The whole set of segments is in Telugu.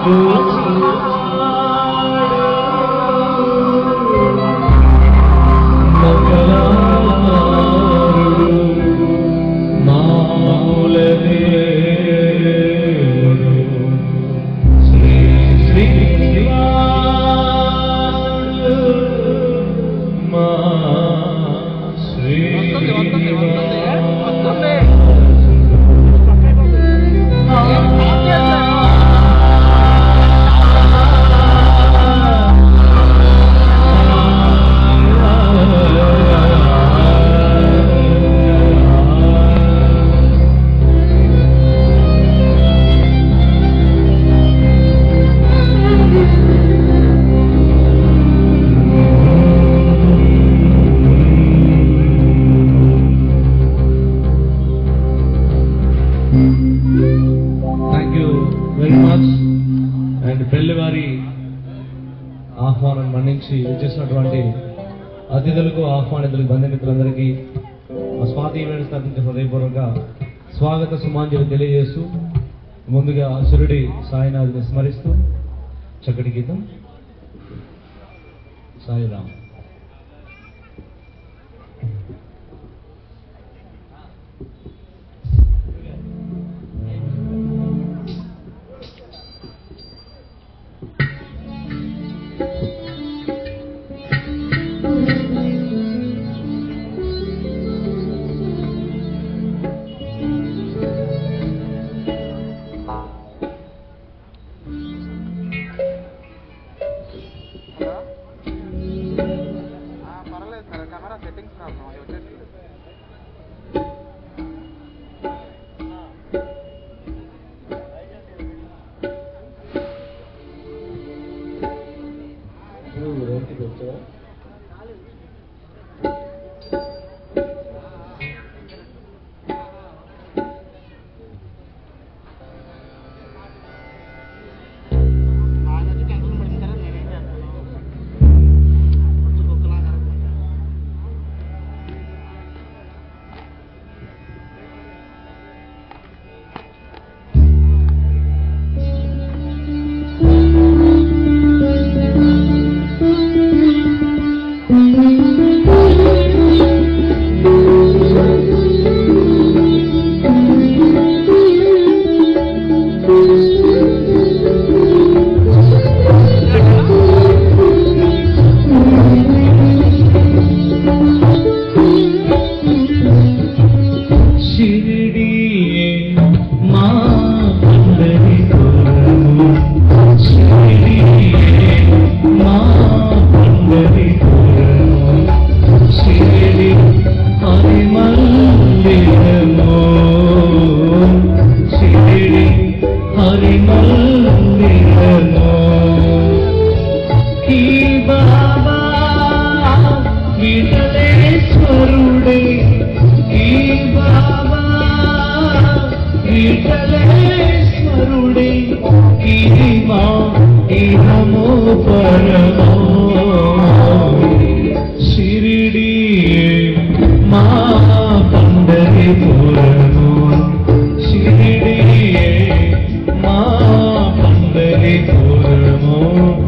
వస్తుంది వస్తుంది వస్తుంది వస్తుంది thank you very much and పెళ్లివారి ఆహ్వానం మన్నించి వచ్చేసినటువంటి అతిథులకు ఆహ్వానితులకు బంధుమిత్రులందరికీ మా స్వాతి ఈవెంట్స్ తరఫు హృదయపూర్వక స్వాగత సుమాంజలి తెలియజేస్తూ ముందుగా సురుడి సాయినాథ్ని స్మరిస్తూ చక్కటి గీతం సాయిరామ్ పర్లేదు సార్ కెమెరా సెట్టింగ్స్ ప్రాబ్లం అవి వచ్చేసి షిరిడియే మా అందరి కోరము షిరిడియే మా అందరి కోరము షిరిడి హరి మందిరము షిరిడి హరి మందిరము ఈ బాబా విఠలేశ్వరుడే ఈ బాబా విఠలేశ్వరుడే ఇది మా ఇహము పరమో షిరిడి మా పండరి పురము షిరిడి మా పండరి పురము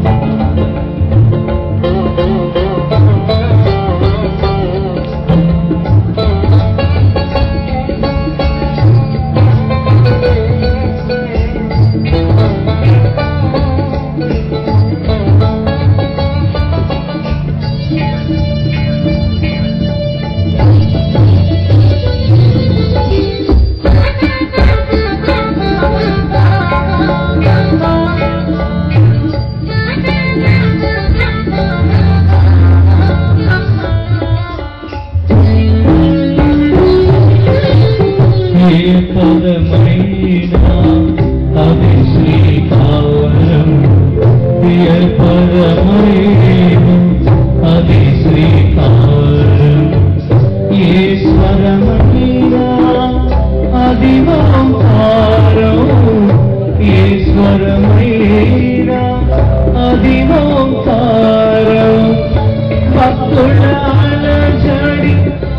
ఏ పదమైనా అది శ్రీకారం ఏ పదమైన అది శ్రీకారం ఏ స్వరమైనా అది ఓంకారం ఏ స్వరమైనా అది ఓంకారం భక్తుల అలజడి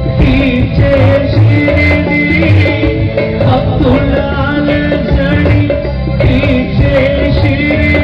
తీర్చేసిది భక్తుల అలజడి తీర్చేసిది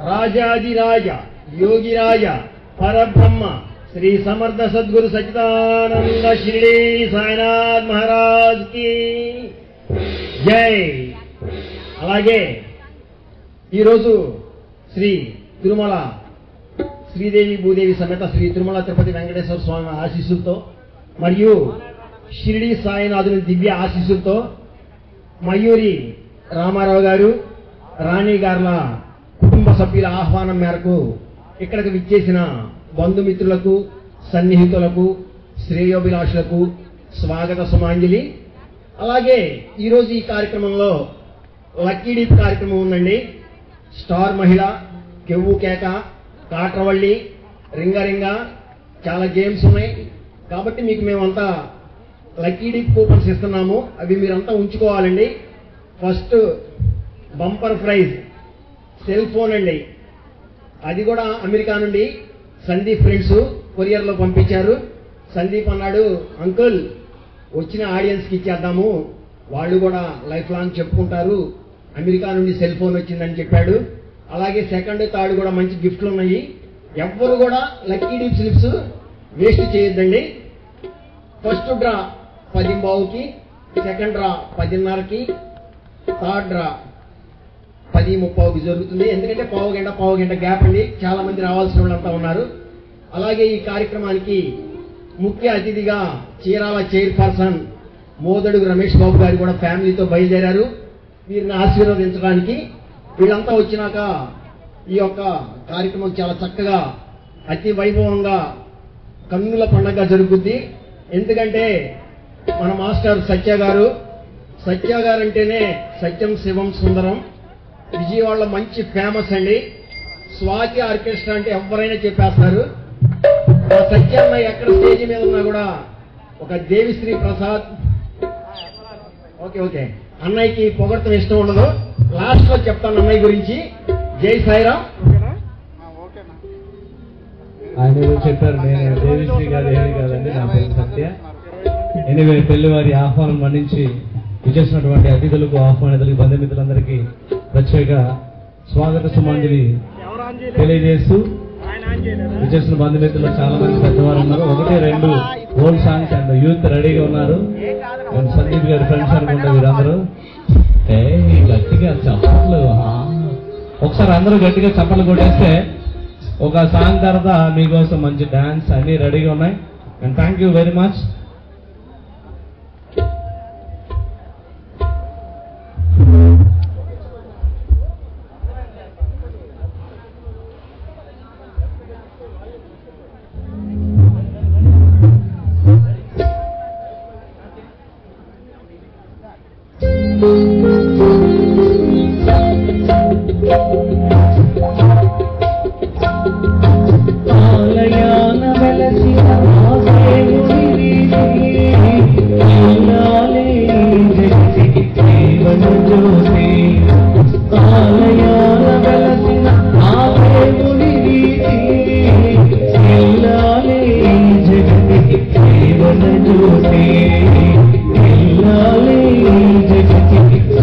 రాజాదిరాజ యోగిరాజ పరబ్రహ్మ శ్రీ సమర్థ సద్గురు సచిదానంద షిరిడి సాయినాథ్ మహారాజ్ కి జై అలాగే ఈరోజు శ్రీ తిరుమల శ్రీదేవి భూదేవి సమేత శ్రీ తిరుమల తిరుపతి వెంకటేశ్వర స్వామి ఆశీస్సులతో మరియు షిరిడి సాయినాథుని దివ్య ఆశీస్సులతో మయూరి రామారావు గారు రాణి గార్ల కుటుంబ సభ్యుల ఆహ్వానం మేరకు ఇక్కడికి విచ్చేసిన బంధుమిత్రులకు సన్నిహితులకు శ్రేయోభిలాషులకు స్వాగత సుమాంజలి అలాగే ఈరోజు ఈ కార్యక్రమంలో లక్కీ డీప్ కార్యక్రమం ఉందండి స్టార్ మహిళ కెవ్వు కేక కాట్రవల్లి రింగరింగ చాలా గేమ్స్ ఉన్నాయి కాబట్టి మీకు మేమంతా లక్కీ డీప్ కూపన్స్ ఇస్తున్నాము అవి మీరంతా ఉంచుకోవాలండి first bumper prize cell phone అండి అది కూడా అమెరికా నుండి సందీప్ ఫ్రెండ్స్ కొరియర్లో పంపించారు సందీప్ అన్నాడు అంకుల్ వచ్చిన ఆడియన్స్కి ఇచ్చేద్దాము వాళ్ళు కూడా లైఫ్ లాంగ్ చెప్పుకుంటారు అమెరికా నుండి సెల్ ఫోన్ వచ్చిందని చెప్పాడు అలాగే సెకండ్ థర్డ్ కూడా మంచి గిఫ్ట్లు ఉన్నాయి ఎవ్వరు కూడా లక్కీ డీప్ స్లిప్స్ వేస్ట్ చేయొద్దండి ఫస్ట్ డ్రా పది బావుకి సెకండ్ డ్రా పదిన్నరకి థర్డ్ డ్రా పది ముప్పావుకి జరుగుతుంది ఎందుకంటే పావు గంట పావు గంట గ్యాప్ అండి చాలా మంది రావాల్సిన వాళ్ళంతా ఉన్నారు అలాగే ఈ కార్యక్రమానికి ముఖ్య అతిథిగా చీరాల చైర్పర్సన్ మోదడుగు రమేష్ బాబు గారు కూడా ఫ్యామిలీతో బయలుదేరారు వీరిని ఆశీర్వదించడానికి వీళ్ళంతా వచ్చినాక ఈ యొక్క కార్యక్రమం చాలా చక్కగా అతి వైభవంగా కన్నుల పండగ జరుగుద్ది ఎందుకంటే మన మాస్టర్ సత్య గారు సత్య గారు అంటేనే సత్యం శివం సుందరం విజయవాడలో మంచి ఫేమస్ అండి స్వాతి ఆర్కెస్ట్రా అంటే ఎవరైనా చెప్పేస్తారు ఆ సత్యన్న ఎక్కడ స్టేజ్ మీద ఉన్నా కూడా ఒక దేవిశ్రీ ప్రసాద్ ఓకే ఓకే అన్నయ్యకి పొగడతం ఇష్టం ఉండదు లాస్ట్ లో చెప్తాను అన్నయ్య గురించి జై సాయిరామ్ ఓకేనా ఆ, ఓకేనా ఆయన ఏదో చెప్పారు నేను దేవిశ్రీ గారు ఏమి కాదండి నా పేరు సత్య ఎనివే పెళ్లి వారి ఆహ్వానం మన్నించి విచేసినటువంటి అతిథులకు ఆహ్వానితులకు బంధుమిత్రులందరికీ ప్రత్యేక స్వాగత సుమాంజలి తెలియజేస్తూ విచేసిన బంధుమిత్రులు చాలా మంది పెద్దవారు ఉన్నారు ఒకటి రెండు ఓల్డ్ సాంగ్స్ అండ్ యూత్ రెడీగా ఉన్నారు అండ్ సందీప్ గారి ఫ్రెండ్స్ అనుకుంటే వీరందరూ ఏ గట్టిగా చప్పట్లు ఆ. ఒకసారి అందరూ గట్టిగా చప్పట్లు కొట్టేస్తే ఒక సాంగ్ తర్వాత మీకోసం మంచి డాన్స్ అన్ని రెడీగా ఉన్నాయి and thank you very much ఆలయాన వెలసిన ఆ దేవుడివి ఇల్లాలే జగతికి జీవన జ్యోతి ఆలయాన వెలసిన ఆ దేవుడివి ఇల్లాలే జగతికి జీవన జ్యోతి ఇల్లాలే జగతికి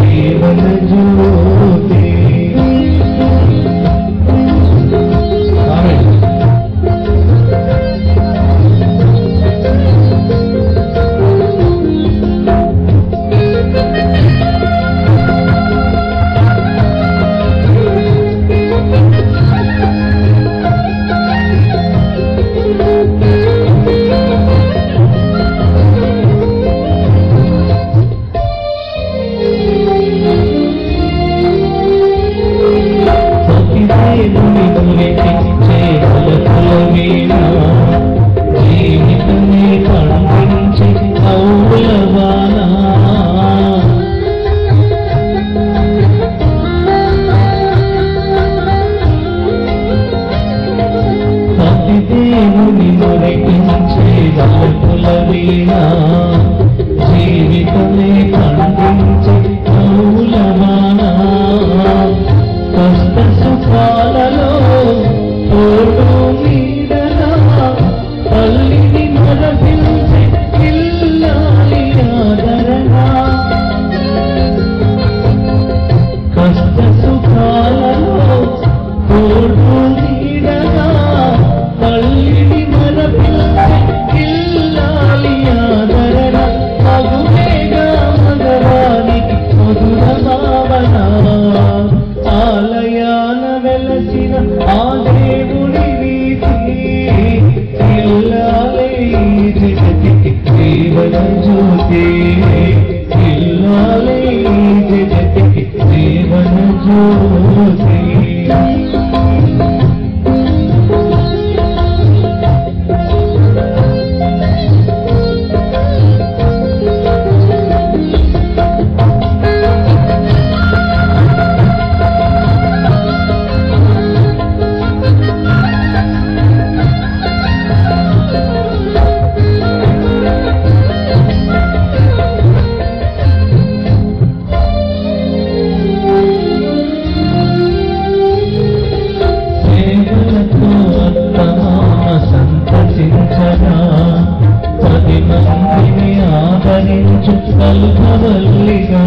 కల్పవల్లిగా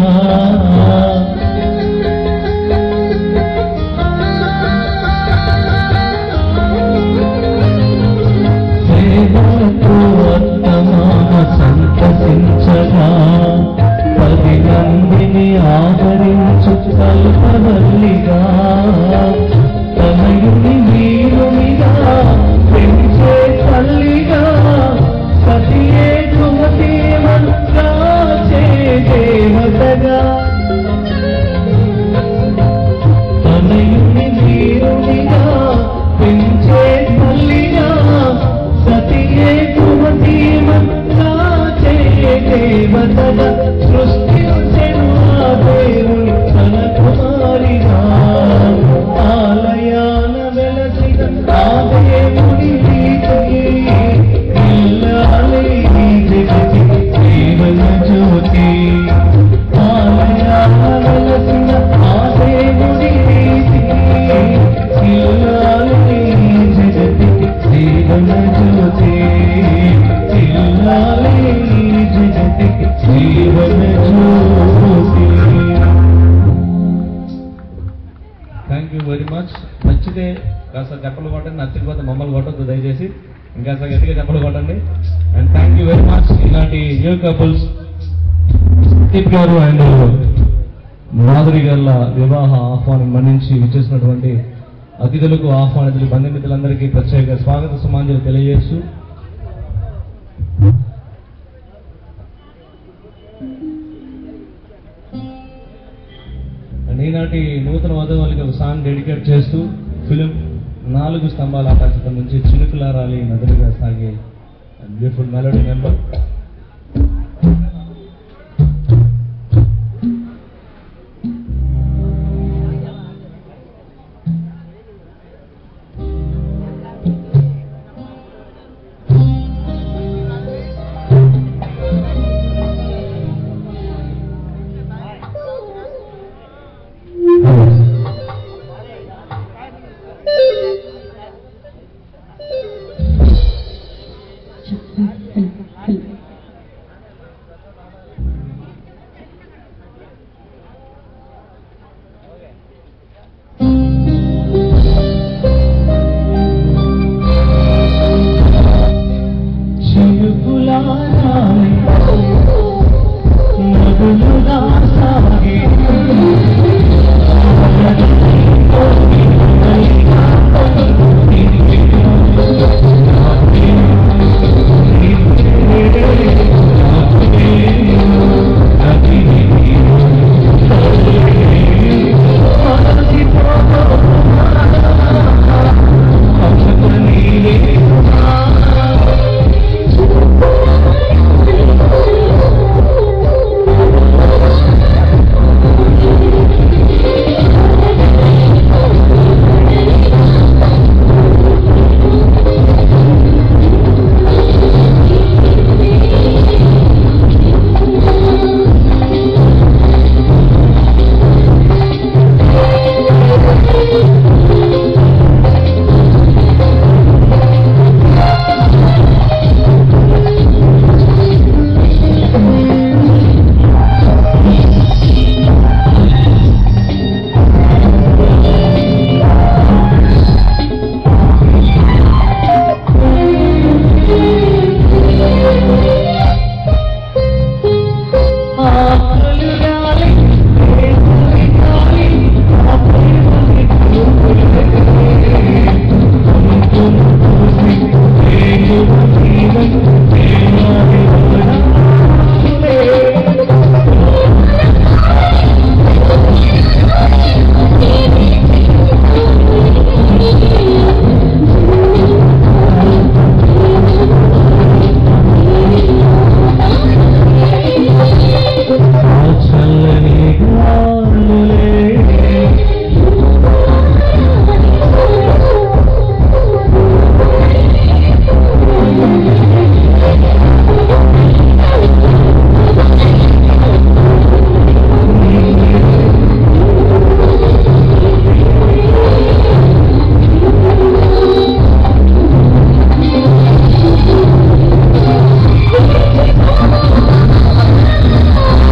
సేవకు అత్తమామ సంతసించగా పది మందిని ఆదరించు కల్పవల్లిగా తనయుని వీరునిగా పెంచే తల్లిగా సతియే కుమతి మంత్రాచే దేవతగా తనయుని వీరునిగా పెంచే తల్లిగా సతియే కుమతి మంత్రాచే దేవతగా సృష్టించెను ఆ దేవుని తన కుమారిగా ఆలయాన వెలసిన ఆ దేవుని రీతి ఇల్లాలి ఈ జగతి జీవన జ్యోతి ఆలయాన వెలసిన ఆ దేవుని రీతి ఇల్లాలి ఈ జగతి జీవన జ్యోతి ఇల్లాలి ఈ జగతి జీవన జ్యోతి థ్యాంక్ యూ వెరీ మచ్ నచ్చితే కాస్త చెప్పలు కొట్టండి నచ్చకపోతే మమ్మల్ని కొట్టద్దు దయచేసి ఇంకాస్త గట్టిగా చెప్పలు కొట్టండి and thank you very much ఇలాంటి new couples Deep garu and Madhuri గారుల వివాహ ఆహ్వానం మన్నించి విచ్చేసినటువంటి అతిథులకు ఆహ్వానితులు బంధుమిత్రులందరికీ ప్రత్యేక స్వాగత సమాంజలి తెలియజేస్తూ అండ్ ఈనాటి నూతన వధువులకి ఒక సాంగ్ డెడికేట్ చేస్తూ ఫిలిం నాలుగు స్తంభాల ఆకాశం నుంచి చినుకులారాలి నదులుగా సాగే బ్యూటిఫుల్ మెలోడీ నెంబర్ చినుకులారాలి నదులుగా సాగే చల్లని గాలులే Thank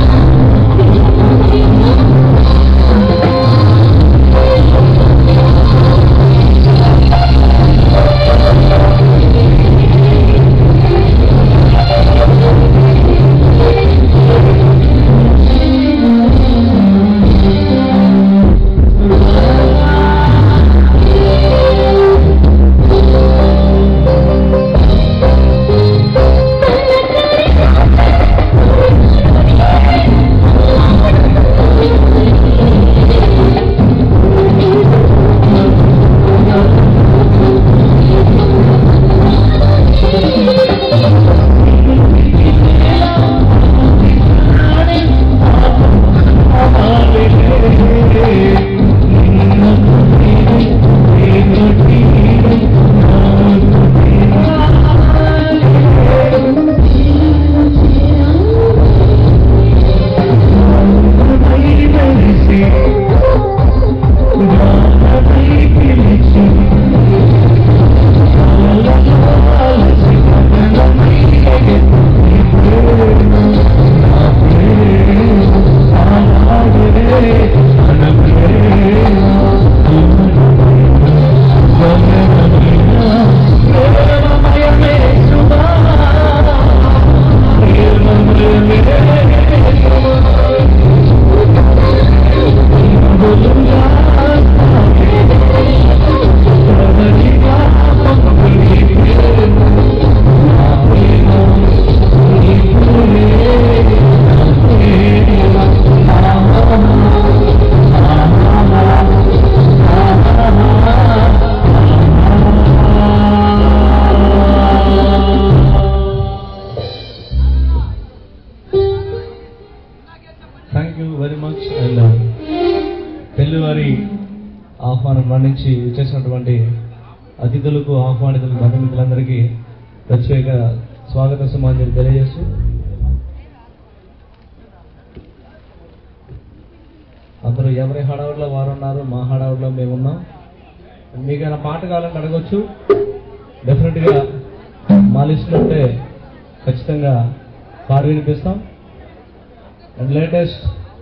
thank you very much and పెళ్లివారి ఆహ్వానం మన్నించి చేసినటువంటి అతిథులకు ఆహ్వానితులకు బంధుమిత్రులందరికీ ప్రత్యేక స్వాగత సమాజం తెలియజేస్తూ అందరూ ఎవరి హడావుడిలో వారు ఉన్నారు మా హడావుడిలో మేము ఉన్నాం మీకైనా పాట కావాలంటే అడగొచ్చు డెఫినెట్గా మా లిస్ట్లో ఉంటే ఖచ్చితంగా పాట వినిపిస్తాం and latest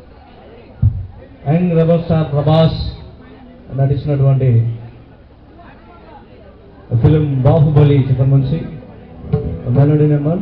young rebel star Prabhas నటించినటువంటి ఫిలిం బాహుబలి చిత్రం నుంచి మెలోడీ నెంబర్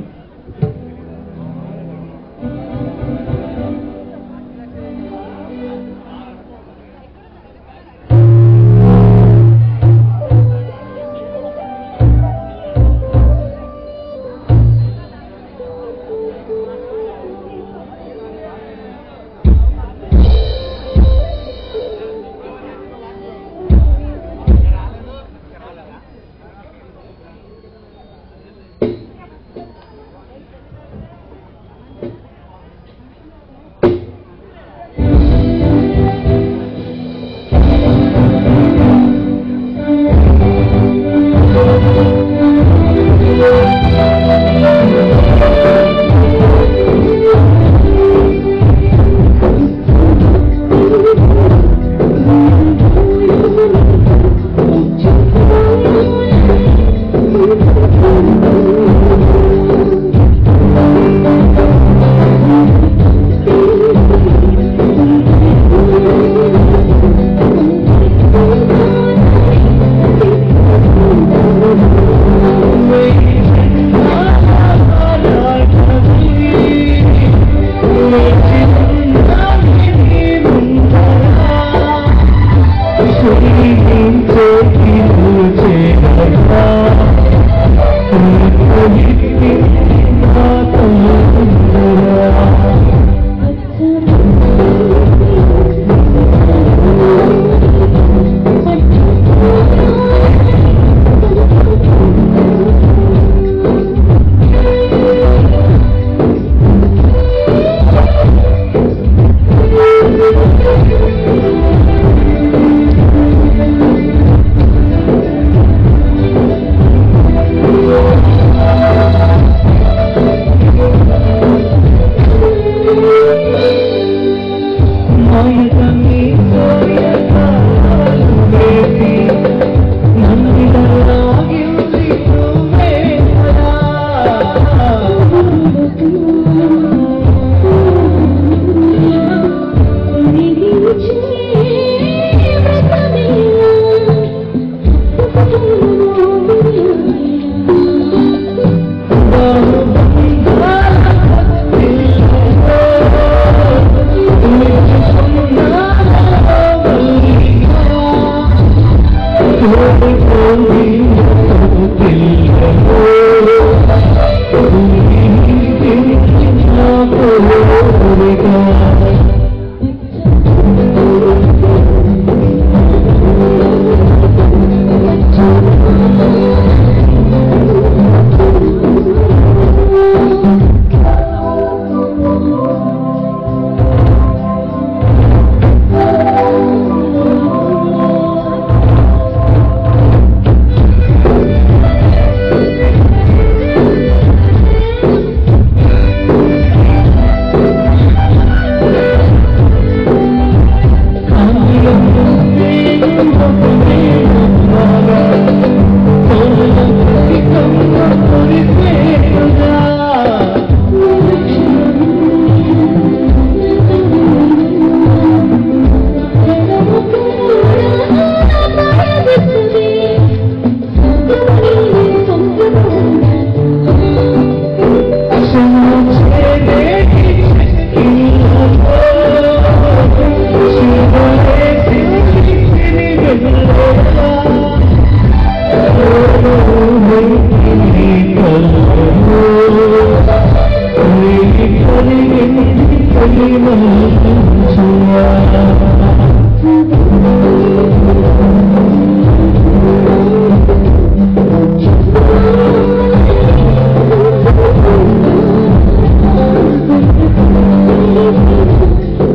Thank you.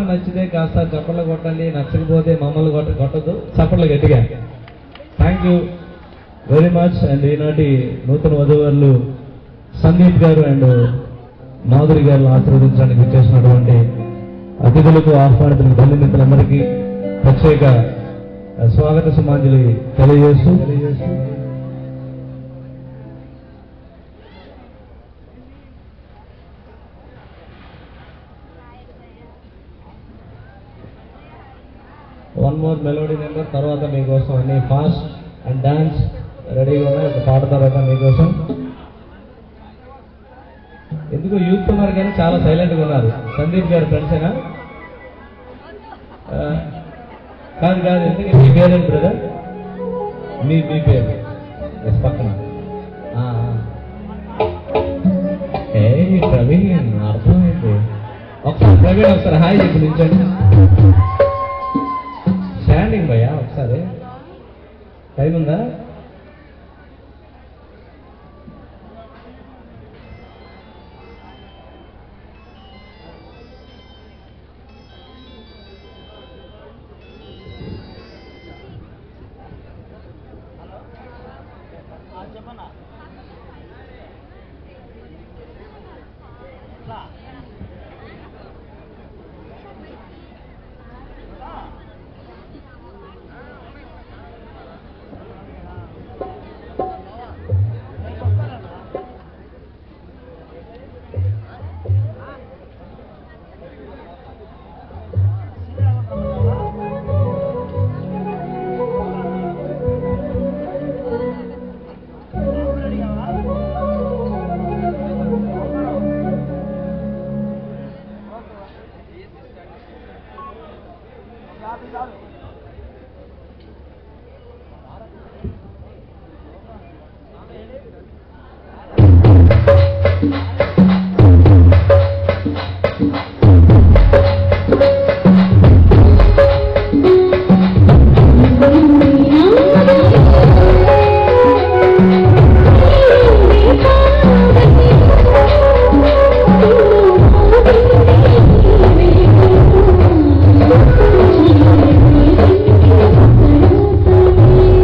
నచ్చితే కాస్త చప్పట్లు కొట్టండి నచ్చకపోతే మమ్మల్ని కొట్ట కొట్టదు చప్పట్లు గట్టిగా thank you very much and ఈనాటి నూతన వధువర్లు సందీప్ గారు అండ్ మాధురి గారు ఆశీర్వదించడానికి ఇచ్చేసినటువంటి అతిథులకు ఆహ్వానితులకు బంధుమిత్రులందరికీ ప్రత్యేక ఆ, స్వాగత సుమాంజలి తెలియజేస్తూ తెలియజేస్తూ వన్ మోర్ మెలోడీ నెంబర్ తర్వాత మీకోసం అన్ని ఫాస్ట్ అండ్ డాన్స్ రెడీగా ఉన్నాయి ఒక పాట తర్వాత మీకోసం ఎందుకు యూత్ ఉన్నారు కానీ చాలా సైలెంట్గా ఉన్నారు సందీప్ గారు ఫ్రెండ్సేనా ఆ, కాదు కాదు ఎందుకు మీ పేరేంటి బ్రదర్ మీ మీ పేరు ఎస్ పక్కన ఆ, ఆ. ఏ ప్రవీణ్ అర్థమైంది ఒకసారి ప్రవీణ్ ఒకసారి హాయ్ చెప్పి నించండి స్టాండింగ్ భయ్యా ఒకసారి టైం ఉందా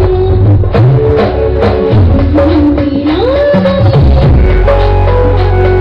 Thank you.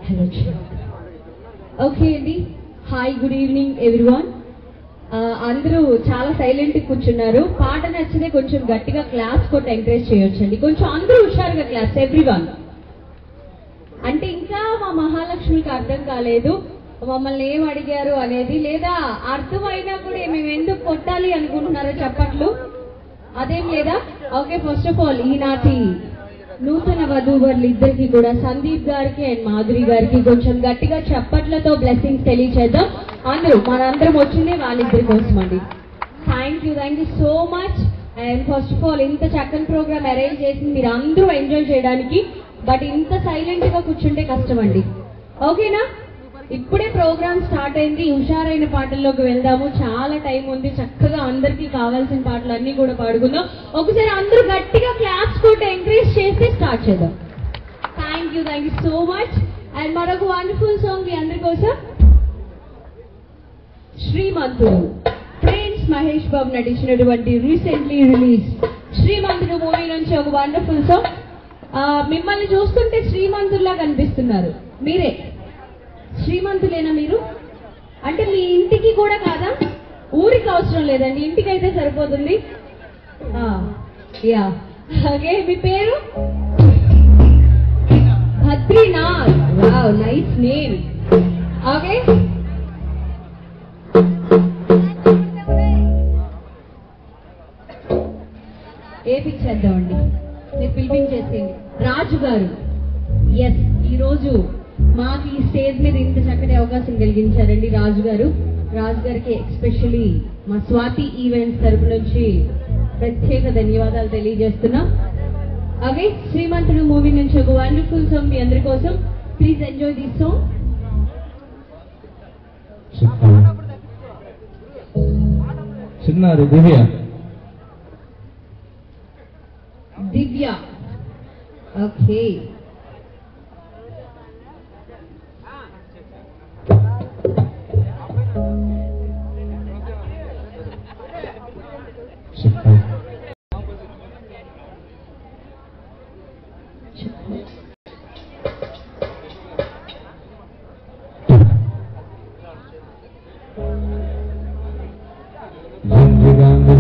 హలో ఓకే అండి హాయ్ గుడ్ ఈవినింగ్ ఎవ్రీవన్ అందరూ చాలా సైలెంట్ కూర్చున్నారు పాట నచ్చితే కొంచెం గట్టిగా క్లాస్ కొట్టి ఎంకరేజ్ చేయొచ్చండి కొంచెం అందరూ హుషారుగా క్లాస్ ఎవ్రీవన్ అంటే ఇంకా మా మహాలక్ష్మికి అర్థం కాలేదు మమ్మల్ని ఏం అడిగారు అనేది లేదా అర్థమైనా కూడా మేము ఎందుకు కొట్టాలి అనుకుంటున్నారో చెప్పట్లు అదేం లేదా ఓకే ఫస్ట్ ఆఫ్ ఆల్ ఈనాటి నూతన వధూవరులు ఇద్దరికి కూడా సందీప్ గారికి అండ్ మాధురి గారికి కొంచెం గట్టిగా చప్పట్లతో బ్లెస్సింగ్స్ తెలియచేద్దాం అందరూ మనందరం వచ్చింది వాళ్ళిద్దరి కోసం అండి thank you thank you so much and first of all ఇంత చక్కని ప్రోగ్రామ్ అరేంజ్ చేసింది మీరు అందరూ ఎంజాయ్ చేయడానికి బట్ ఇంత సైలెంట్ గా కూర్చుంటే కష్టం అండి ఓకేనా ఇప్పుడే ప్రోగ్రామ్ స్టార్ట్ అయింది హుషారైన పాటల్లోకి వెళ్దాము చాలా టైం ఉంది చక్కగా అందరికీ కావాల్సిన పాటలు అన్ని కూడా పాడుకుందాం ఒకసారి అందరూ గట్టిగా క్లాప్స్ కొట్టి ఎంకరేజ్ చేస్తే స్టార్ట్ చేద్దాం thank you thank you so much and మరొక వండర్ఫుల్ సాంగ్ మీ అందరి కోసం శ్రీమంతుడు ప్రిన్స్ మహేష్ బాబు నటించినటువంటి రీసెంట్లీ రిలీజ్ శ్రీమంతుడు మూవీ నుంచి ఒక వండర్ఫుల్ సాంగ్ మిమ్మల్ని చూస్తుంటే శ్రీమంతుల్లా కనిపిస్తున్నారు మీరే శ్రీమంతులేనా మీరు అంటే మీ ఇంటికి కూడా కాదా ఊరికి అవసరం లేదండి ఇంటికి అయితే సరిపోతుంది యా ఓకే మీ పేరు Badrinath wow nice name okay ఏపిచ్చేద్దామండి మీరు పిలిపించేసేయండి రాజు గారు ఎస్ ఈరోజు మాకు ఈ స్టేజ్ మీద ఇంత చక్కటి అవకాశం కలిగించారండి రాజు గారు రాజు గారికి ఎక్స్పెషలీ మా స్వాతి ఈవెంట్స్ తరపు నుంచి ప్రత్యేక ధన్యవాదాలు తెలియజేస్తున్నాం అవి శ్రీమంతుడు మూవీ నుంచి ఒక వండర్ఫుల్ సాంగ్ మీ అందరి కోసం ప్లీజ్ ఎంజాయ్ దిస్ సాంగ్ చిన్నారు Divya Divya okay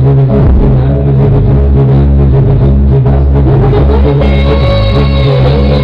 Thank you.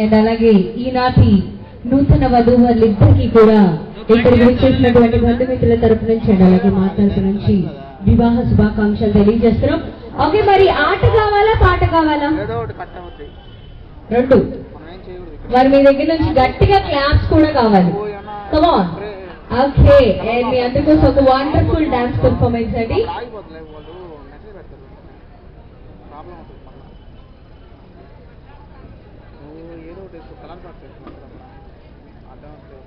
And అలాగే ఈనాటి నూతన వధూవరులిద్దరికీ కూడా ఇక్కడికి వచ్చేసినటువంటి బంధుమిత్రుల తరపు నుంచి అండ్ అలాగే మా తరపు నుంచి వివాహ శుభాకాంక్షలు తెలియజేస్తున్నాం ఓకే మరి ఆట కావాలా పాట కావాలా ఏదో ఒకటి కట్ అవుతాయి రెండు మనం ఏం చేయకూడదు ఇక్కడ మరి మీ దగ్గర నుంచి గట్టిగా క్లాప్స్ కూడా కావాలి కమాన్ ఓకే అండ్ మీ అందరి కోసం ఒక వండర్ఫుల్ డాన్స్ పెర్ఫార్మెన్స్ అండి ఆగిపోతులే వాళ్ళు మెసేజ్ పెడతారు ప్రాబ్లం అవుతుంది పక్కన నువ్వు ఏదో ఒకటి వేసుకో కలర్ పాటు చేసుకుంటారు అర్థం అవుతుంది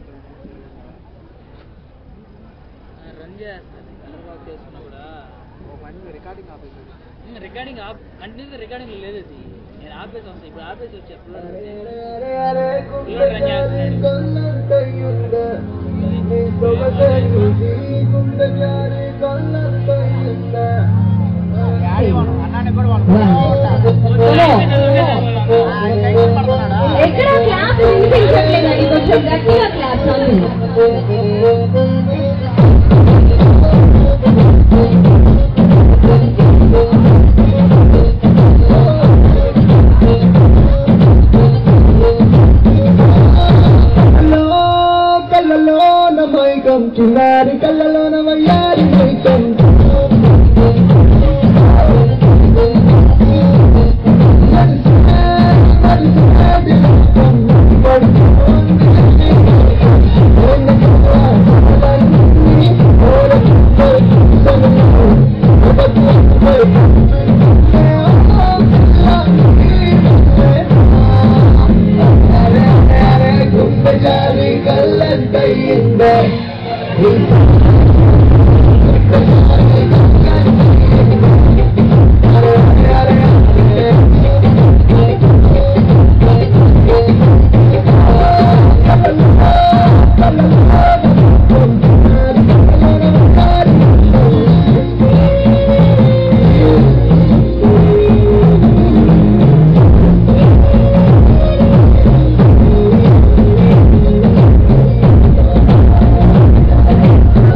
రన్ చేస్తుంది కలర్ బాక్స్ చేసుకున్నా కూడా ఓ పని రికార్డింగ్ ఆపేసి ఇంకా రికార్డింగ్ ఆప్ కంటిన్యూస్ రికార్డింగ్ లేదు అది నేను ఆపేసి వస్తాను ఇప్పుడు ఆపేసి వచ్చి అప్లోడ్ రన్ చేస్తున్నాడు అన్నానికి కూడా వాళ్ళు ఎక్కడ క్లాప్ వినిపించట్లేదండి కొంచెం గట్టిగా క్లాప్స్ అవుతుంది కళ్ళలో కళ్ళలో నమైకం చిన్నారి కళ్ళలో నమయ్యారి మైకం okay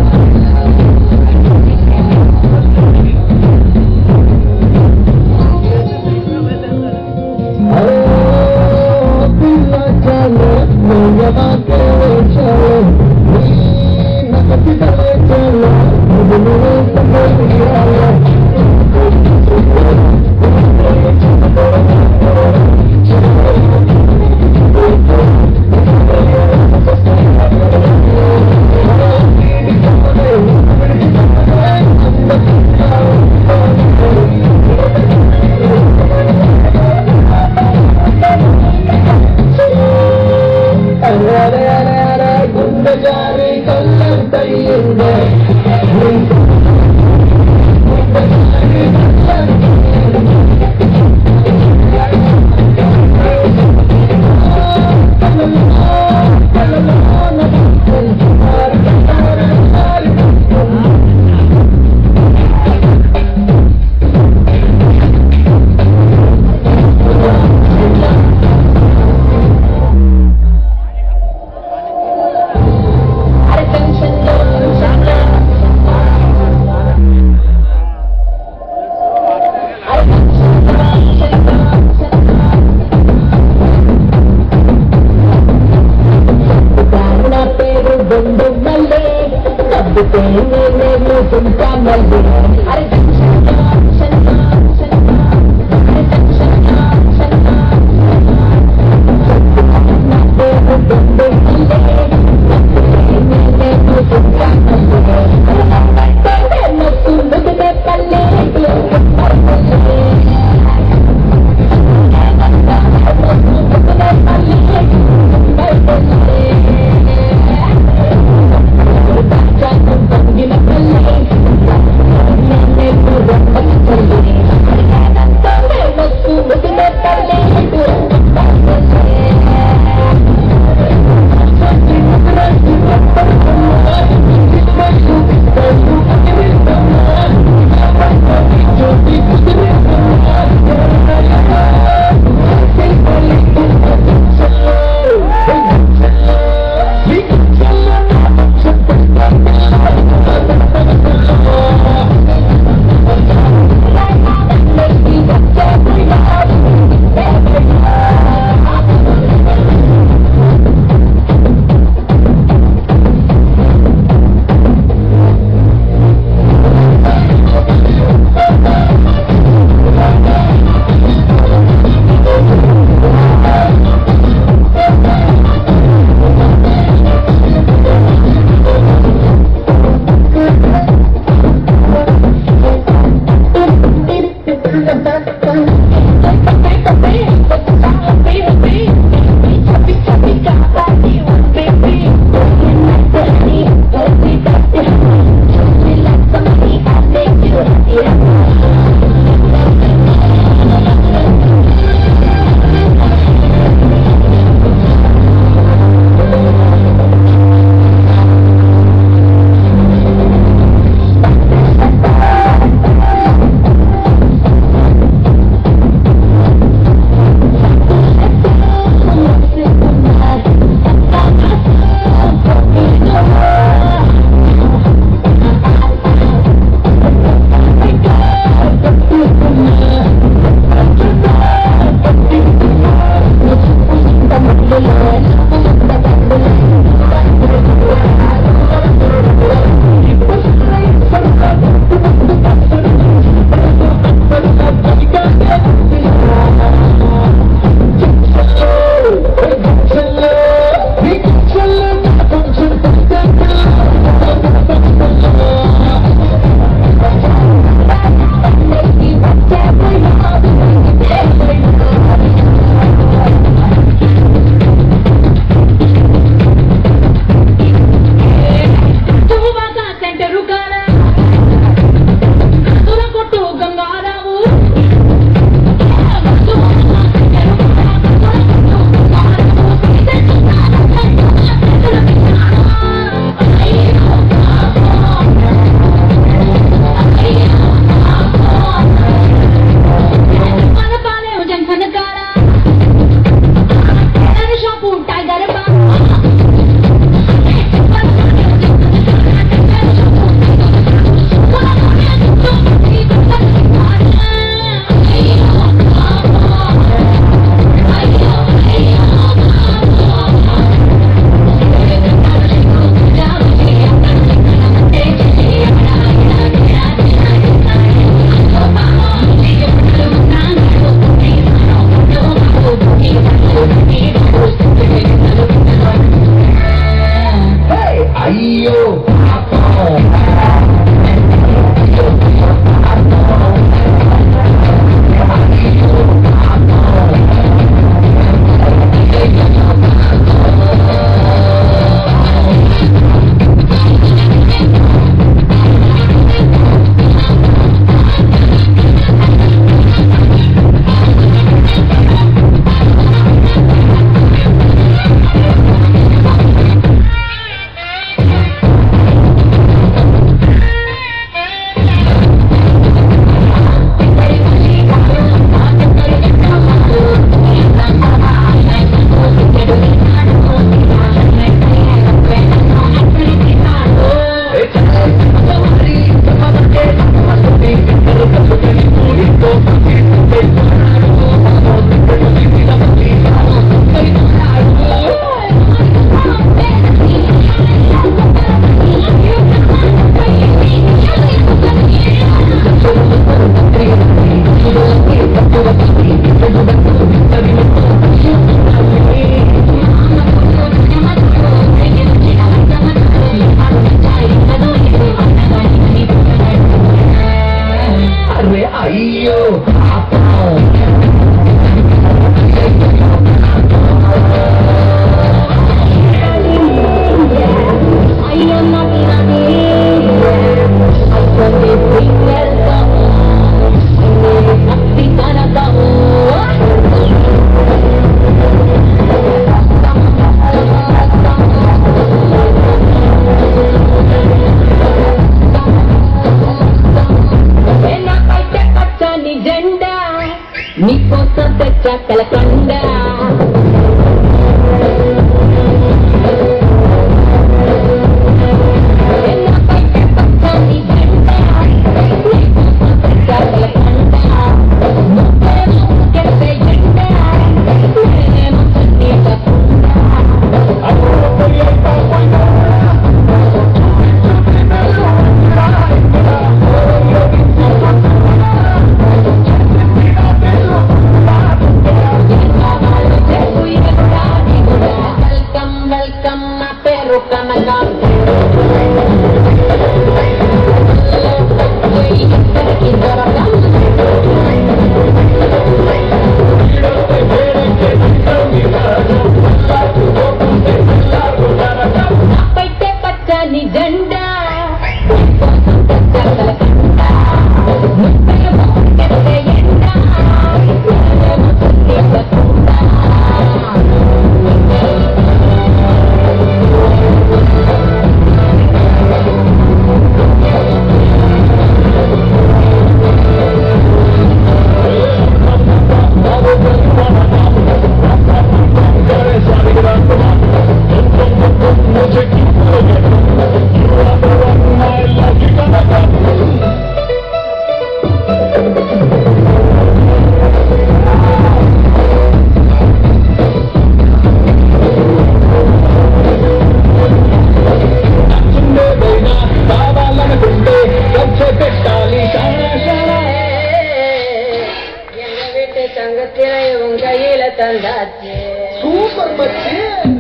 Thank Te sangatira yung gayila tandatse. Super மச்சி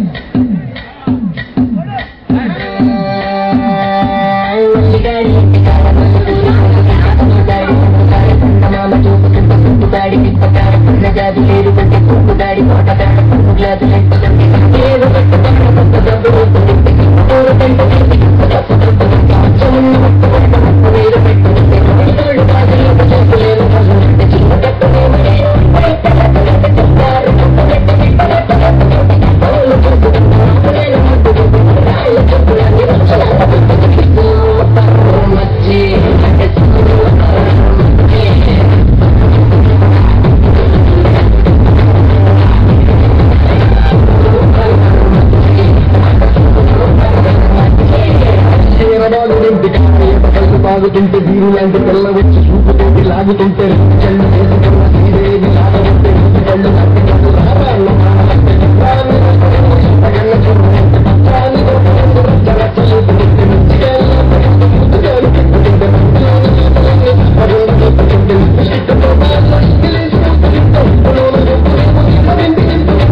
బాగుతుంటే వీరు లాంటి పిల్ల వచ్చి చూపుతోటి లాగుతుంటే చెల్లు చేసుకున్న శ్రీదేవి లాగబట్టే కళ్ళు నట్టి కళ్ళు రాగాళ్ళు మానలట్టే నిప్పాన్ని పగళ్ళ చూడంటే పత్రాన్ని జల చూపుతుంటే మంచిగా ముద్దుగాడు పెట్టుకుంటే మంచిగా పగళ్ళు చెప్పుకుంటే ఇష్టంతో బాగా ఇంగ్లీష్ చూపుతుంటే పొలంలో చెప్పుకుంటే మరింటి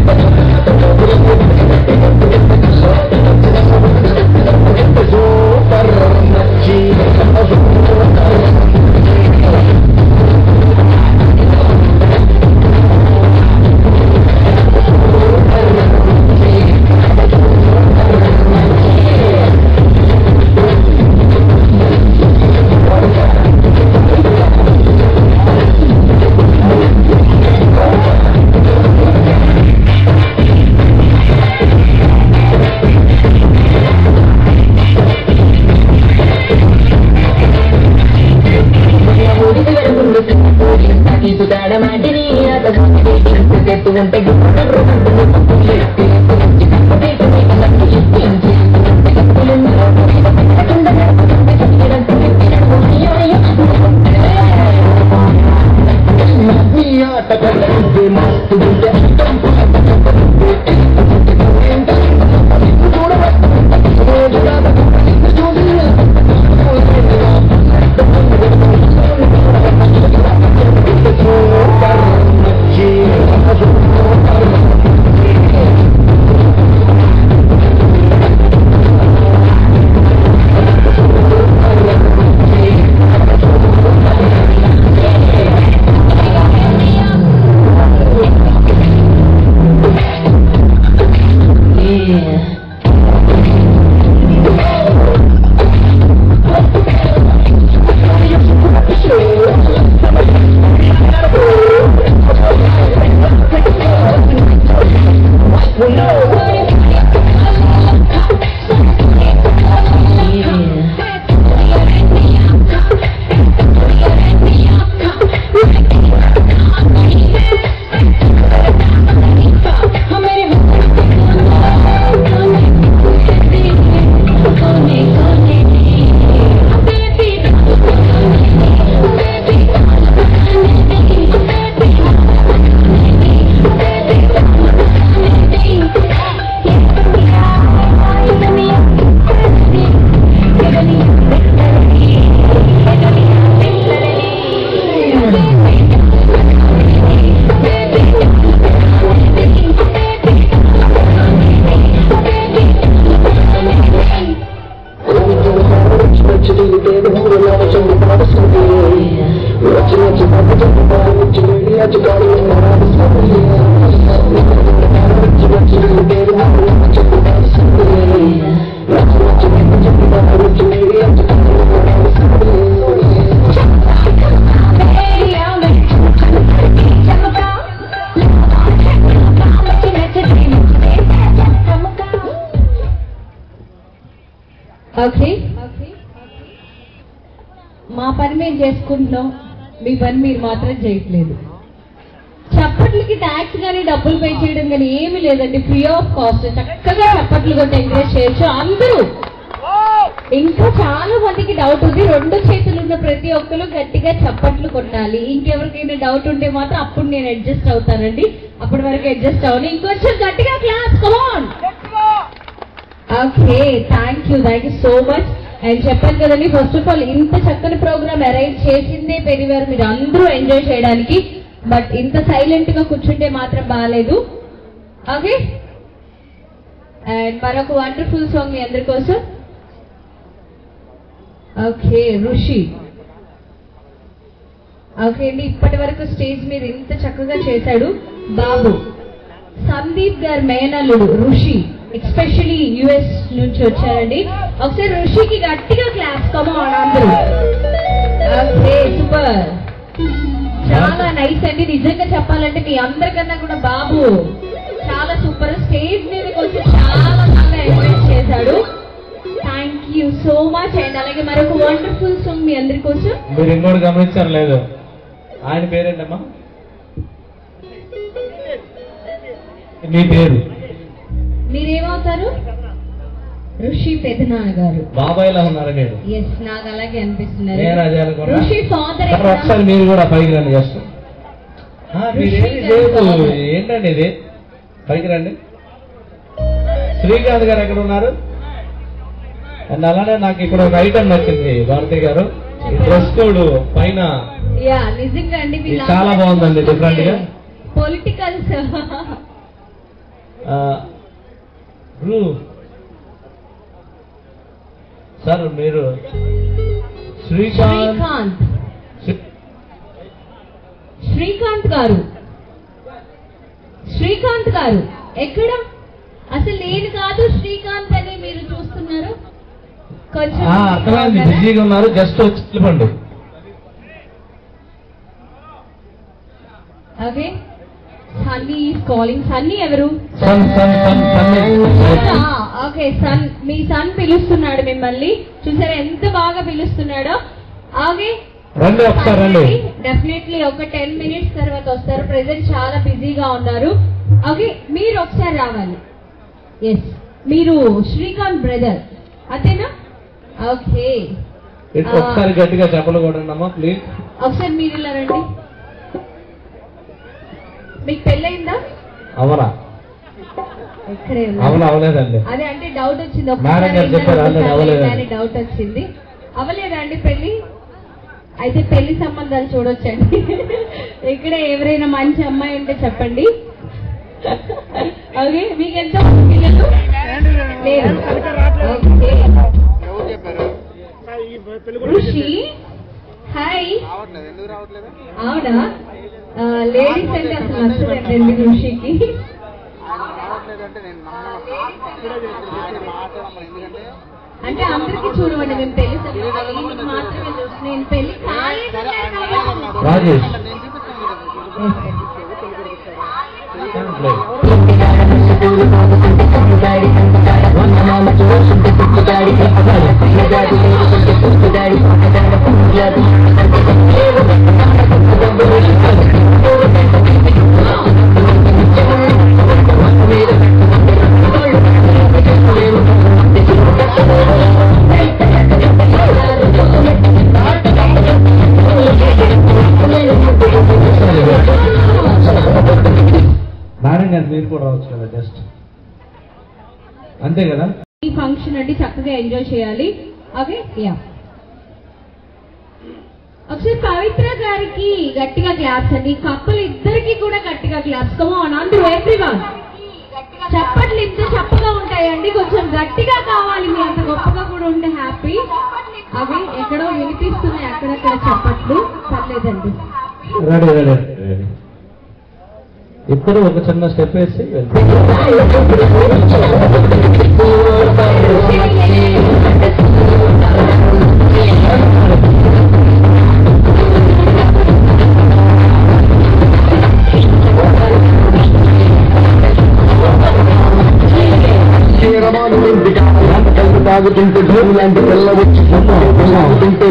సూపర్ నచ్చి ఓకే మా పని మేము చేసుకుంటున్నాం మీ పని మీరు మాత్రం చేయట్లేదు చప్పట్లకి ట్యాక్స్ కానీ డబ్బులు పే చేయడం కానీ ఏమీ లేదండి ఫ్రీ ఆఫ్ కాస్ట్ చక్కగా చప్పట్లు కొట్టి ఎంకరేజ్ చేయొచ్చు అందరూ ఇంకా చాలా మందికి డౌట్ ఉంది రెండు చేతులు ఉన్న ప్రతి ఒక్కరు గట్టిగా చప్పట్లు కొట్టాలి ఇంకెవరికైనా డౌట్ ఉంటే మాత్రం అప్పుడు నేను అడ్జస్ట్ అవుతానండి అప్పటి వరకు అడ్జస్ట్ అవ్వను ఇంకొంచెం గట్టిగా claps come on okay thank you thank you so much and చెప్పాను కదండి ఫస్ట్ ఆఫ్ ఆల్ ఇంత చక్కని ప్రోగ్రామ్ అరేంజ్ చేసిందే పెరివారు మీరు అందరూ ఎంజాయ్ చేయడానికి బట్ ఇంత సైలెంట్ గా కూర్చుంటే మాత్రం బాగాలేదు ఓకే అండ్ మరొక వండర్ఫుల్ సాంగ్ మీ అందరి కోసం ఓకే ఋషి ఓకే అండి ఇప్పటి వరకు స్టేజ్ మీద ఇంత చక్కగా చేశాడు బాబు సందీప్ గారి మేనల్లుడు ఋషి ఎక్స్పెషలీ యుఎస్ నుంచి వచ్చారండి ఒకసారి ఋషికి గట్టిగా క్లాస్ కమాన్ అందరూ ఓకే సూపర్ చాలా నైస్ అండి నిజంగా చెప్పాలంటే మీ అందరికన్నా కూడా బాబు చాలా సూపర్ స్టేజ్ మీదకి వచ్చి చాలా చాలా ఎంకరేజ్ చేశాడు thank you so much and అలాగే మరొక వండర్ఫుల్ సాంగ్ మీ అందరి కోసం మీరు ఇంకోటి గమనించారు లేదు ఆయన పేరేంటమ్మా మీ పేరు మీరేమవుతారు ఋషి పెదనాన్న గారు బాబాయ్లా ఉన్నారు నేను ఎస్ నాకు అలాగే అనిపిస్తున్నారు నేను అదే అనుకున్నా. ఋషి ఫాదర్ సార్, ఒకసారి మీరు కూడా పైకి రండి జస్ట్ ఆ, మీరేమి ఋషి లేదు గారు. ఏంటండి ఇది పైకి రండి శ్రీకాంత్ గారు ఎక్కడ ఉన్నారు అండ్ అలానే నాకు ఇక్కడ ఒక ఐటమ్ నచ్చింది భారతి గారు ఈ డ్రెస్ కోడ్ పైన యా నిజంగా అండి ఇది చాలా బాగుందండి, different గా. పొలిటికల్స్ ఆ, బ్రూ సార్ మీరు శ్రీకాంత్ శ్రీకాంత్ శ్రీ- శ్రీకాంత్ గారు శ్రీకాంత్ గారు ఎక్కడ అసలు నేను కాదు శ్రీకాంత్ అని మీరు చూస్తున్నారు కొంచెం ఆ, అర్థమైంది బిజీగా ఉన్నారు జస్ట్ వచ్చి చెప్పండి okay Sunny is calling Sunny ఎవరు sun sun sun sun okay sun మీ సన్ పిలుస్తున్నాడు మిమ్మల్ని చూసారా ఎంత బాగా పిలుస్తున్నాడో ఓకే రండి ఒకసారి రండి డెఫినెట్లీ ఒక టెన్ మినిట్స్ తర్వాత వస్తారు ప్రెసెంట్ చాలా బిజీగా ఉన్నారు ఓకే మీరు ఒకసారి రావాలి ఎస్ మీరు శ్రీకాంత్ బ్రదర్ అంతేనా ఓకే ఇటు ఒకసారి గట్టిగా చెప్పలు కొడండి అమ్మా ప్లీజ్ ఒకసారి మీరు ఇలా రండి మీకు పెళ్ళయిందా అవనా ఇక్కడే అవును ఉన్నారు అవలేదండి అదే అంటే డౌట్ వచ్చింది మేడం గారు చెప్పారు, already అవ్వలేదని. డౌట్ వచ్చింది అవ్వలేదా అండి పెళ్లి అయితే పెళ్లి సంబంధాలు చూడొచ్చండి ఇక్కడ ఎవరైనా మంచి అమ్మాయి ఉంటే చెప్పండి ఓకే మీకు ఎంత పిల్లలు లేరు ఓకే ఎవరు చెప్పారు ఋషి హాయ్ రావట్లేదు ఎందుకు రావట్లేదు ఆవిడ లేడీస్ అంటే అసలు నచ్చదండి ఋషికి ఆయన రావట్లేదు అంటే నేను నమ్మను మాట్లాడమ్మా ఎందుకంటే అంటే అందరికి చూడమండి మేము పెళ్లి సంబంధాలు ఈయనకి మాత్రమే చూస్తున్నాం నేను పెళ్లి కాలేదు సరే ఆయన రావాలన్నారు. రాజేష్ నేను చూపిస్తాను మీకు. ప్లీజ్ మేడం గారు మీరు కూడా రావచ్చు కదా జస్ట్ అంతే కదా ఈ ఫంక్షన్ అంటే చక్కగా ఎంజాయ్ చేయాలి ఓకే యా ఒకసారి పవిత్ర గారికి గట్టిగా క్లాప్స్ అండి కప్పులు ఇద్దరికి కూడా గట్టిగా క్లాప్స్ కమాన్ అందరూ ఎవ్రీవన్ చప్పట్లు ఇంత చప్పగా ఉంటాయండి కొంచెం గట్టిగా కావాలి మీ అంత గొప్పగా కూడా ఉంటే హ్యాపీ అవి ఎక్కడో వినిపిస్తున్నాయి అక్కడక్కడ చప్పట్లు పర్లేదండి రెడీ రెడీ రెడీ ఇద్దరు ఒక చిన్న స్టెప్ వేసి వెళ్తారు తాగుతుంటే భూమి లాంటి పిల్ల వచ్చి తాగుతుంటే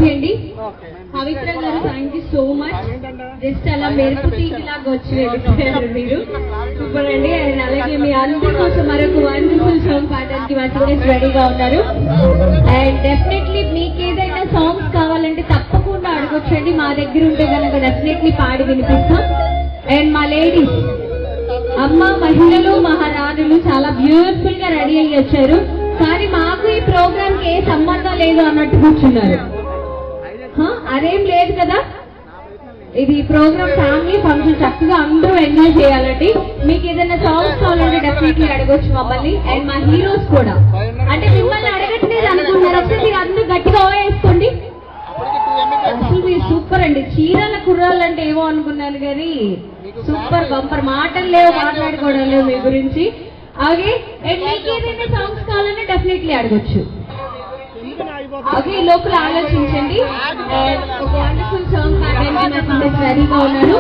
ఓకే అండి Pavitra garu thank you so much just అలా మెరుపు తీగిలాగా వచ్చి వెళ్ళిపోయారు మీరు సూపర్ అండి అండ్ అలాగే మీ అందరి కోసం మరొక వండర్ఫుల్ సాంగ్ పాడడానికి మా స్టూడెంట్స్ రెడీగా ఉన్నారు అండ్ డెఫినెట్లీ మీకు ఏదైనా సాంగ్స్ కావాలంటే తప్పకుండా అడగొచ్చండి మా దగ్గర ఉంటే కనుక డెఫినెట్లీ పాడి వినిపిస్తాం అండ్ మా లేడీస్ అమ్మ మహిళలు మహారాణులు చాలా బ్యూటిఫుల్ గా రెడీ అయ్యి వచ్చారు కానీ మాకు ఈ ప్రోగ్రామ్ కి ఏ సంబంధం లేదు అన్నట్టు కూర్చున్నారు హ? అదేం లేదు కదా ఇది ప్రోగ్రామ్ ఫ్యామిలీ ఫంక్షన్ చక్కగా అందరూ ఎంజాయ్ చేయాలండి మీకు ఏదైనా సాంగ్స్ కావాలంటే డెఫినెట్లీ అడగొచ్చు మమ్మల్ని అండ్ మా హీరోస్ కూడా అంటే మిమ్మల్ని అడగట్లేదు అనుకుంటున్నారు ఒకసారి మీరు అందరూ గట్టిగా ఓ వేసుకోండి అసలు మీరు సూపర్ అండి చీరల కుర్రాళ్ళు అంటే ఏమో అనుకున్నాను కానీ సూపర్ బంపర్ మాటలు లేవు మాట్లాడుకోవడం లేవు మీ గురించి అలాగే అండ్ మీకు ఏదైనా సాంగ్స్ కావాలంటే డెఫినెట్లీ అడగొచ్చు ఓకే ఈ లోపల ఆలోచించండి And ఒక వండర్ఫుల్ సాంగ్ పాడడానికి నా సింగర్స్ రెడీగా ఉన్నారు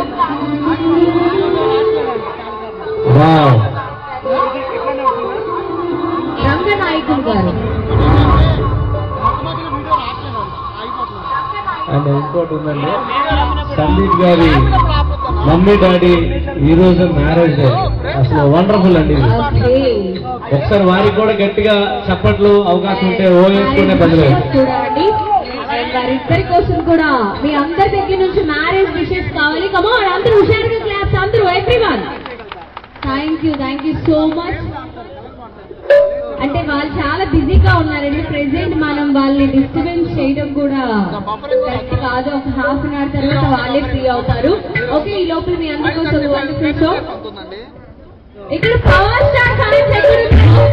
వావ్ రంగనాయకులు గారు అండ్ ఇంకోటి ఉందండి సందీప్ గారి మమ్మీ డాడీ ఈ రోజు మ్యారేజ్ డే అసలు వండర్ఫుల్ అండి ఇది ఓకే ఒకసారి వారికి కూడా గట్టిగా చప్పట్లు అవకాశం ఉంటే ఓ వేసుకునే బదులు కూడా అండి And వారిద్దరి కోసం కూడా మీ అందరి దగ్గర నుంచి మ్యారేజ్ విషెస్ కావాలి కమా అందరూ హుషారుగా క్లాస్ అందరూ everyone thank you thank you so much అంటే వాళ్ళు చాలా బిజీగా ఉన్నారండి ప్రెసెంట్ మనం వాళ్ళని డిస్టర్బెన్స్ చేయడం కూడా కరెక్ట్ కాదు ఒక హాఫ్ అన్ అవర్ తర్వాత వాళ్ళే ఫ్రీ అవుతారు ఓకే ఈ లోపల మీ అందరి కోసం వండర్ఫుల్ షో ఇక్కడ పవర్ స్టార్ ఫ్యాన్స్ ఎక్కడ ఉన్నారు?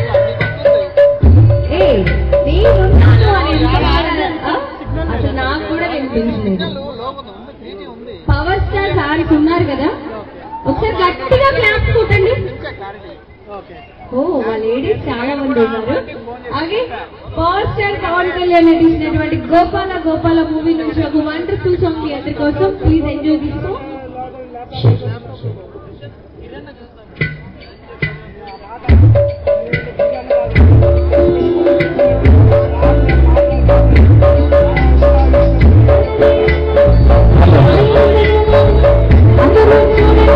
ఏ నేనున్నాను అని ఎందుకు ఆ? అసలు నాకు కూడా వినిపించలేదు పవర్ స్టార్ ఫ్యాన్స్ ఉన్నారు కదా ఒకసారి గట్టిగా క్లాప్స్ కొట్టండి ఓ మా లేడీస్ చాలా మంది ఉన్నారు అలాగే పవర్ స్టార్ పవన్ కళ్యాణ్ నటించినటువంటి గోపాల గోపాల మూవీ నుంచి ఒక వండర్ఫుల్ సాంగ్ మీ అందరి కోసం ప్లీజ్ ఎంజాయ్ తీసుకో అందరూ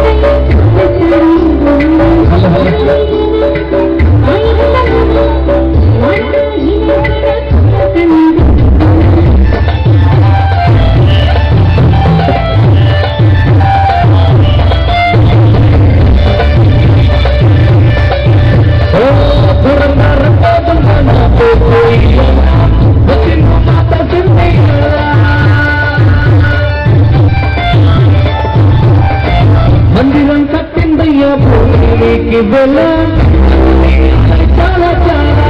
మందిరం కట్టిందయ్యా భూమికి వెళ్ళ చాలా చాలా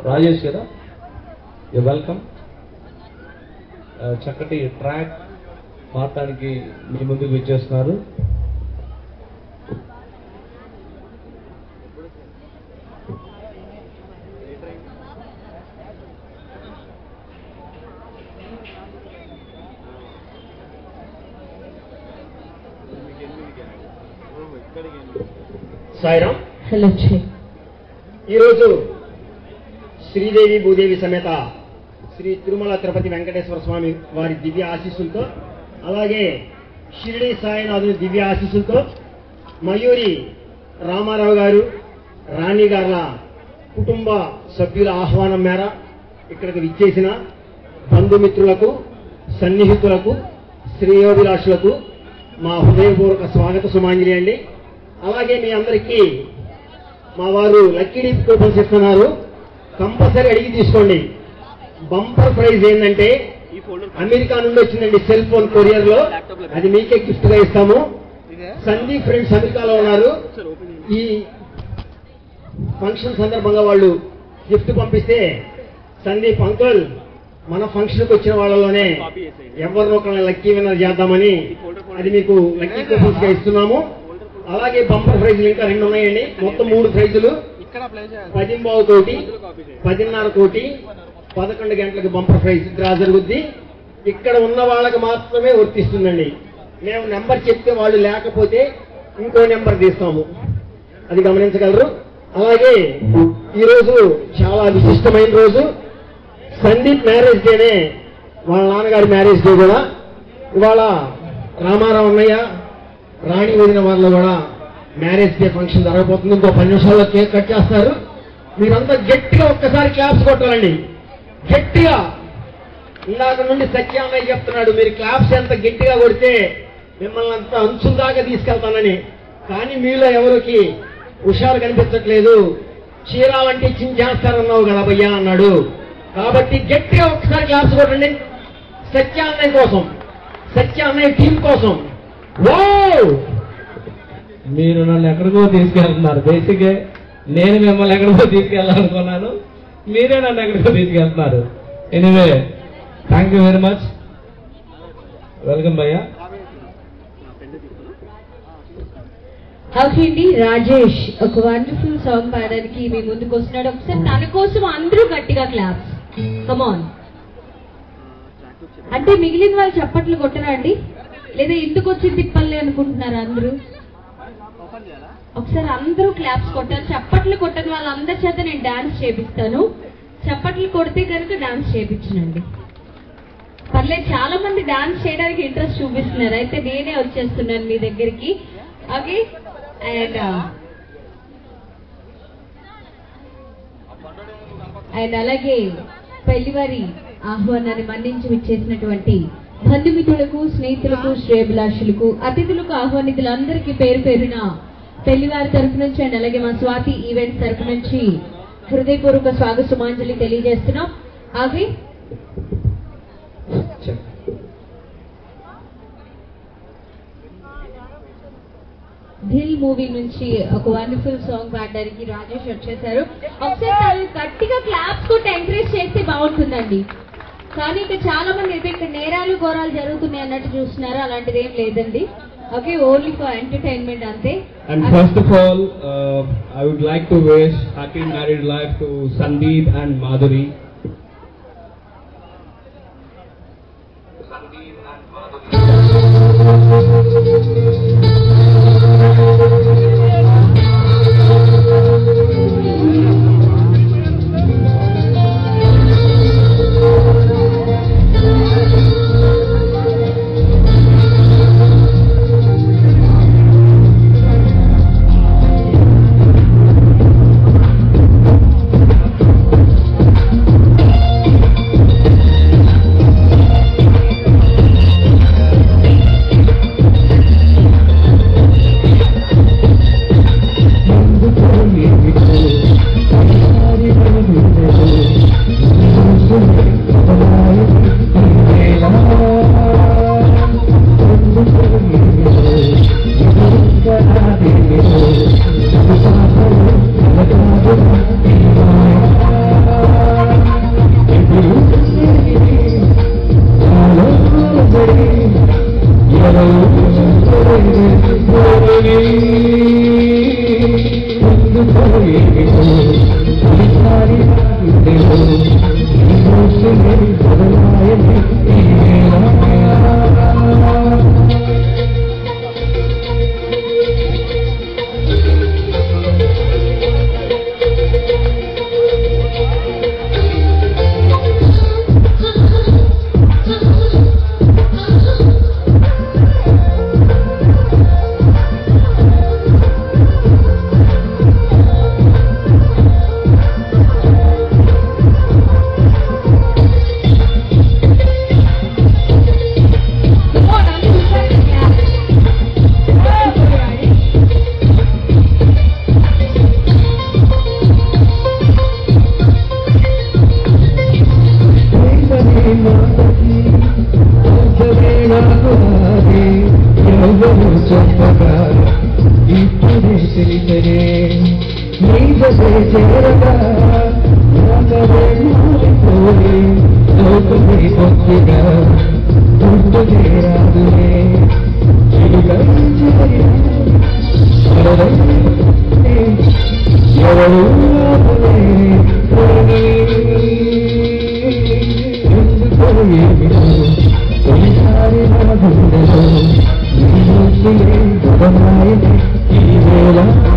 రాజేష్ కదా యూ వెల్కమ్ చక్కటి ట్రాక్ మాట్లాడానికి మీ ముందుకు వచ్చేస్తున్నారు సాయిరాం హలో చె ఈరోజు శ్రీదేవి భూదేవి సమేత శ్రీ తిరుమల తిరుపతి వెంకటేశ్వర స్వామి వారి దివ్య ఆశీస్సులతో అలాగే షిరిడి సాయినాథుని దివ్య ఆశీస్సులతో మయూరి రామారావు గారు రాణి గార్ల కుటుంబ సభ్యుల ఆహ్వానం మేర ఇక్కడికి విచ్చేసిన బంధుమిత్రులకు సన్నిహితులకు శ్రేయోభిలాషులకు మా హృదయపూర్వక స్వాగత సుమాంజలి అండి అలాగే మీ అందరికీ మా వారు లక్కీ డీప్ కూపన్స్ ఇస్తున్నారు కంపల్సరీ అడిగి తీసుకోండి బంపర్ ప్రైజ్ ఏంటంటే అమెరికా నుండి వచ్చిందండి సెల్ ఫోన్ కొరియర్ లో అది మీకే గిఫ్ట్ గా ఇస్తాము సందీప్ ఫ్రెండ్స్ అమెరికాలో ఉన్నారు ఈ ఫంక్షన్ సందర్భంగా వాళ్ళు గిఫ్ట్ పంపిస్తే సందీప్ అంకుల్ మన ఫంక్షన్ కి వచ్చిన వాళ్ళలోనే ఎవరినో ఒకరిని లక్కీ విన్నర్ చేద్దామని అది మీకు లక్కీ కూపన్స్ గా ఇస్తున్నాము అలాగే బంపర్ ప్రైజులు ఇంకా రెండు ఉన్నాయండి మొత్తం మూడు ప్రైజులు ఇక్కడ ప్లే చేయాలి పదింబావు కోటి కాపీ చేయాలి పదిన్నర కోటి పదకొండు గంటలకు బంపర్ ప్రైజ్ డ్రా జరుగుద్ది ఇక్కడ ఉన్న వాళ్ళకి మాత్రమే వర్తిస్తుందండి మేము నెంబర్ చెప్తే వాళ్ళు లేకపోతే ఇంకో నెంబర్ తీస్తాము అది గమనించగలరు అలాగే ఈరోజు చాలా విశిష్టమైన రోజు సందీప్ మ్యారేజ్ డేనే వాళ్ళ నాన్నగారి మ్యారేజ్ డే కూడా ఇవాళ రామారావు అన్నయ్య రాణి వదిన వాళ్ళు కూడా మ్యారేజ్ డే ఫంక్షన్ జరగబోతుంది ఇంకో పది నిమిషాల్లో కేక్ కట్ చేస్తారు మీరంతా గట్టిగా ఒక్కసారి క్లాప్స్ కొట్టాలండి గట్టిగా ఇందాక నుండి సత్యామయ్య చెప్తున్నాడు మీరు క్లాప్స్ ఎంత గట్టిగా కొడితే మిమ్మల్ని అంత అంచుల దాకా తీసుకెళ్తానని కానీ మీలో ఎవరికి హుషారు కనిపించట్లేదు చీరాలంటే చించేస్తారన్నావు కదా భయ్యా అన్నాడు కాబట్టి గట్టిగా ఒక్కసారి క్లాప్స్ కొట్టండి సత్యాన్నయ్య కోసం సత్యాన్నయ్య టీం కోసం ఓ మీరు నన్ను ఎక్కడికో తీసుకెళ్తున్నారు బేసిక్గా నేను మిమ్మల్ని ఎక్కడికో తీసుకెళ్ళాలనుకున్నాను మీరే నన్ను ఎక్కడికో తీసుకెళ్తున్నారు anyway thank you very much welcome భయ్యా ఓకే అండి రాజేష్ ఒక వండర్ఫుల్ సాంగ్ పాడడానికి మీ ముందుకు వస్తున్నాడు ఒకసారి తన కోసం అందరూ గట్టిగా క్లాప్స్ కమాన్ అంటే మిగిలిన వాళ్ళు చప్పట్లు కొట్టరా అండి లేదా ఎందుకు వచ్చి తిప్పలే అనుకుంటున్నారా అందరూ ఒకసారి అందరూ క్లాప్స్ కొట్టాలి చప్పట్లు కొట్టని వాళ్ళందరి చేత నేను డాన్స్ చేపిస్తాను చప్పట్లు కొడితే కనుక డాన్స్ చేపించనండి పర్లేదు చాలా మంది డాన్స్ చేయడానికి ఇంట్రెస్ట్ చూపిస్తున్నారు అయితే నేనే వచ్చేస్తున్నాను మీ దగ్గరికి ఓకే అండ్ అండ్ అలాగే పెళ్లివారి ఆహ్వానాన్ని మన్నించి విచ్చేసినటువంటి బంధుమిత్రులకు స్నేహితులకు శ్రేయభిలాషులకు అతిథులకు ఆహ్వానితులందరికీ పేరు పేరున పెళ్లివారి తరపు నుంచి అండ్ అలాగే మా స్వాతి ఈవెంట్స్ తరపు నుంచి హృదయపూర్వక స్వాగత సుమాంజలి తెలియజేస్తున్నాం అలాగే దిల్ మూవీ నుంచి ఒక వండర్ఫుల్ సాంగ్ పాడడానికి రాజేష్ వచ్చేసారు ఒకసారి తను గట్టిగా క్లాప్స్ కొట్టి ఎంకరేజ్ చేస్తే బాగుంటుందండి కానీ ఇక్కడ చాలా మంది అయితే ఇక్కడ నేరాలు ఘోరాలు జరుగుతున్నాయి అన్నట్టు చూస్తున్నారు అలాంటిది ఏం లేదండి ఓకే ఓన్లీ ఫర్ ఎంటర్టైన్మెంట్ అంతే And first of all, uh, I would like to wish happy married life to Sandeep and Madhuri. Okay ఇప్పుడే తెలిసరే నీజే చేరగా నాకరే మారిపోయి లోకమే కొద్దిగా గుర్తు చేరాదులే చిరుగై చేరి ఎవరు ఎందుకో ఏమిటో తొలిసారి నా గుండెలో నీ మూసులే గొడవాయని ఈ వేళ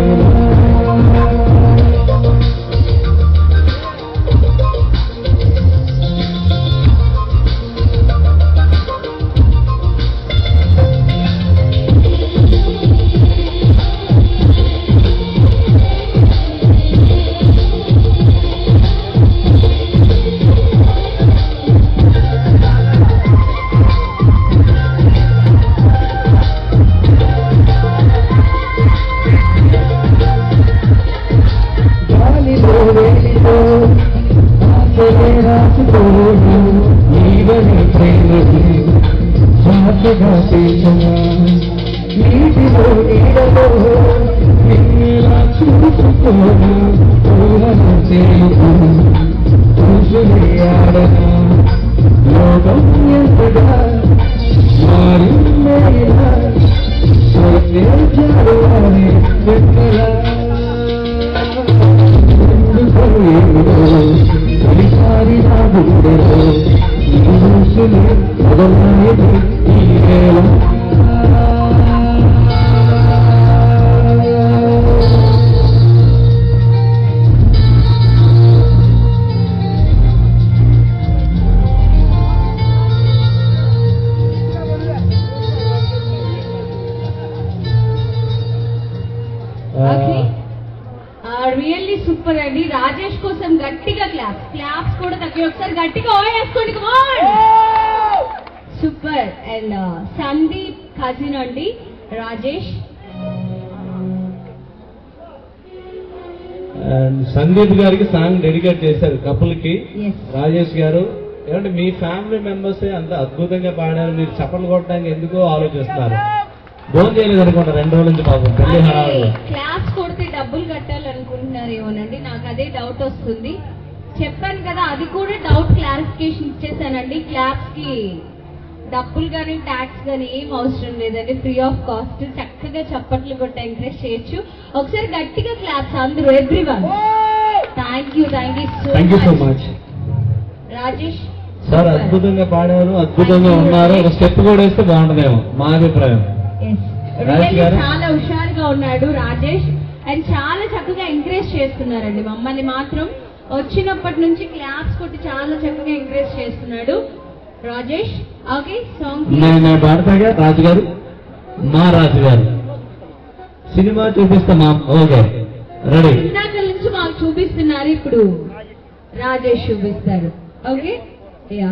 గాలిలో వేలిలో ఆశలే రాసుకోను నీవని ప్రేమకి శ్వాసగా తీసిన నీటిలో నీడలో నిన్నెలా చూసుకోను ఊహను తెలుపు చూసులే ఆడనా లోకం ఎంతగా మారిందేలా స్వర్గేశారు అని ఎక్కడా తొలిసారి నా గుండెలో ఈ రోజులు మొదలైనది ఈ వేళ ఓకే రియల్లీ సూపర్ అండి రాజేష్ కోసం గట్టిగా క్లాప్స్ క్లాప్స్ కూడా తగ్గి ఒకసారి గట్టిగా ఓ వేసుకోండి సూపర్ అండ్ సందీప్ కజిన్ అండి రాజేష్ అండ్ సందీప్ గారికి సాంగ్ డెడికేట్ చేశారు కపుల్ కి ఎస్ రాజేష్ గారు ఏమంటే మీ ఫ్యామిలీ మెంబర్స్ అంత అద్భుతంగా పాడారు మీరు చప్పట్లు కొట్టడానికి ఎందుకో ఆలోచిస్తున్నారు ఫోన్ చేయలేదు అనుకుంటా రెండు రోజుల నుంచి పాపం పెళ్లి హడావుడిలో క్లాప్స్ కొడితే డబ్బులు కట్టాలనుకుంటున్నారేమోనండి నాకు అదే డౌట్ వస్తుంది చెప్పాను కదా అది కూడా డౌట్ క్లారిఫికేషన్ ఇచ్చేసానండి క్లాప్స్ కి డబ్బులు కానీ ట్యాక్స్ కానీ ఏం అవసరం లేదండి ఫ్రీ ఆఫ్ కాస్ట్ చక్కగా చప్పట్లు కొట్టి ఎంకరేజ్ చేయొచ్చు ఒకసారి గట్టిగా క్లాప్స్ అందరూ everyone thank you thank you so thank you so much Rajesh sir అద్భుతంగా పాడారు అద్భుతంగా ఉన్నారు ఒక స్టెప్ కూడా వేస్తే బాగుంటుందేమో మా అభిప్రాయం Yes. రాజేష్ Really గారు? చాలా హుషారుగా ఉన్నాడు రాజేష్ అండ్ చాలా చక్కగా ఎంకరేజ్ చేస్తున్నారండి మమ్మల్ని మాత్రం వచ్చినప్పటి నుంచి క్లాప్స్ కొట్టి చాలా చక్కగా ఎంకరేజ్ చేస్తున్నాడు రాజేష్ ఓకే సాంగ్ నేను నేను పాడతాగా రాజు గారు మా రాజు గారు సినిమా చూపిస్తా మా ఓకే రెడీ ఇందాక నుంచి మాకు చూపిస్తున్నారు ఇప్పుడు రాజేష్ చూపిస్తారు ఓకే యా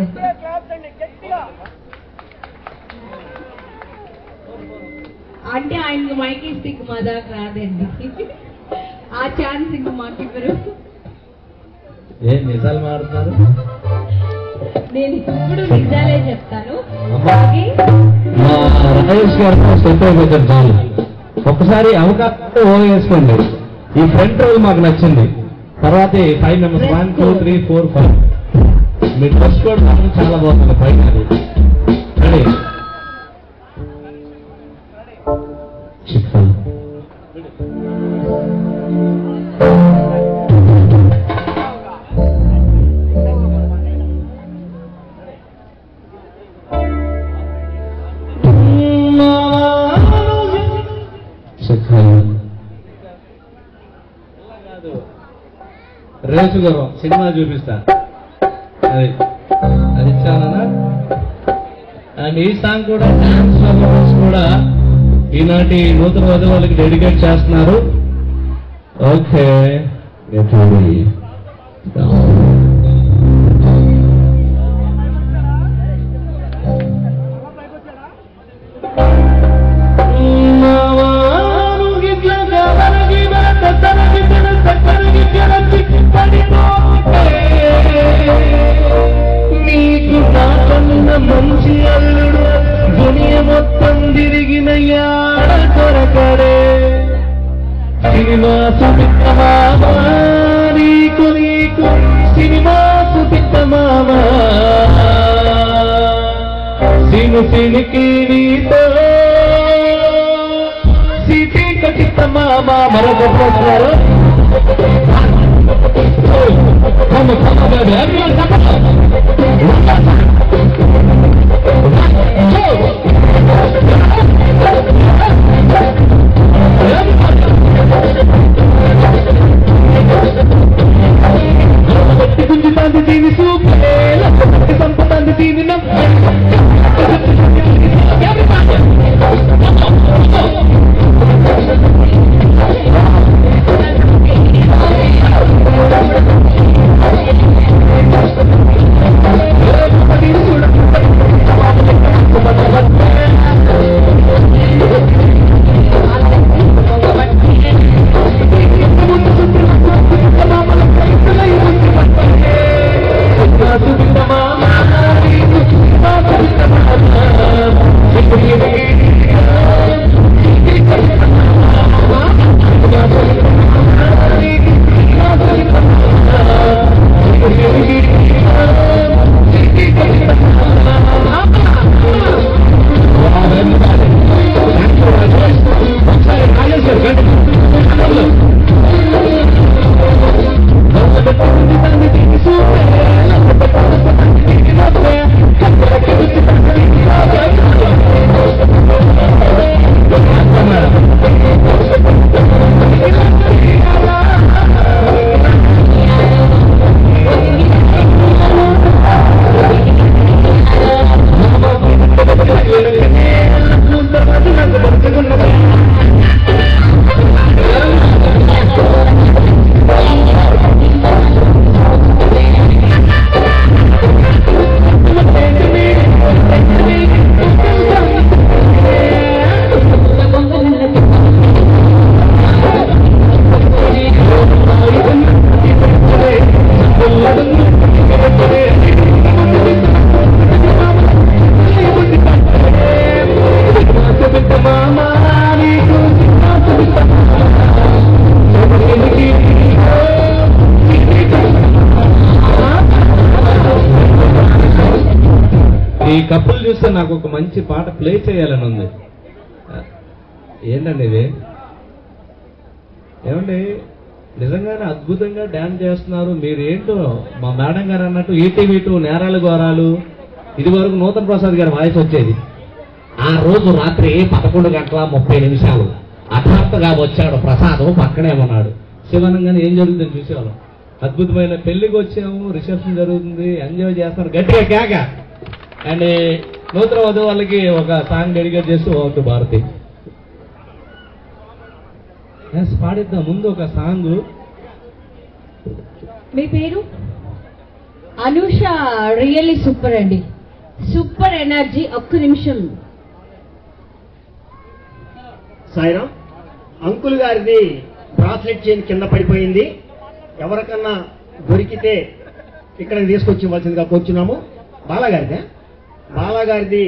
అంటే ఆయనకు మైక్ ఇస్తే ఇంక మా దాకా రాదండి ఆ ఛాన్స్ ఇంక మాకు ఇవ్వరు ఏం నిజాలు మారుతున్నారు నేను ఇప్పుడు నిజాలే చెప్తాను అమ్మా. ఓకే మా రాజేష్ గారు స్టెప్ అయిపోతారు చాలు ఒకసారి అవకాశం ఓ వేసుకోండి ఈ ఫ్రంట్ రోల్ మాకు నచ్చింది తర్వాత five members one two three four five మీ డ్రెస్ కోడ్ మాత్రం చాలా బాగుంది పైన అది రెడీ సఖాయం రేసు గుర్రం సినిమా చూపిస్తా అది అది ఇచ్చానా అండ్ ఈ సాంగ్ కూడా డాన్స్ పర్ఫార్మెన్స్ కూడా ఈనాటి నూతన వధువులకి డెడికేట్ చేస్తున్నారు ఓకే నీకు నాకన్న మంచి అల్లుడు దునియ మొత్తం తిరిగిన యాడ కొరకరే సినిమా సుపిత్త మామ నీకు నీకు సినిమా సుపిత్త మామ సిను సినికి నీతో సిటీ కటిత మామ మరొక ప్రశ్నలు Come on, come on, baby. Everyone, come on. గుంజుతాంది దీని సూపే సంపతాంది దీని ఈ కప్పులు చూస్తే నాకు ఒక మంచి పాట ప్లే చేయాలని ఉంది ఏంటండి ఇది ఏమండి నిజంగానే అద్భుతంగా డ్యాన్స్ చేస్తున్నారు మీరు ఏంటో మా మేడం గారు అన్నట్టు ఈటీవీ టూ నేరాలు ఘోరాలు ఇది వరకు నూతన్ ప్రసాద్ గారి వాయిస్ వచ్చేది ఆ రోజు రాత్రి పదకొండు గంటల ముప్పై నిమిషాలు హఠాత్తుగా వచ్చాడు ప్రసాద్ పక్కనే ఉన్నాడు శివనంగానే ఏం జరుగుతుందో చూసేవాళ్ళం అద్భుతమైన పెళ్లికి వచ్చాము రిసెప్షన్ జరుగుతుంది ఎంజాయ్ చేస్తున్నారు గట్టిగా కేక అండ్ నూతన వధువు వాళ్ళకి ఒక సాంగ్ డెడికేట్ చేస్తూ ఓకే భారతి Yes, పాడిద్దాం ముందు ఒక సాంగ్ మీ పేరు అనూష రియల్లీ సూపర్ అండి సూపర్ ఎనర్జీ ఒక్క నిమిషం సాయిరాం అంకుల్ గారిది బ్రాస్లెట్ చైన్ కింద పడిపోయింది ఎవరికన్నా దొరికితే ఇక్కడ తీసుకొచ్చి ఇవ్వాల్సిందిగా కూర్చున్నాము బాలాగారిదే బాలాగారిది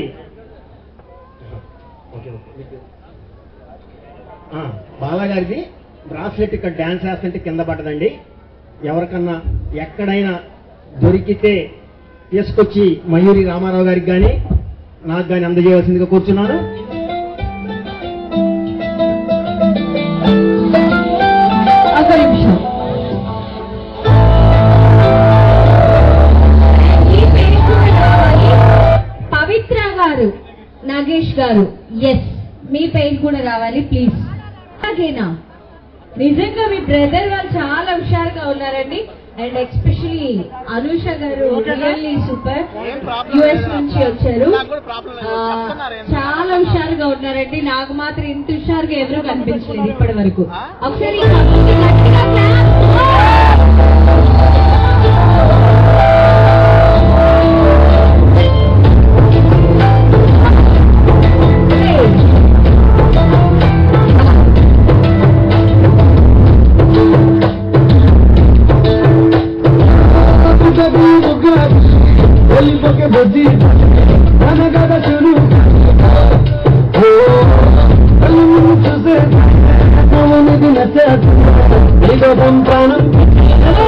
ఓకే, ఓకే. ఆ, బాలాగారిది బ్రాస్లెట్ ఇక్కడ డ్యాన్స్ వేస్తుంటే కింద పడ్డదండి ఎవరికన్నా ఎక్కడైనా దొరికితే తీసుకొచ్చి మయూరి రామారావు గారికి కానీ నాకు కానీ అందజేయవలసిందిగా కూర్చున్నాను ఒక్క నిమిషం ఈ పేరు కూడా రావాలి. పవిత్ర గారు నాగేష్ గారు ఎస్ మీ పేరు కూడా రావాలి ప్లీజ్ అలాగేనా నిజంగా మీ బ్రదర్ వాళ్ళు చాలా హుషారుగా ఉన్నారండి అండ్ ఎక్స్పెషలీ అనూష గారు రియల్లీ సూపర్ యుఎస్ నుంచి వచ్చారు ఆ, చాలా హుషారుగా ఉన్నారండి నాకు మాత్రం ఇంత హుషారుగా ఎవరూ కనిపించలేదు ఇప్పటి వరకు ఒకసారి ఈ couple కి గట్టిగా clap. Hey. వెళ్ళిపోకే బొజ్జి నన్న కథ చూడు ఓ, కళ్ళు ముందు చూసే నచ్చదు నీకోసం ప్రాణం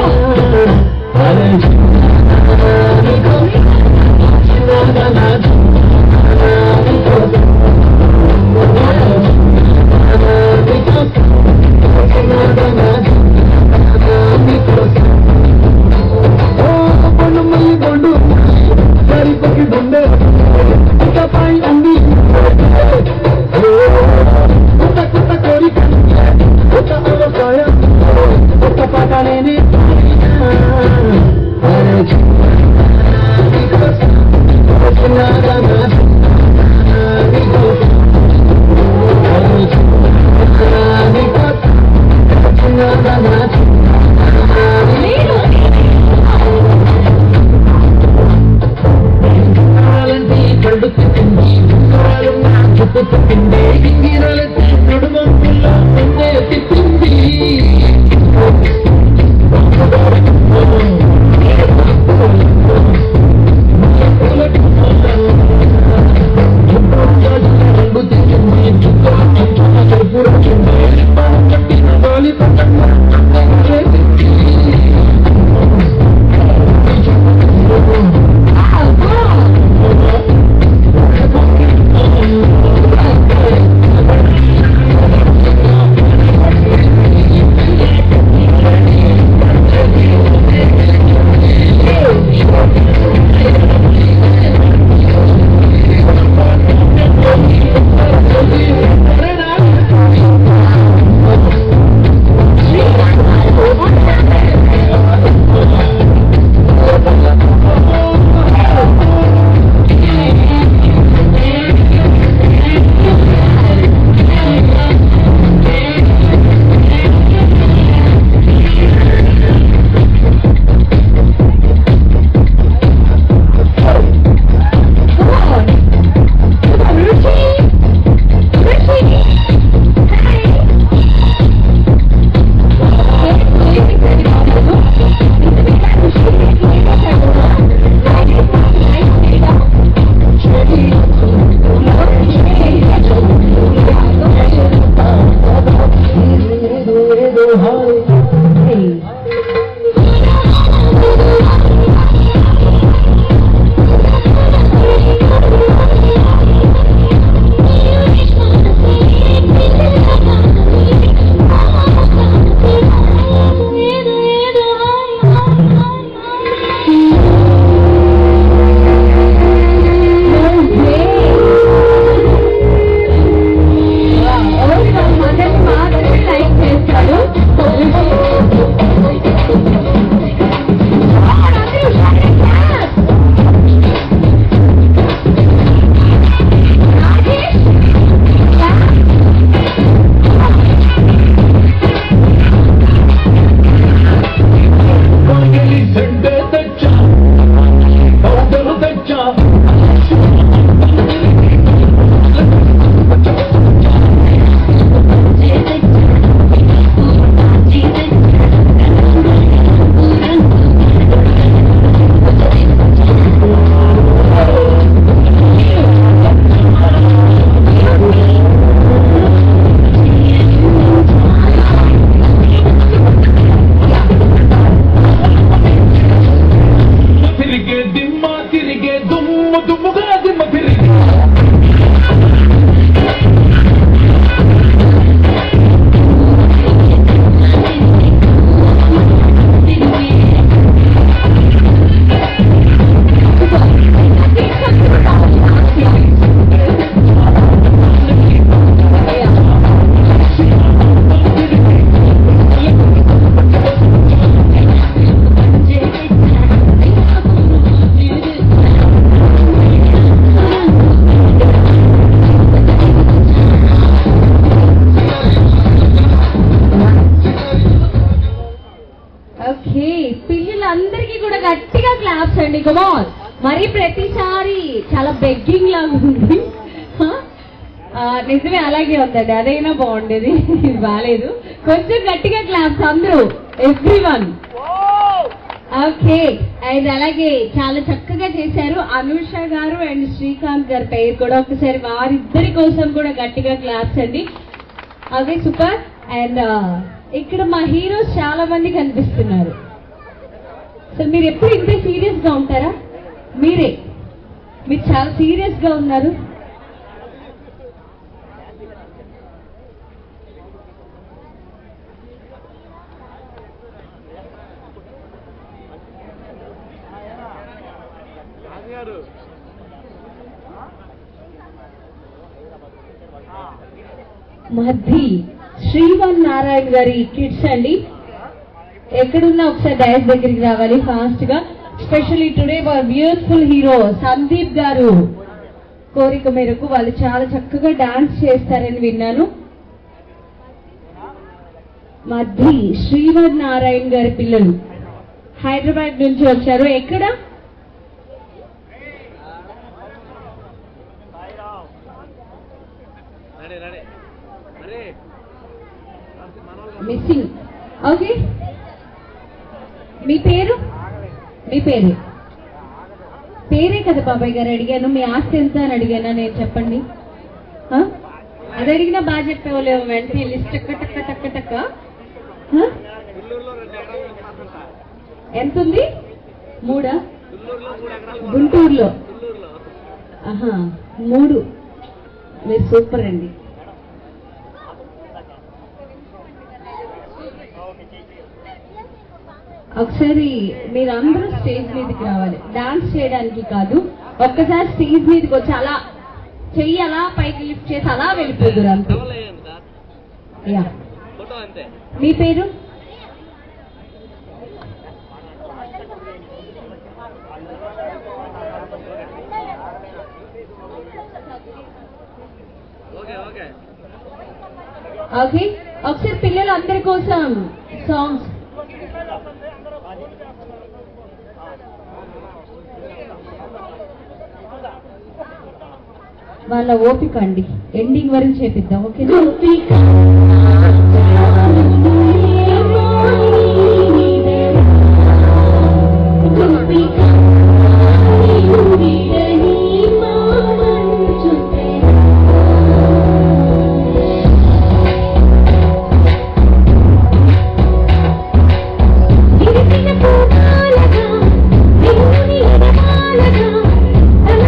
కమాన్ మరి ప్రతిసారి చాలా బెగ్గింగ్ లాగా ఉంది హ? ఆ, నిజమే అలాగే ఉందండి అదైనా బాగుండేది ఇది బాగాలేదు కొంచెం గట్టిగా క్లాప్స్ అందరూ ఎవ్రీ వన్ ఓకే అండ్ అలాగే చాలా చక్కగా చేశారు అనూష గారు అండ్ శ్రీకాంత్ గారి పేరు కూడా ఒకసారి వారిద్దరి కోసం కూడా గట్టిగా క్లాప్స్ అండి అదే సూపర్ అండ్ ఇక్కడ మా హీరోస్ చాలా మంది కనిపిస్తున్నారు సో మీరు ఎప్పుడు ఇంతే సీరియస్ గా ఉంటారా మీరే మీరు చాలా సీరియస్ గా ఉన్నారు మధ్య శ్రీవన్ నారాయణ గారి కిడ్స్ అండి ఎక్కడున్నా ఒకసారి డయస్ దగ్గరికి రావాలి ఫాస్ట్ గా specially today for beautiful hero Sandeep గారు కోరిక మేరకు వాళ్ళు చాలా చక్కగా డాన్స్ చేస్తారని విన్నాను మధ్య శ్రీవన్ నారాయణ గారి పిల్లలు హైదరాబాద్ నుంచి వచ్చారు ఎక్కడ మిస్సింగ్ ఓకే మీ పేరు మీ పేరు పేరే కదా బాబాయ్ గారు అడిగాను మీ ఆస్తి ఎంత అని అడిగానా నేను చెప్పండి ఆ? అది అడిగినా బాగా చెప్పేవాళ్ళు వెంటనే లిస్ట్ టక్క టక్క టక్క టక్క ఆ? ఎంత ఉంది మూడా గుంటూరులో ఆహా మూడు మీరు సూపర్ అండి ఒకసారి మీరందరూ స్టేజ్ మీదకి రావాలి డాన్స్ చేయడానికి కాదు ఒక్కసారి స్టేజ్ మీదకి వచ్చి అలా చెయ్యి అలా పైకి లిఫ్ట్ చేసి అలా వెళ్ళిపోదురు అంతే యా మీ పేరు ఓకే ఒకసారి పిల్లలందరి కోసం సాంగ్స్ వాళ్ళ ఓపిక అండి ఎండింగ్ వరకు చేపిద్దాం ఓకే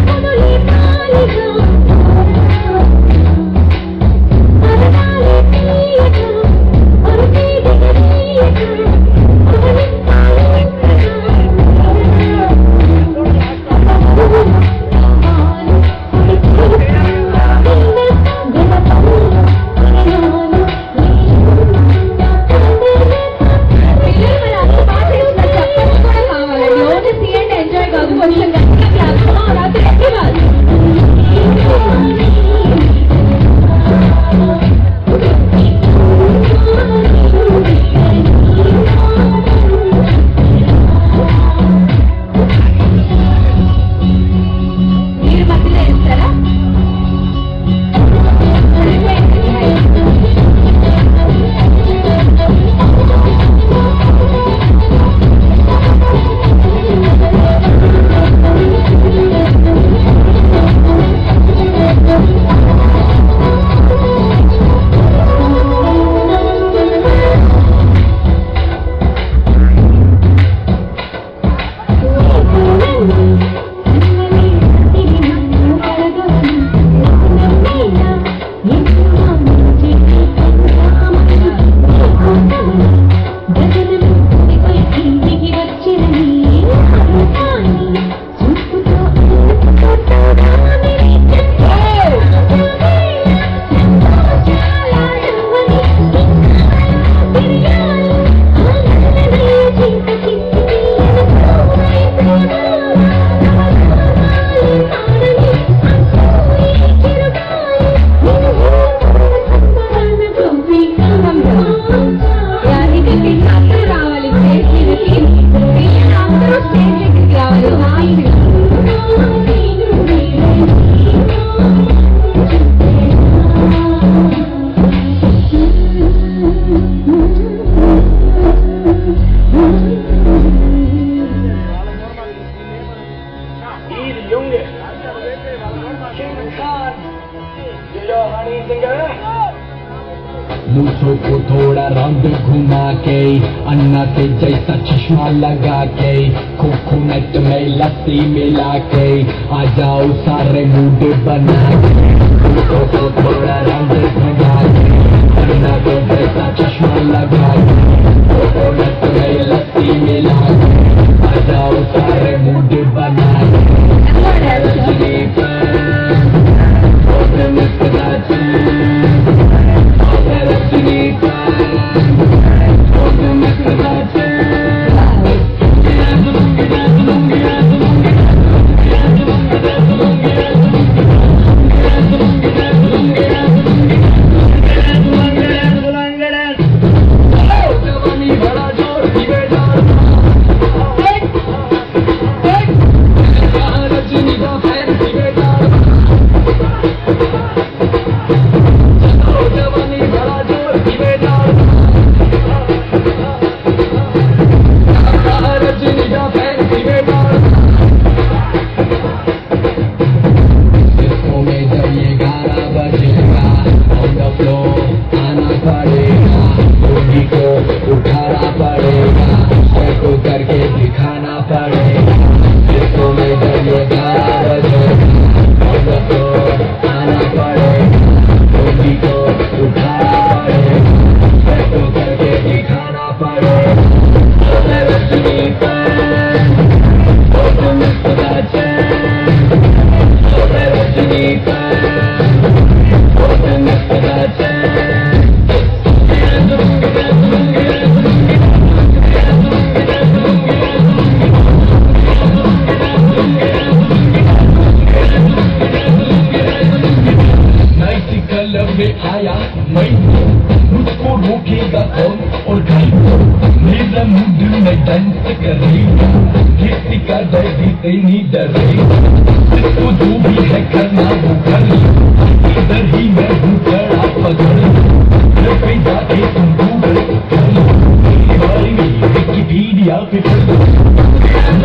పాలగా मूछों को थोड़ा राउंड घुमा के अन्ना के जैसा चश्मा लगा के कोकोनट में लस्सी मिला के आ जाओ सारे मूड बना के मूछों को थोड़ा राउंड घुमा के अन्ना के जैसा चश्मा लगा के कोकोनट में लस्सी मिला के आ जाओ सारे मूड बना के Disco में जब ये गाना बजेगा on the floor आना पड़ेगा मुर्गी को उठाना पड़ेगा स्टेप करके दिखाना पड़ेगा Disco में जब ये गाना बजेगा on the floor आना पड़ेगा मुर्गी को उठाना पड़ेगा स्टेप करके दिखाना पड़ेगा Oh, रजनी fan, oh, तुम खुदा चैन कलर में आया मैं मुझको रोकेगा कौन और कहीं मेरा मुंड में डांस करेगा किसी का दर्द से नहीं डरेगा जिसको जो भी है करना वो कर इधर ही मैं हूँ खड़ा पकड़ घर पे जाके तुम गूगल कर लो मेरे बारे में विकिपीडिया पे पढ़ लो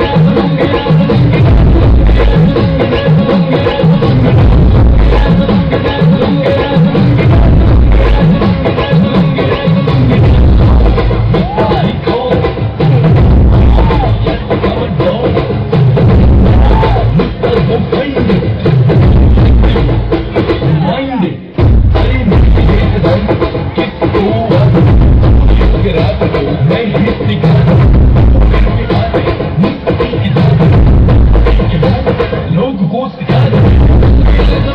लोग को सिखा दो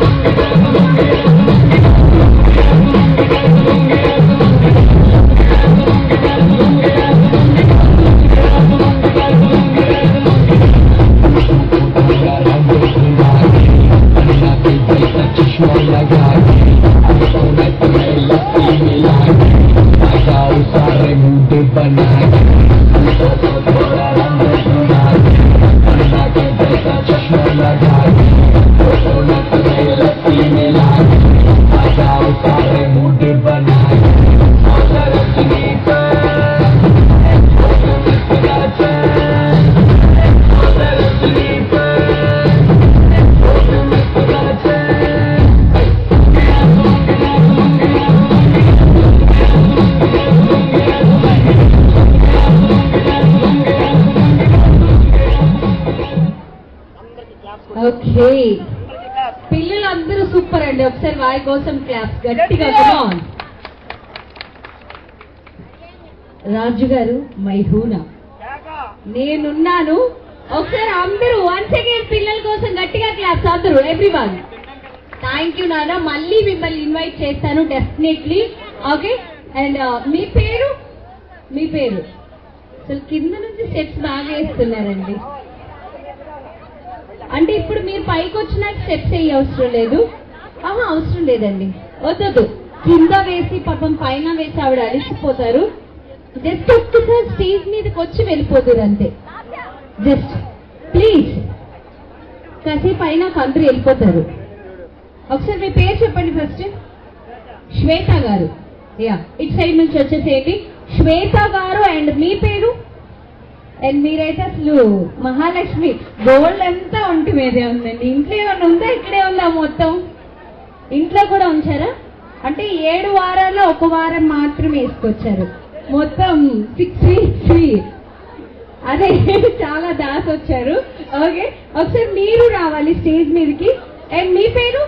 चश्मा लगा के कोनट में लस्सी मिला के आ जाओ सारे मूड बना के मुझको तो थोड़ा रंग घुमा के अन्ना के जैसा चश्मा लगा के कोनट में लस्सी मिला के आ जाओ सारे मूड बना के ओ रजनी fan, ओ मुस्कुरा चैन, ओ रजनी fan, ओ मुस्कुरा चैन ఓకే పిల్లలందరూ సూపర్ అండి ఒకసారి వారి కోసం క్లాప్స్ గట్టిగా come on. రాజు గారు మైహూనా నేనున్నాను ఒకసారి అందరూ వన్స్ అగైన్ పిల్లల కోసం గట్టిగా క్లాప్స్ అందరూ ఎవ్రీ వన్ థ్యాంక్ యూ నాన్న మళ్ళీ మిమ్మల్ని ఇన్వైట్ చేస్తాను డెఫినెట్లీ ఓకే అండ్ మీ పేరు మీ పేరు అసలు కింద నుంచి స్టెప్స్ బాగా వేస్తున్నారండి అంటే ఇప్పుడు మీరు పైకి వచ్చినాక స్టెప్స్ వేయ అవసరం లేదు ఆహా అవసరం లేదండి వద్దదు కింద వేసి పాపం పైన వేసి ఆవిడ అలిసిపోతారు జస్ట్ ఒక్కసారి స్టేజ్ మీదకి వచ్చి వెళ్ళిపోతారు అంతే జస్ట్ ప్లీజ్ కాసేపు అయినా అందరూ వెళ్ళిపోతారు ఒకసారి మీ పేరు చెప్పండి ఫస్ట్ శ్వేత గారు యా ఇటు సైడ్ నుంచి వచ్చేసేయండి శ్వేత గారు అండ్ మీ పేరు అండ్ మీరైతే అసలు మహాలక్ష్మి గోల్డ్ అంతా ఒంటి మీదే ఉందండి ఇంట్లో ఏమన్నా ఉందా ఇక్కడే ఉందా మొత్తం ఇంట్లో కూడా ఉంచారా అంటే ఏడు వారాల్లో ఒక వారం మాత్రమే వేసుకొచ్చారు మొత్తం సిక్స్ వీక్స్ అదే చాలా దాస్ వచ్చారు ఓకే ఒకసారి మీరు రావాలి స్టేజ్ మీదకి అండ్ మీ పేరు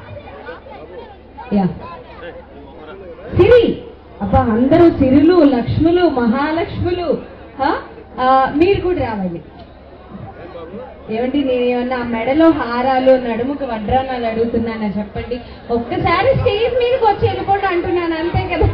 యా సిరి అబ్బా అందరూ సిరులు లక్ష్ములు మహాలక్ష్ములు ఆ? ఆ, మీరు కూడా రావాలి ఏమండి నేను ఏమన్నా ఆ మెడలో హారాలు నడుముకు వడ్రానాలు అడుగుతున్నానా చెప్పండి ఒక్కసారి స్టేజ్ మీదకి వచ్చి వెళ్ళిపోండి అంటున్నాను అంతే కదా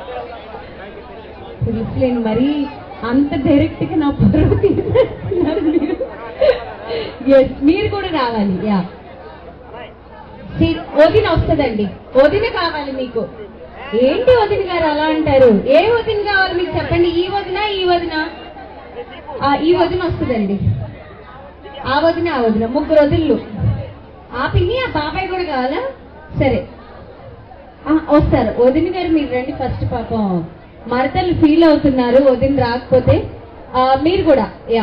తెలుసులేను మరి అంత డైరెక్ట్ గా నా పరువు తీసేస్తున్నారు మీరు ఎస్ మీరు కూడా రావాలి యా సి- వదిన వస్తుందండి వదిన కావాలి మీకు ఏంటి వదిన గారు అలా అంటారు ఏ వదిన కావాలి మీకు చెప్పండి ఈ వదిన ఈ వదిన ఆ, ఈ వదిన వస్తుందండి ఆ వదిన ఆ వదిన ముగ్గురు వదిళ్ళు ఆ పిన్ని ఆ బాబాయ్ కూడా కావాలా సరే ఆ, వస్తారు వదిన గారు మీరు రండి ఫస్ట్ పాపం మరతలు ఫీల్ అవుతున్నారు వదిన రాకపోతే ఆ, మీరు కూడా యా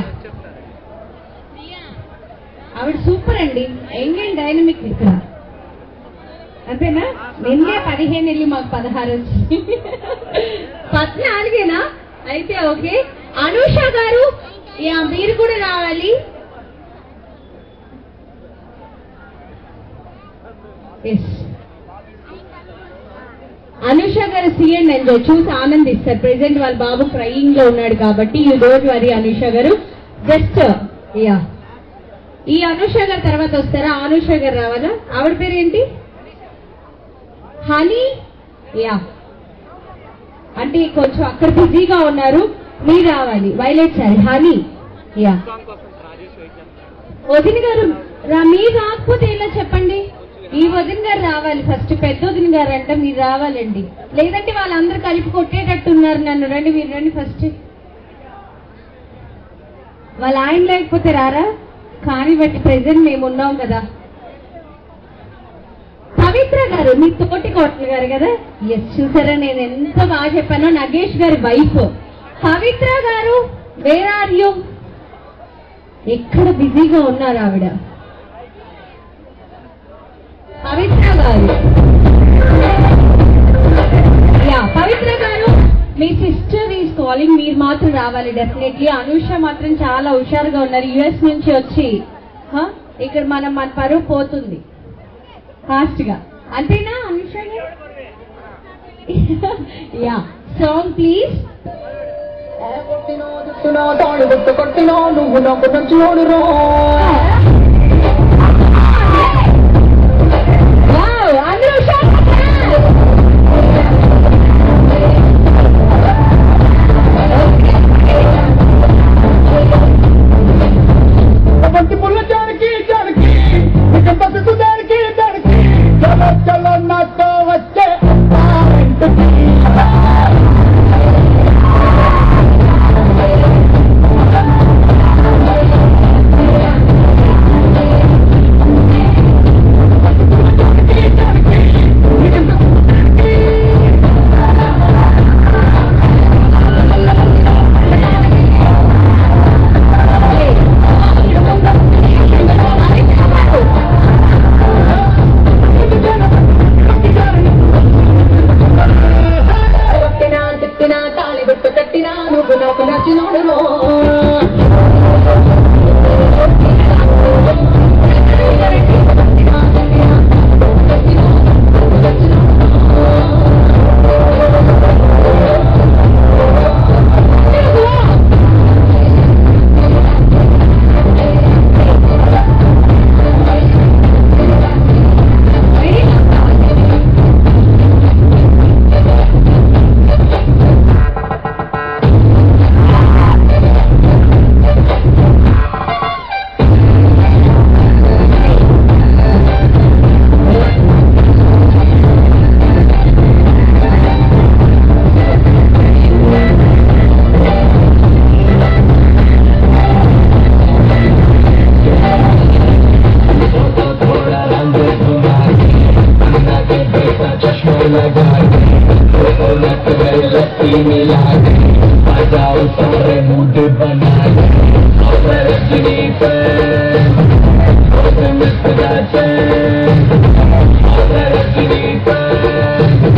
ఆవిడ సూపర్ అండి యంగ్ అండ్ డైనమిక్ ఇక్కడ అంతేనా నిన్నే పదిహేను వెళ్ళి మాకు పదహారు వచ్చి పద్నాలుగేనా అయితే ఓకే అనూష గారు యా మీరు కూడా రావాలి ఎస్ అనుష గారు సీఎండ్ ఎంజాయ్ చూసి ఆనందిస్తారు ప్రెసెంట్ వాళ్ళ బాబు క్రయింగ్ లో ఉన్నాడు కాబట్టి యూ డోంట్ వరీ అనుష గారు జస్ట్ యా ఈ అనుష గారు తర్వాత వస్తారా అనుష గారు రావాలా ఆవిడ పేరు ఏంటి హనీ యా అంటే కొంచెం అక్కడ బిజీగా ఉన్నారు మీరు రావాలి వైలెట్ సారీ హనీ యా వదిన గారు రా- మీరు రాకపోతే ఎలా చెప్పండి ఈ వదిన గారు రావాలి ఫస్ట్ పెద్ద వదిన గారు అంట మీరు రావాలండి లేదంటే వాళ్ళందరూ కలిపి కొట్టేటట్టున్నారు నన్ను రండి మీరు రండి ఫస్ట్ వాళ్ళ ఆయన లేకపోతే రారా కానీ బట్టి ప్రెసెంట్ మేము ఉన్నాం కదా పవిత్ర గారు మీ తోటి కోటలు గారు కదా ఎస్ చూసారా నేను ఎంత బాగా చెప్పానో నగేష్ గారి వైఫ్ పవిత్ర గారు వేర్ ఆర్ యూ ఎక్కడ బిజీగా ఉన్నారు ఆవిడ పవిత్ర గారు యా పవిత్ర గారు మీ సిస్టర్ ఈస్ కాలింగ్ మీరు మాత్రం రావాలి డెఫినెట్లీ అనూష మాత్రం చాలా హుషారుగా ఉన్నారు యుఎస్ నుంచి వచ్చి హ? ఇక్కడ మనం మన పరువు పోతుంది ఫాస్ట్ గా అంతేనా అనుష యా సాంగ్ ప్లీజ్ నువ్వు నాకు నచ్చినోడు రో వావ్ అనుష బంతి పుల్ల జానకి జానకి ఇక బతుకు దానికి దానికి చలో చలో నాతో వచ్చే అపార్ట్మెంట్కి. కొట్టినా తిట్టినా తాళి బిట్టు కట్టినా నువ్వు నాకు నచ్చినోడు రో Jennifer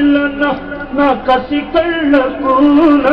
నాటిలన్న నా కసి కళ్ళకున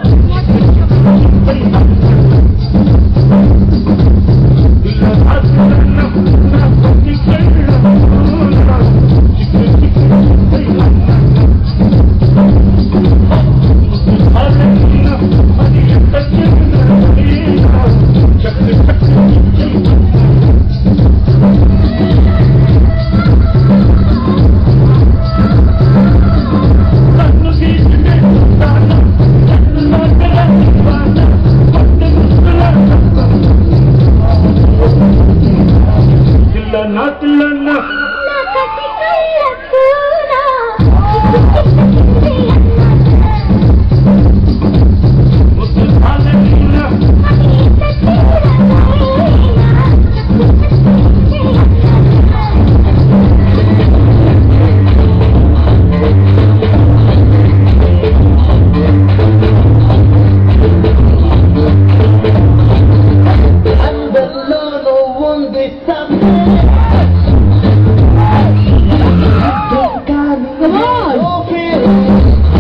నాటిలన్న అందరిలోనూ ఉంది Come on.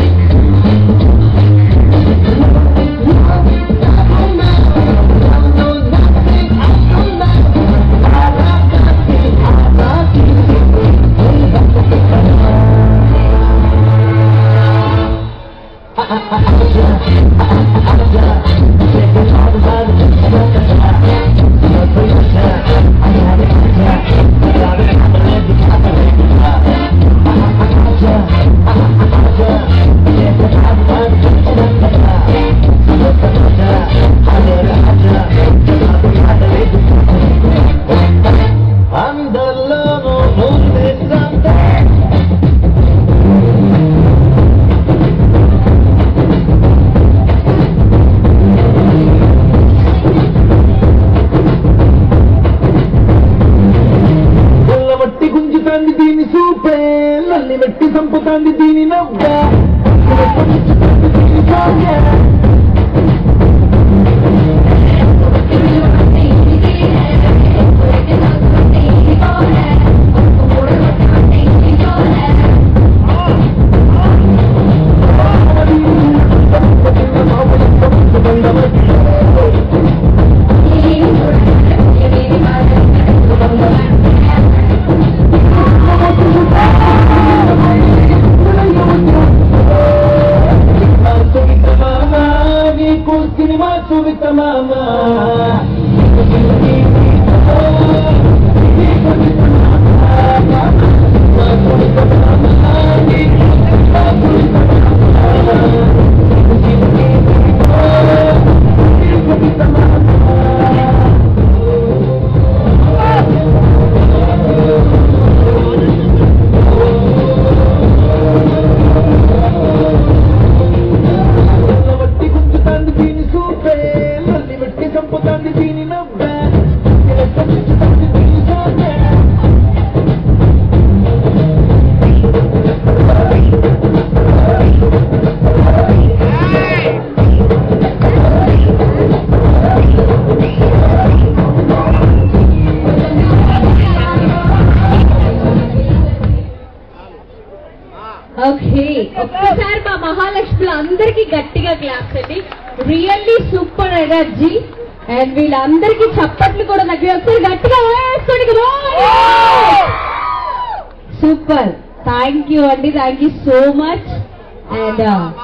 అందరిలోనూ ఉంది సంతే బట్టి గుంజుతాంది దీని సూపే నల్లి మెట్టి సంపుతాంది దీని నవ్వ నీకు సినిమా చూపిస్తామా బట్టి గుంజుతాంది దీని సూపే నల్లి బట్టి సంపుతాంది దీని నవ్వ గుంజుతాంది దీని సూపే ఓకే ఒక్కసారి మా మహాలక్ష్మిలో అందరికి గట్టిగా క్లాప్స్ అండి రియల్లీ సూపర్ ఎనర్జీ అండ్ వీళ్ళందరికీ చప్పట్లు కూడా నాకు ఒకసారి గట్టిగా వేసుకోండి సూపర్ థ్యాంక్ యూ అండి thank you so much and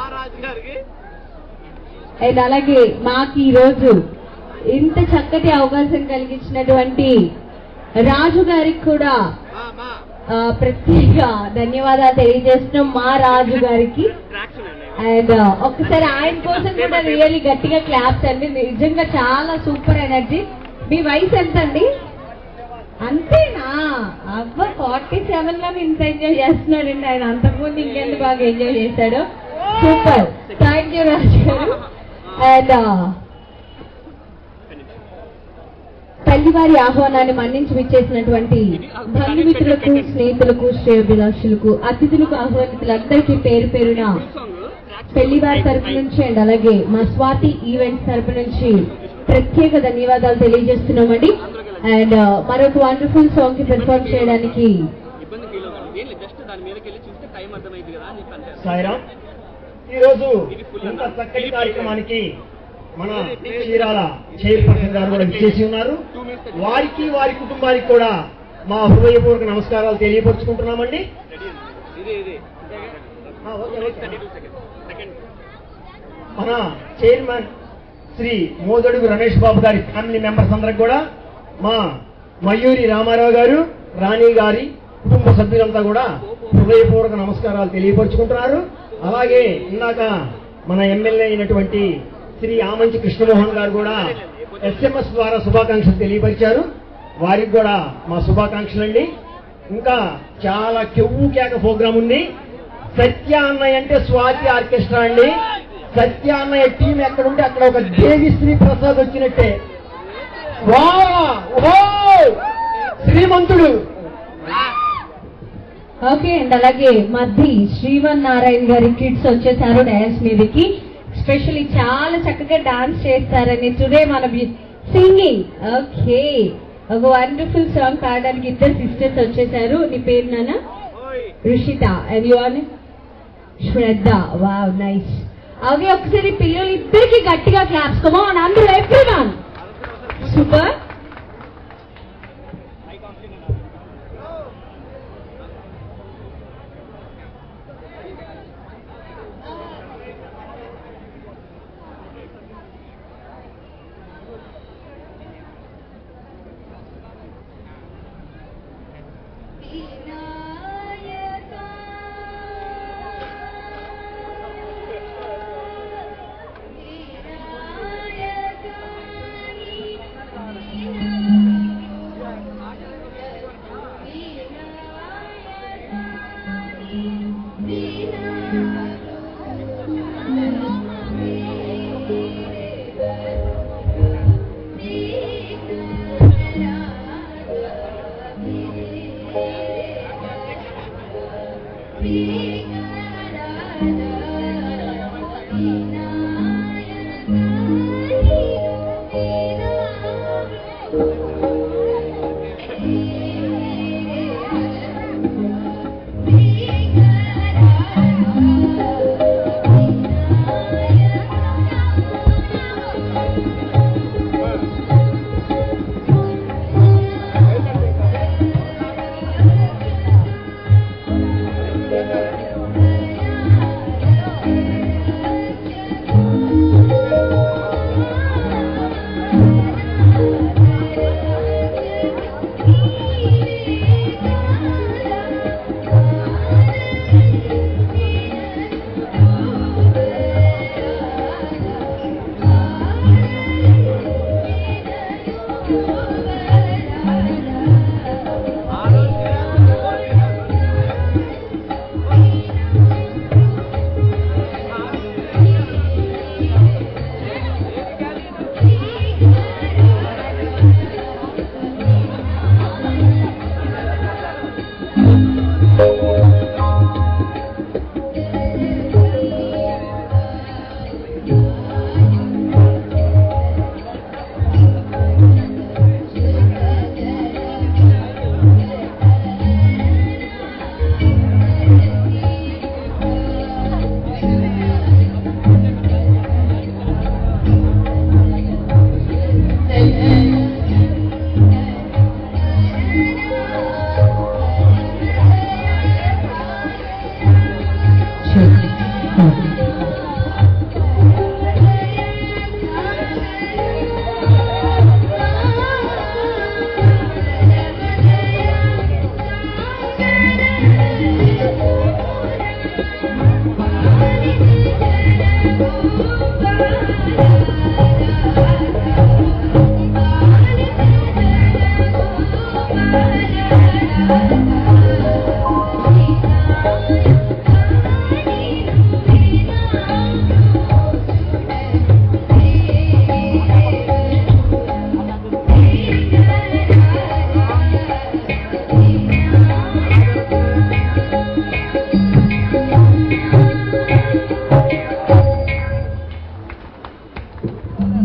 and అలాగే మాకు ఈరోజు ఇంత చక్కటి అవకాశం కలిగించినటువంటి రాజు గారికి కూడా ఆ, ప్రత్యేక ధన్యవాదాలు తెలియజేస్తున్నాం మా రాజు గారికి అండ్ ఒక్కసారి ఆయన కోసం కూడా రియల్లీ గట్టిగా క్లాప్స్ అండి నిజంగా చాలా సూపర్ ఎనర్జీ మీ వయసు ఎంత అండి అంతేనా అబ్బ ఫార్టీ సెవెన్ లో ఇంత ఎంజాయ్ చేస్తున్నాడండి ఆయన అంతకుముందు ఇంకెంత బాగా ఎంజాయ్ చేశాడు సూపర్ థ్యాంక్ యూ రాజు గారు అండ్ తల్లివారి ఆహ్వానాన్ని మన్నించి విచ్చేసినటువంటి బంధుమిత్రులకు స్నేహితులకు శ్రేయోభిలాషులకు అతిథులకు ఆహ్వానితులందరికీ పేరు పేరున పెళ్లివారి తరపు నుంచి అండ్ అలాగే మా స్వాతి ఈవెంట్స్ తరపు నుంచి ప్రత్యేక ధన్యవాదాలు తెలియజేస్తున్నామండి అండ్ మరొక వండర్ఫుల్ సాంగ్ కి పెర్ఫార్మ్ చేయడానికి ఇబ్బంది ఫీల్ అవుతుంది ఏం లేదు జస్ట్ దాని మీదకి వెళ్ళి చూస్తే టైం అర్థమైంది కదా అని చెప్పి అంతే సాయిరామ్ ఈరోజు ఇంత చక్కటి కార్యక్రమానికి మన చీరాల చైర్పర్సన్ గారు కూడా విచ్చేసి ఉన్నారు వారికి వారి కుటుంబానికి కూడా మా హృదయపూర్వక నమస్కారాలు తెలియపరుచుకుంటున్నామండి ఆ, ఓకే, ఓకే. మన చైర్మన్ శ్రీ మోదడుగు రమేష్ బాబు గారి ఫ్యామిలీ మెంబర్స్ అందరికి కూడా మా మయూరి రామారావు గారు రాణి గారి కుటుంబ సభ్యులంతా కూడా హృదయపూర్వక నమస్కారాలు తెలియపరుచుకుంటున్నారు అలాగే ఇందాక మన ఎమ్మెల్యే అయినటువంటి శ్రీ ఆమంచి కృష్ణమోహన్ గారు కూడా ఎస్ఎంఎస్ ద్వారా శుభాకాంక్షలు తెలియపరిచారు వారికి కూడా మా శుభాకాంక్షలు అండి ఇంకా చాలా కెవ్వు కేక ప్రోగ్రాం ఉంది సత్య అన్నయ్య అంటే స్వాతి ఆర్కెస్ట్రా అండి సత్య అన్నయ్య టీం ఎక్కడ ఉంటే అక్కడ ఒక దేవిశ్రీ ప్రసాద్ వచ్చినట్టే వా ఓ శ్రీమంతుడు ఓకే అండ్ అలాగే మధ్య శ్రీవన్ నారాయణ గారి కిడ్స్ వచ్చేసారు డాన్స్ మీదకి స్పెషల్లీ చాలా చక్కగా డాన్స్ చేస్తారని టుడే మన సింగింగ్ ఓకే ఒక వండర్ఫుల్ సాంగ్ పాడడానికి ఇద్దరు సిస్టర్స్ వచ్చేసారు నీ పేరు నాన్న Rushitha and you are Shraddha wow nice అలాగే ఒకసారి పిల్లలు ఇద్దరికి గట్టిగా క్లాప్స్ కమో అని అందరూ ఎవ్రీవన్ సూపర్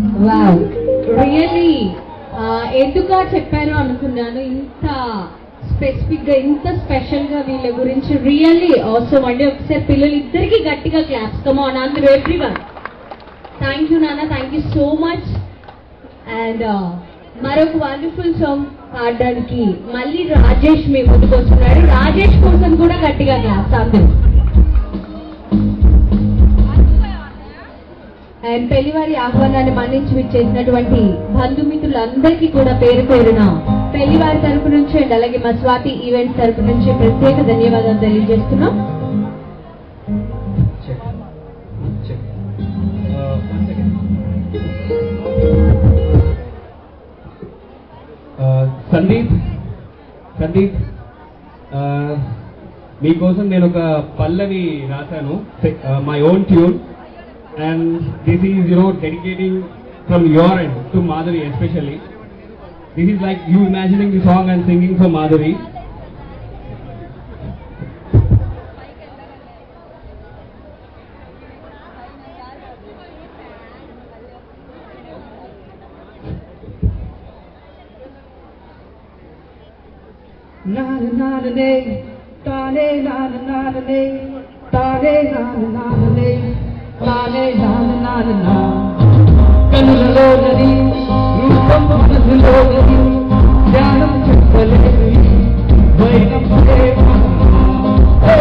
ఎందుకు చెప్పారు అనుకున్నాను ఇంత స్పెసిఫిక్ గా ఇంత స్పెషల్ గా వీళ్ళ గురించి రియల్లీ అవసరం అండి ఒకసారి పిల్లలు ఇద్దరికి గట్టిగా క్లాప్స్ కమాన్ అందరూ ఎవ్రీ వన్ థ్యాంక్ యూ నాన్న thank you so much and మరొక వండర్ఫుల్ సాంగ్ పాడడానికి మళ్ళీ రాజేష్ మీ ముందుకు వస్తున్నాడు రాజేష్ కోసం కూడా గట్టిగా క్లాప్స్ అందరూ అండ్ పెళ్లివారి ఆహ్వానాన్ని మన్నించి మీరు చేసినటువంటి బంధుమిత్రులందరికీ కూడా పేరు పేరున పెళ్లివారి తరపు నుంచి అండ్ అలాగే మా స్వాతి ఈవెంట్స్ తరపు నుంచి ప్రత్యేక ధన్యవాదాలు తెలియజేస్తున్నాం Check. Check. Uh, one second. Uh, Sandeep Sandeep uh, మీకోసం నేను ఒక పల్లవి రాశాను my own tune and this is you know dedicating from your end to Madhuri especially this is like you imagining the song and singing for Madhuri నాన్న నాన్ననే తానే నాన్న నాన్ననే తానే నాన్న నాన్ననే తానే నాన్న నాన్న కనులలోనది రూపం మనసులోనది ధ్యానం చెప్పలేదు వైరం ప్రేమ హే!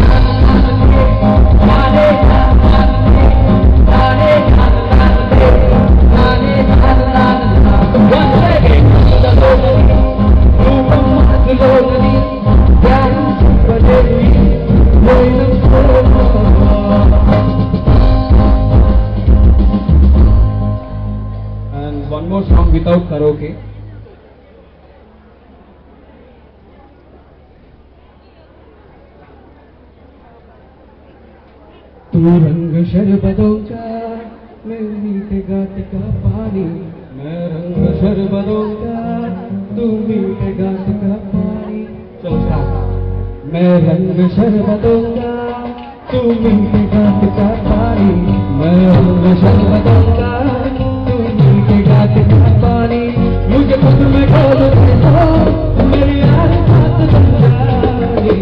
తానే నాన్న నాన్ననే తానే నాన్న నాన్ననే తానే నాన్న నాన్న One second. కనులలోనది రూపం మనసులోనది ధ్యానం చెప్పలేదు వైరం ప్రేమ and one more song without karaoke. तू रंग शरबतों का मैं मीठे गात का पानी मैं रंग शरबतों का तू मीठे गात का पानी चलो start. मैं रंग शरबतों का तू मीठे गात का पानी मैं रंग शरबतों का तू मीठे गात का पानी मुझे खुद में ढोल दे दो मेरी यार बात समझानी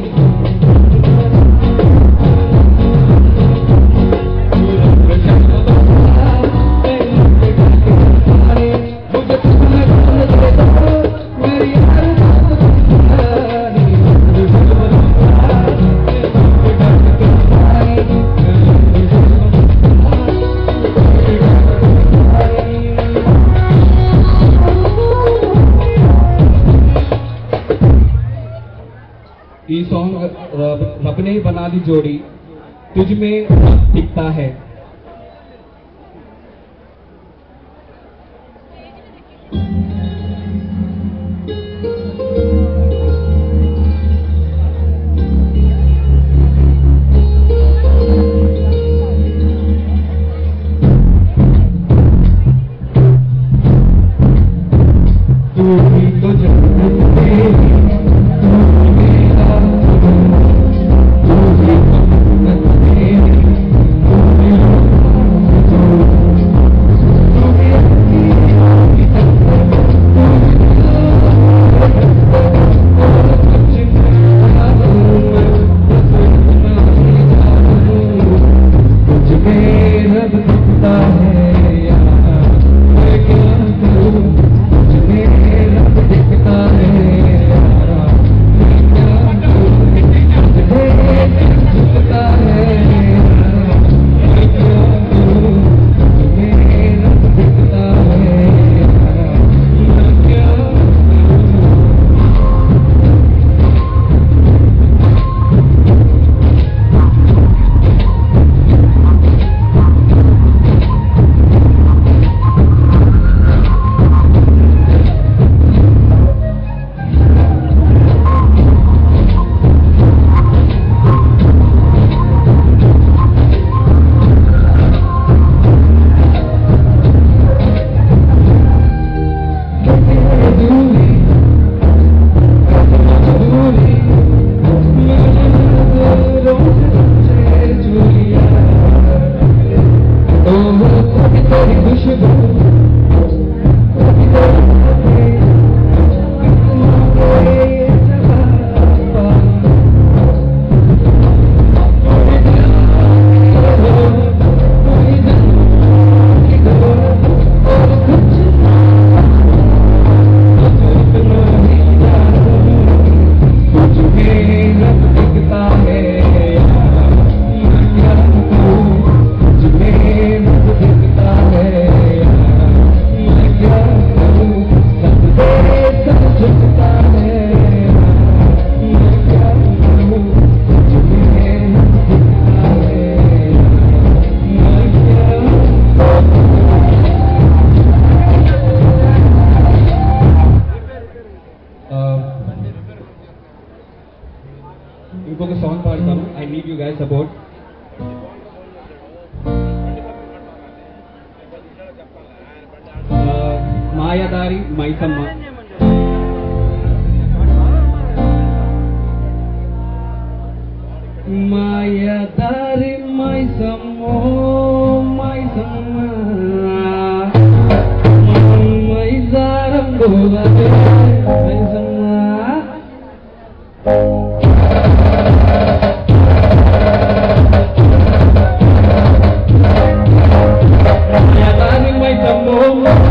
ये सॉन्ग रब रब ने बना दी जोड़ी तुझ में दिखता है तू ही तो जन्नत तेरी तू ही मेरा तू ही तो जन्नत तेरी तू ही तू तू ही अपनी आँखी तक तू ही और कुछ ना हूँ मैं बस इतना ही जानूँ तुझ में रब दिखता है यार मैं क्या करूँ तुझ में रब दिखता है यार मैं क्या करूँ तुझ में रब दिखता है यार मैं क्या करूँ तुझ में रब दिखता है यार मैं क्या करूँ खुशबू మాయదారి మైసమ్మ మాయదారి మైసమ్మో మైసమ్మ మైసారం గోవే మైసమ్మ మాయదారి మైసమ్మో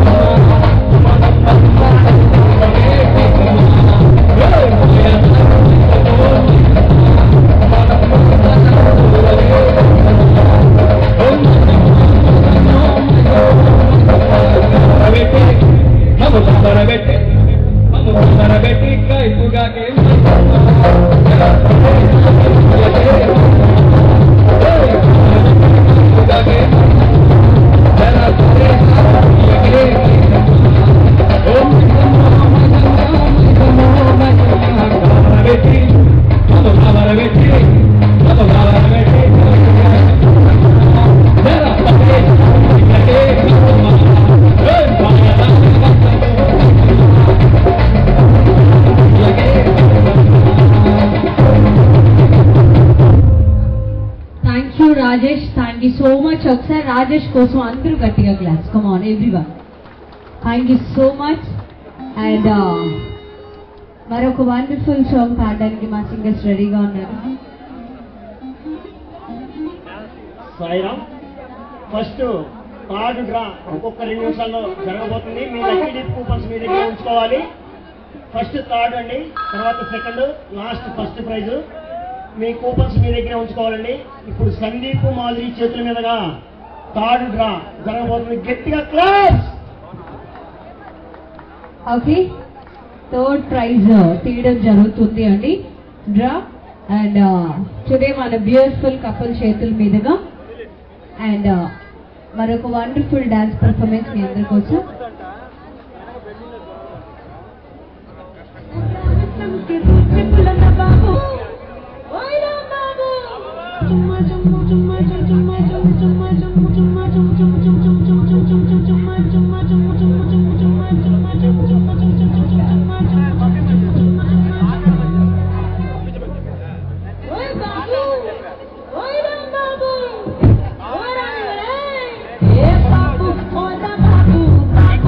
thank you Rajesh thank you so much ఒకసారి రాజేష్ కోసం అందరూ గట్టిగా claps come on everyone thank you so much and మరొక వండర్ఫుల్ సాంగ్ పాడడానికి మా సింగర్స్ రెడీగా ఉన్నారు సాయిరామ్ ఫస్ట్ కార్డు డ్రా ఒక్కొక్క రెండు నిమిషాల్లో జరగబోతుంది మీ లక్కీ డిప్ కూపన్స్ మీ దగ్గర ఉంచుకోవాలి ఫస్ట్ థర్డ్ అండి తర్వాత సెకండ్ లాస్ట్ ఫస్ట్ ప్రైజ్ మీ కూపన్స్ మీ దగ్గర ఉంచుకోవాలండి ఇప్పుడు సందీప్ మాధురి చేతుల మీదుగా థర్డ్ డ్రా జరగబోతుంది గట్టిగా క్లాస్ ఓకే థర్డ్ ప్రైజ్ తీయడం జరుగుతుంది అండి డ్రా అండ్ టుడే మన బ్యూటిఫుల్ కపుల్ చేతుల మీదుగా అండ్ మరొక వండర్ఫుల్ డాన్స్ పర్ఫార్మెన్స్ మీ అందరి కోసం బాబు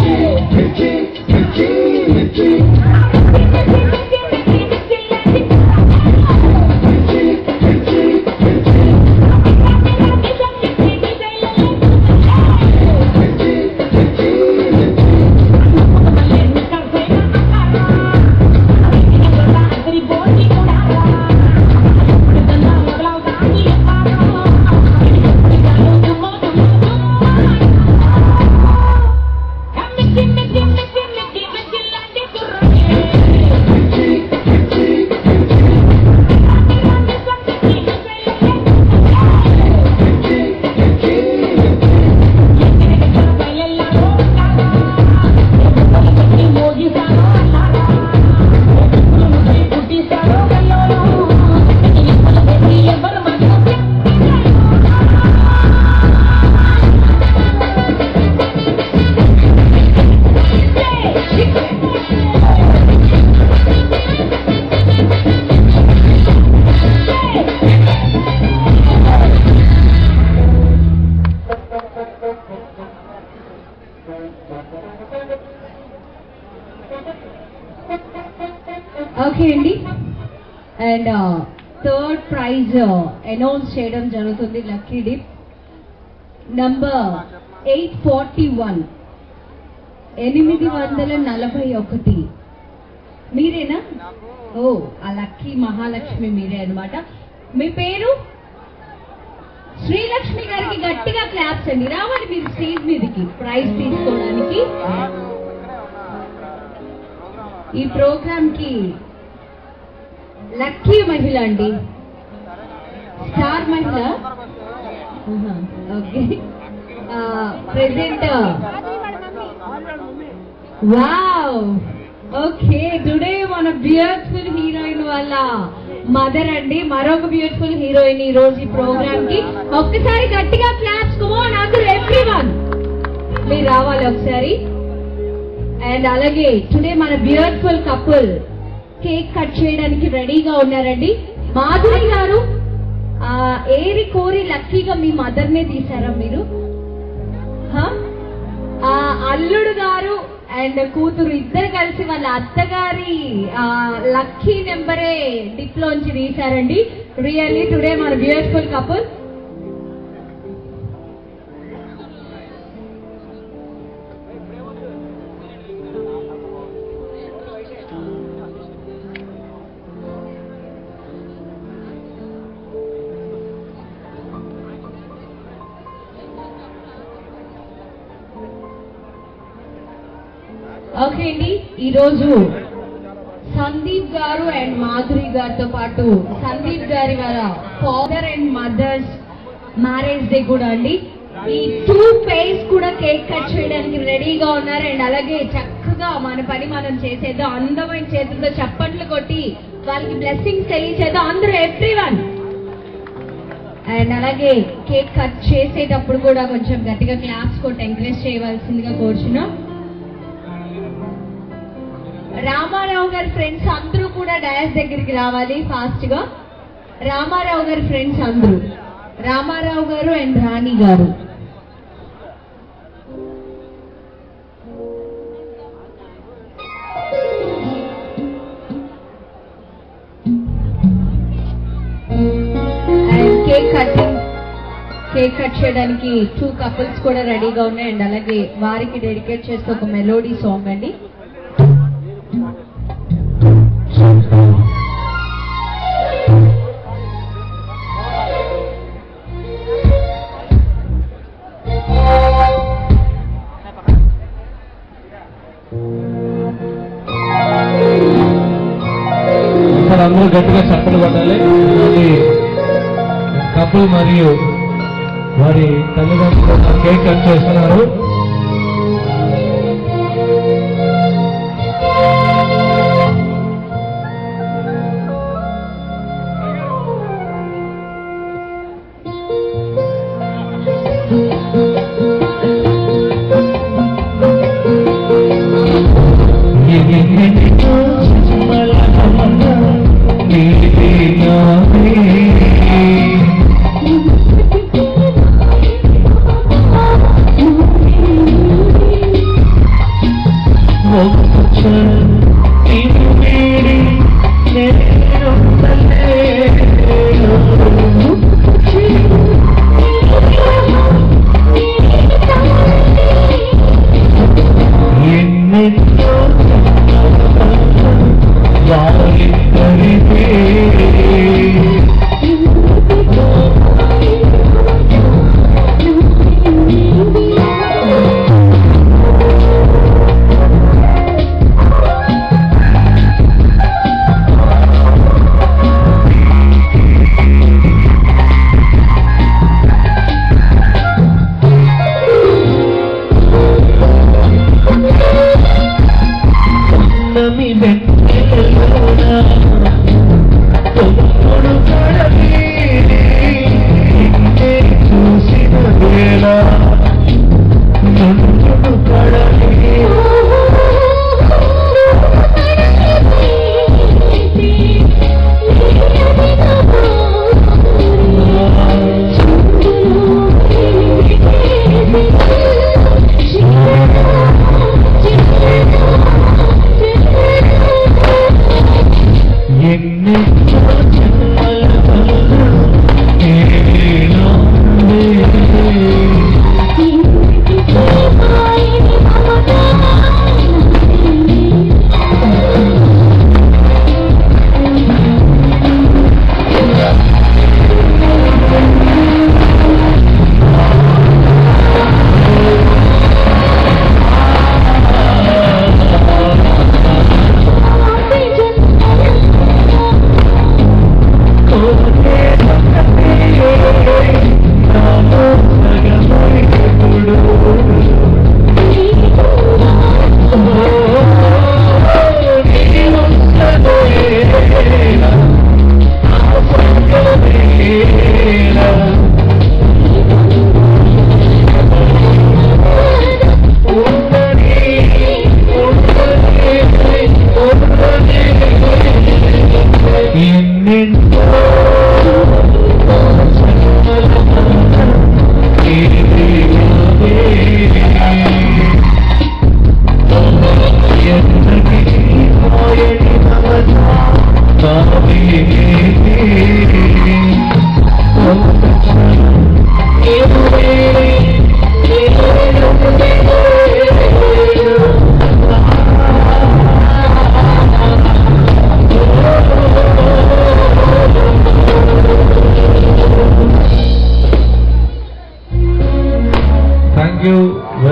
ఓకే అండి అండ్ థర్డ్ ప్రైజ్ అనౌన్స్ చేయడం జరుగుతుంది lucky dip number eight forty one ఎనిమిది వందల నలభై ఒకటి మీరేనా ఓ ఆ లక్కీ మహాలక్ష్మి మీరే అన్నమాట మీ పేరు శ్రీలక్ష్మి గారికి గట్టిగా క్లాప్స్ అండి రావాలి మీరు స్టేజ్ మీదకి ప్రైజ్ తీసుకోవడానికి ఈ ప్రోగ్రామ్ కి లక్కీ మహిళ అండి స్టార్ మహిళ okay present wow okay today మన బ్యూటిఫుల్ హీరోయిన్ వాళ్ళ మదర్ అండి మరొక బ్యూటిఫుల్ హీరోయిన్ ఈ రోజు ఈ ప్రోగ్రామ్ కి ఒక్కసారి గట్టిగా క్లాప్స్ కమోన్ అందరూ ఎవ్రీవన్ మీరు రావాలి ఒకసారి అండ్ అలాగే టుడే మన బ్యూటిఫుల్ కపుల్ కేక్ కట్ చేయడానికి రెడీగా ఉన్నారండి మాధురి గారు ఆ, ఏరి కోరి లక్కీగా మీ మదర్ నే తీసారా మీరు హ? ఆ, అల్లుడు గారు అండ్ కూతురు ఇద్దరు కలిసి వాళ్ళ అత్తగారి ఆ, లక్కీ నెంబరే డిప్ లోంచి తీశారండి రియల్లీ టుడే మన బ్యూటిఫుల్ కపుల్ ఓకే అండి ఈరోజు సందీప్ గారు అండ్ మాధురి గారితో పాటు సందీప్ గారి వాళ్ళ father and mothers marriage day కూడా అండి ఈ టూ పేస్ కూడా కేక్ కట్ చేయడానికి రెడీగా ఉన్నారు అండ్ అలాగే చక్కగా మన పని మనం చేసేద్దాం అందమైన చేతులతో చప్పట్లు కొట్టి వాళ్ళకి బ్లెస్సింగ్స్ తెలియచేద్దాం అందరూ ఎవ్రీ వన్ అండ్ అలాగే కేక్ కట్ చేసేటప్పుడు కూడా కొంచెం గట్టిగా క్లాప్స్ కొట్టి ఎంకరేజ్ చేయవలసిందిగా కోరుచున్నాం రామారావు గారి ఫ్రెండ్స్ అందరూ కూడా డయాస్ దగ్గరికి రావాలి ఫాస్ట్ గా రామారావు గారి ఫ్రెండ్స్ అందరూ రామారావు గారు అండ్ రాణి గారు and cake cutting cake cut చేయడానికి టూ కపుల్స్ కూడా రెడీగా ఉన్నాయి అండ్ అలాగే వారికి డెడికేట్ చేస్తే ఒక మెలోడీ సాంగ్ అండి ఇక్కడ అందరూ గట్టిగా చప్పలు కొట్టాలి అది కపుల్ మరియు వారి తల్లిదండ్రులు కేక్ కట్ చేస్తున్నారు Thank you.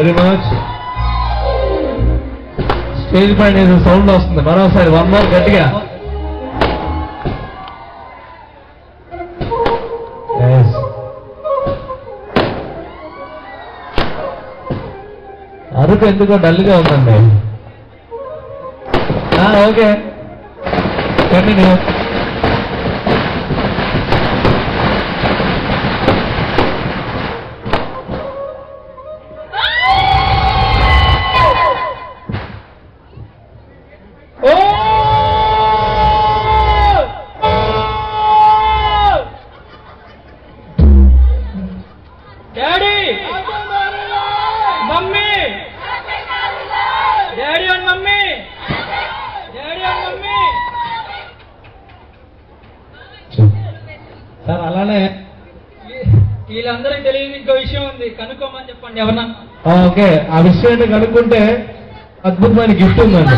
Very much stage పైన ఏదో సౌండ్ వస్తుంది మరోసారి వన్ మోర్ గట్టిగా Yes. అరుకు ఎందుకో డల్గా ఉందండి okay continue daddy mummy daddy and mummy daddy and mummy sir అలానే వీళ్ళందరికీ తెలియని ఇంకో విషయం ఉంది కనుక్కోమని చెప్పండి ఎవరన్నా ఓకే ఆ విషయం ఏంటో కనుక్కుంటే అద్భుతమైన గిఫ్ట్ ఉందండి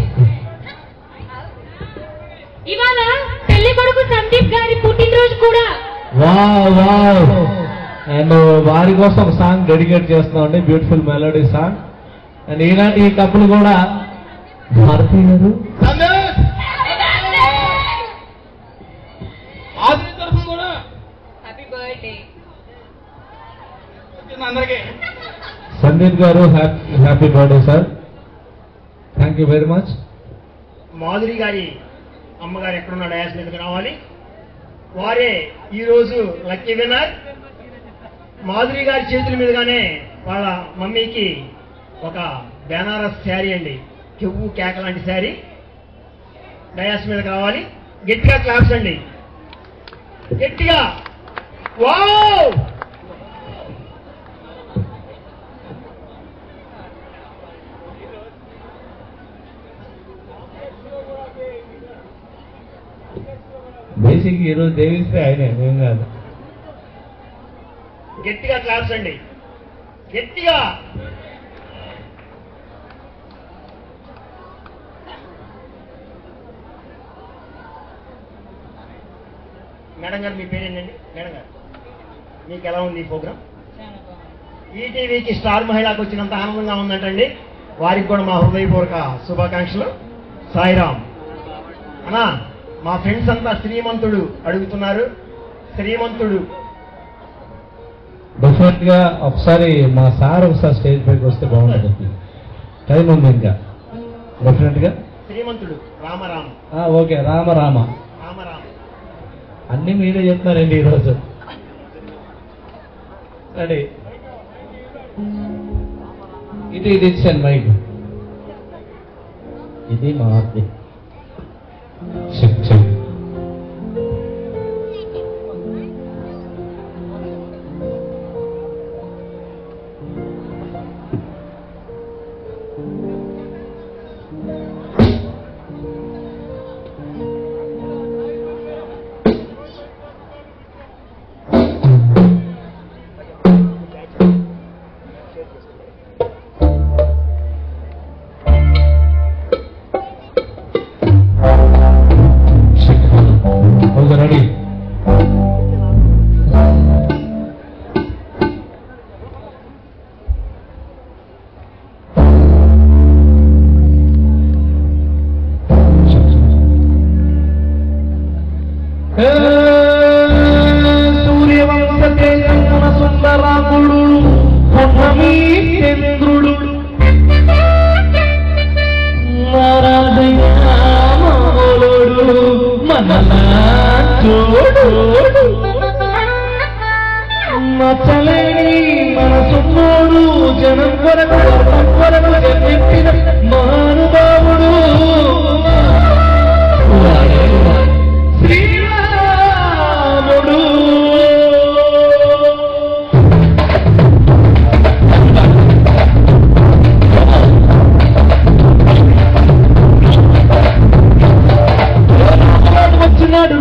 ఇవాళ పెళ్లి కొడుకు సందీప్ గారి పుట్టినరోజు కూడా వావ్ వావ్ అండ్ వారి కోసం ఒక సాంగ్ డెడికేట్ చేస్తున్నామండి బ్యూటిఫుల్ మెలోడీ సాంగ్ అండ్ ఈనాటి ఈ కప్పులు కూడా భారతీయ గారు ఆశ్రయ తరఫున కూడా హ్యాపీ బర్త్డే వచ్చింది అందరికీ సందీప్ గారు happy birthday sir thank you very much Madhuri గారి అమ్మగారు ఎక్కడున్న డయాస్ మీదకి రావాలి వారే ఈరోజు లక్కీ విన్నర్ మాధురి గారి చేతుల మీదుగానే వాళ్ళ మమ్మీకి ఒక బెనారస్ శారీ అండి చెవు కేక లాంటి శారీ డయాస్ మీదకి రావాలి గట్టిగా క్లాప్స్ అండి గట్టిగా వావ్ బేసిక్ ఈరోజు దేవిస్తే ఆయనే మేము కాదు గట్టిగా క్లాప్స్ అండి గట్టిగా మేడం గారు మీ పేరేంటండి మేడం గారు మీకు ఎలా ఉంది ఈ ప్రోగ్రామ్ ఈటీవీకి స్టార్ మహిళకు వచ్చినంత ఆనందంగా ఉందంటండి వారికి కూడా మా హృదయపూర్వక శుభాకాంక్షలు సాయిరామ్ అన్నా మా ఫ్రెండ్స్ అంతా శ్రీమంతుడు అడుగుతున్నారు శ్రీమంతుడు డెఫినెట్ గా ఒకసారి మా సార్ ఒకసారి స్టేజ్ పైకి వస్తే బాగుంటుంది టైం ఉంది ఇంకా డెఫినెట్ గా శ్రీమంతుడు రామరామ ఆ, ఓకే రామ రామ రామరామ అన్ని మీరే చెప్తున్నారండి ఈరోజు రెడీ ఇది ఇది ఇచ్చాను మైక్ ఇది మా Aarti check check okay ready సూర్యవంశ తేజమున సుందరాకుడు పున్నమి చంద్రుడు నారాయణోడు మనలా చూడు నచ్చలేని మనసున్నోడు జనం కొరకు ధర్మం కొరకు జన్మించిన మహానుభావుడు వాడే శ్రీరాముడు వచ్చినాడు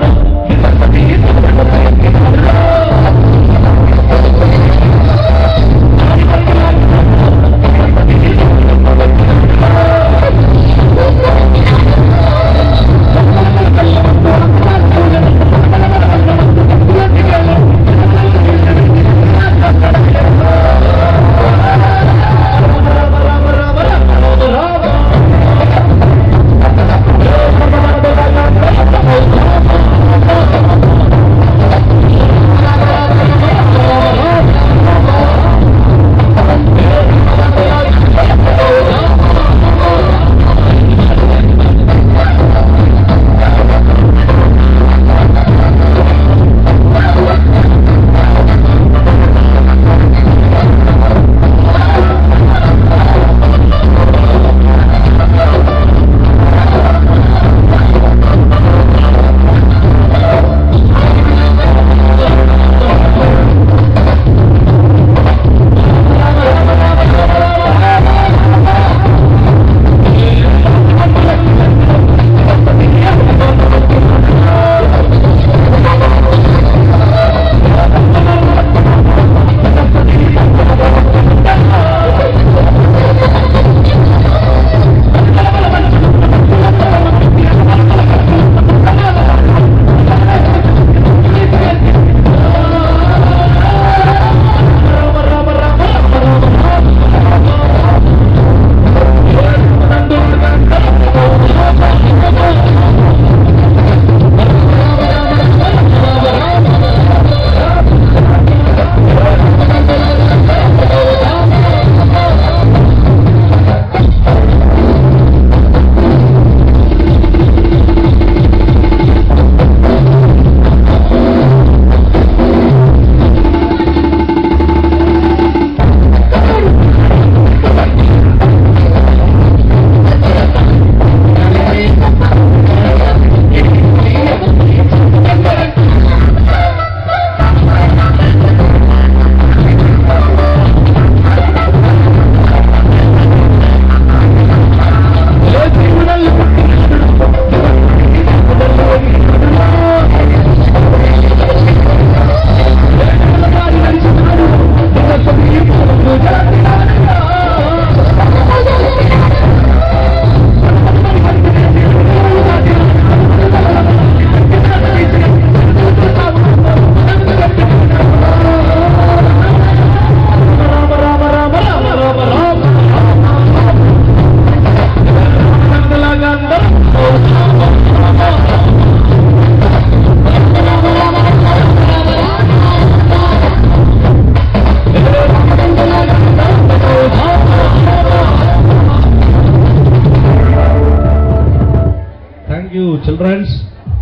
చిల్డ్రన్స్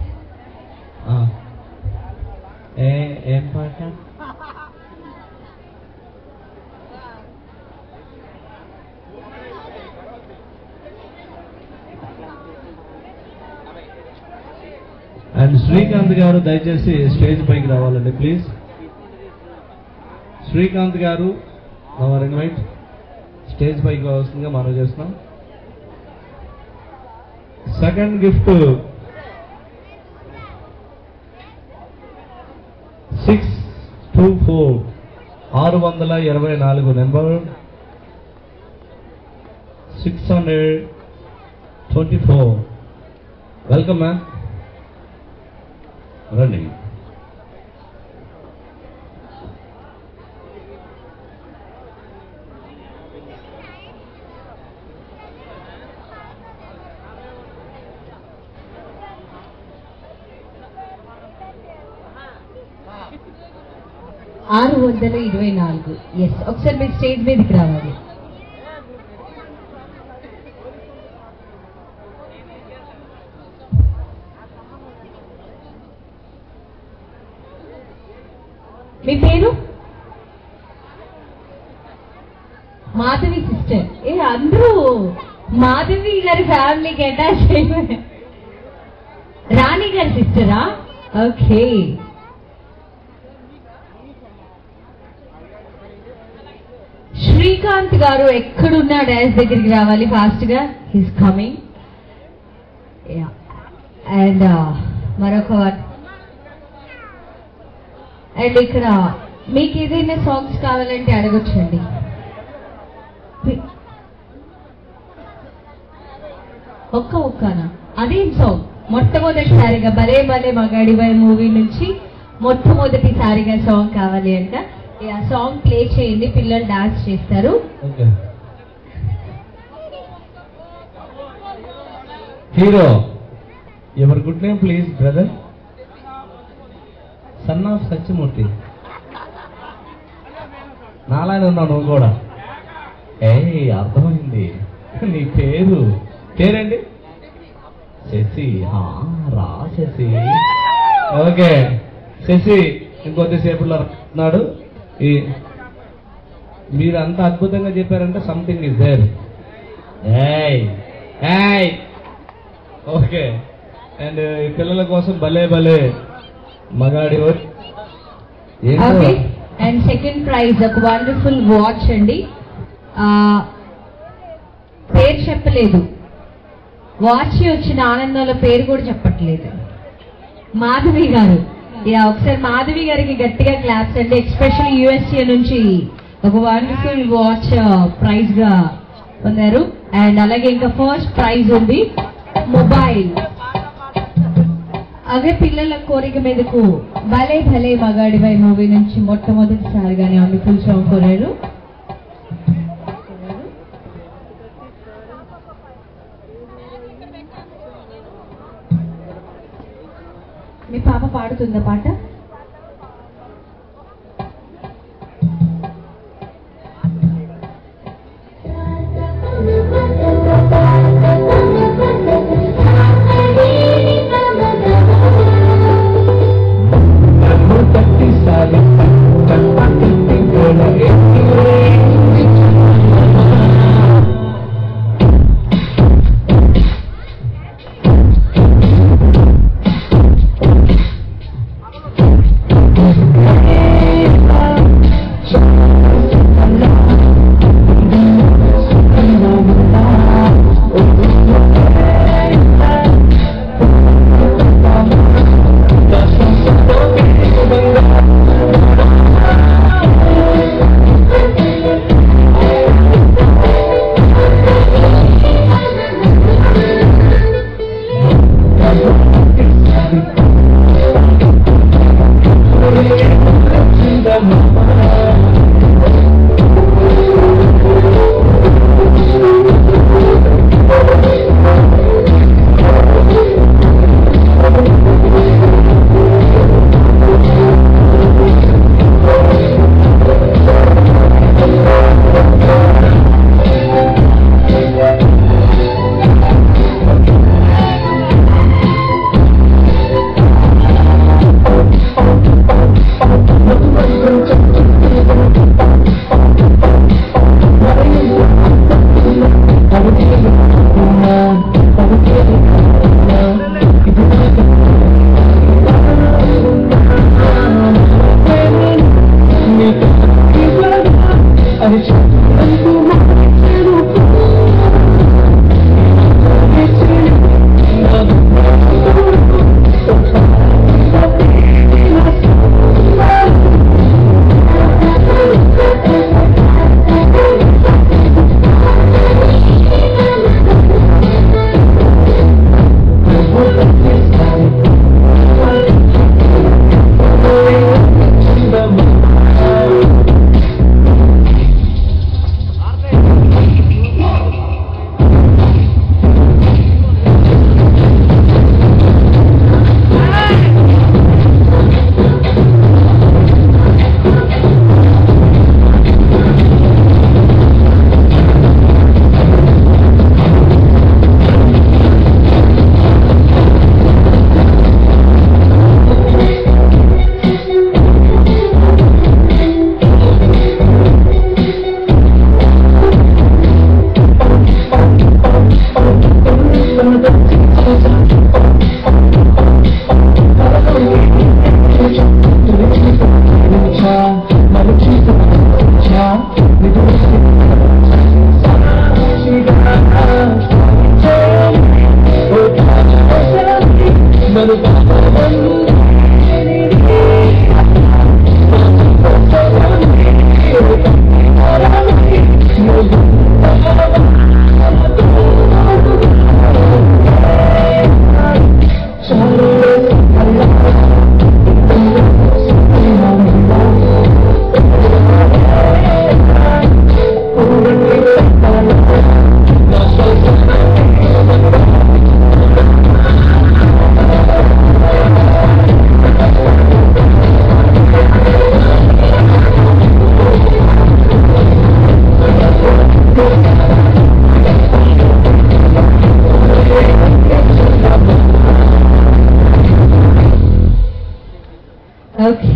ఏ ఏం పాట అండ్ శ్రీకాంత్ గారు దయచేసి స్టేజ్ పైకి రావాలండి ప్లీజ్ శ్రీకాంత్ గారు అవర్ ఇన్వైట్ స్టేజ్ పైకి రావాల్సిందిగా మనం చేస్తున్నాం second gift six two four ఆరు వందల ఇరవై నాలుగు number six hundred twenty four welcome ma'am రండి ఆరు వందల ఇరవై నాలుగు ఎస్ ఒకసారి మీరు స్టేజ్ మీదకి రావాలి మీ పేరు మాధవి సిస్టర్ ఏ అందరూ మాధవి గారి ఫ్యామిలీకి అటాచ్ అయిపోయారు రాణి గారి సిస్టరా ఓకే శ్రీకాంత్ గారు ఎక్కడున్నా డాన్స్ దగ్గరికి రావాలి ఫాస్ట్ గా హీస్ కమింగ్ అండ్ మరొక అండ్ ఇక్కడ మీకు ఏదైనా సాంగ్స్ కావాలంటే అడగొచ్చండి పి- ఒక్క ఒక్కనా అదేం సాంగ్ మొట్టమొదటిసారిగా భలే భలే మగాడిబాయ్ మూవీ నుంచి మొట్టమొదటిసారిగా సాంగ్ కావాలి అంట ఏ, ఆ సాంగ్ ప్లే చేయండి పిల్లలు డాన్స్ చేస్తారు ఓకే హీరో ఎవరి good name please brother son of Satyamurthy నాలానే ఉన్నావు నువ్వు కూడా ఏ అర్థమైంది నీ పేరు పేరేంటి శశి ఆ, రా శశి ఓకే శశి ఇంకొద్దిసేపులో రాస్తున్నాడు ఈ మీరు అంత అద్భుతంగా చెప్పారంటే సంథింగ్ ఇస్ దేర్ ఏయ్ ఏయ్ ఓకే అండ్ ఈ పిల్లల కోసం భలే భలే మగాడి ఓ- ఏంటో ఓకే అండ్ సెకండ్ ప్రైజ్ ఒక వండర్ఫుల్ వాచ్ అండి ఆ, పేరు చెప్పలేదు వాచ్ వచ్చిన ఆనందంలో పేరు కూడా చెప్పట్లేదు మాధవి గారు యా ఒకసారి మాధవి గారికి గట్టిగా క్లాప్స్ అండి ఎక్స్పెషల్ యుఎస్ఏ నుంచి ఒక వండర్ఫుల్ వాచ్ ప్రైజ్ గా పొందారు అండ్ అలాగే ఇంకా ఫస్ట్ ప్రైజ్ ఉంది మొబైల్ అవే పిల్లల కోరిక మీదకు భలే భలే మగాడివై మూవీ నుంచి మొట్టమొదటిసారిగానే వండర్ఫుల్ సాంగ్ కోరారు మీ పాప పాడుతుందా పాట నన్ను తట్టిసారి తట్టి గోల ఎత్తి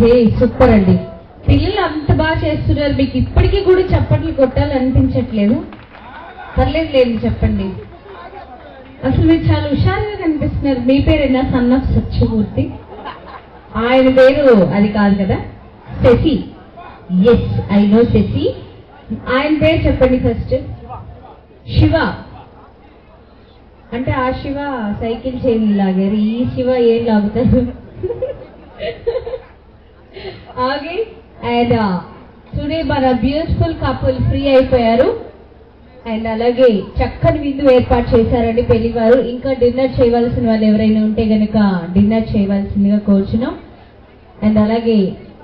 ఓకే సూపర్ అండి పిల్లలు అంత బాగా చేస్తున్నారు మీకు ఇప్పటికీ కూడా చప్పట్లు కొట్టాలనిపించట్లేదు పర్లేదు లేదు చెప్పండి అసలు మీరు చాలా హుషారుగా కనిపిస్తున్నారు మీ పేరేనా సన్ ఆఫ్ సత్యమూర్తి ఆయన పేరు అది కాదు కదా Sashi yes I know Sashi ఆయన పేరు చెప్పండి ఫస్ట్ శివ అంటే ఆ శివ సైకిల్ చైన్ లాగారు ఈ శివ ఏం లాగుతారు ఆగే అండ్ టుడే మన బ్యూటిఫుల్ కపుల్ ఫ్రీ అయిపోయారు అండ్ అలాగే చక్కని విందు ఏర్పాటు చేశారండి పెళ్లి వారు ఇంకా డిన్నర్ చేయవలసిన వాళ్ళు ఎవరైనా ఉంటే గనుక డిన్నర్ చేయవలసిందిగా కోరుచున్నాం అండ్ అలాగే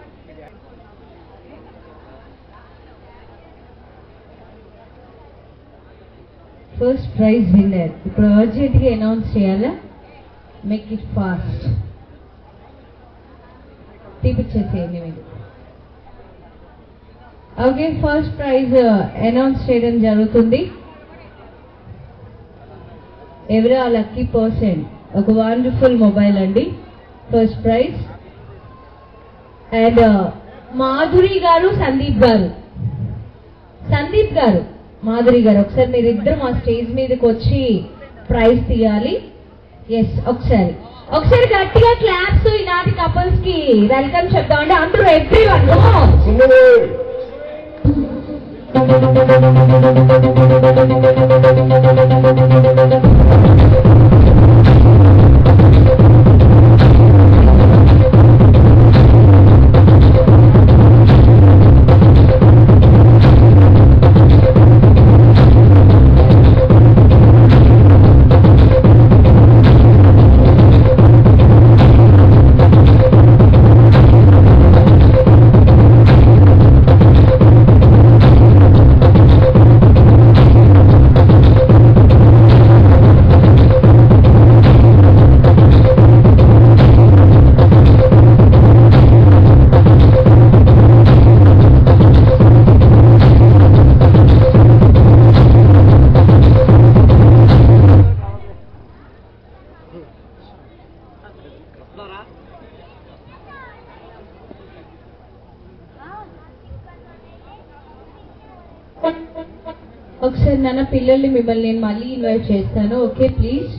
ఫస్ట్ ప్రైజ్ విన్నర్ ఇప్పుడు అర్జెంట్ గా అనౌన్స్ చేయాలా మేక్ ఇట్ ఫాస్ట్ తీపిచ్చేసేయండి మీరు ఓకే ఫస్ట్ ప్రైజ్ అనౌన్స్ చేయడం జరుగుతుంది ఎవరు ఆ లక్కీ పర్సన్ ఒక వండర్ఫుల్ మొబైల్ అండి ఫస్ట్ ప్రైజ్ అండ్ మాధురి గారు సందీప్ గారు సందీప్ గారు మాధురి గారు ఒకసారి మీరు ఇద్దరు మా స్టేజ్ మీదకి వచ్చి ప్రైజ్ తీయాలి ఎస్ ఒకసారి ఒకసారి గట్టిగా క్లాప్స్ ఈనాటి కపుల్స్ కి వెల్కమ్ చెప్తామండి అందరూ ఎవ్రీ వన్ ఒకసారి నాన్న పిల్లల్ని మిమ్మల్ని నేను మళ్ళీ ఇన్వైట్ చేస్తాను ఓకే ప్లీజ్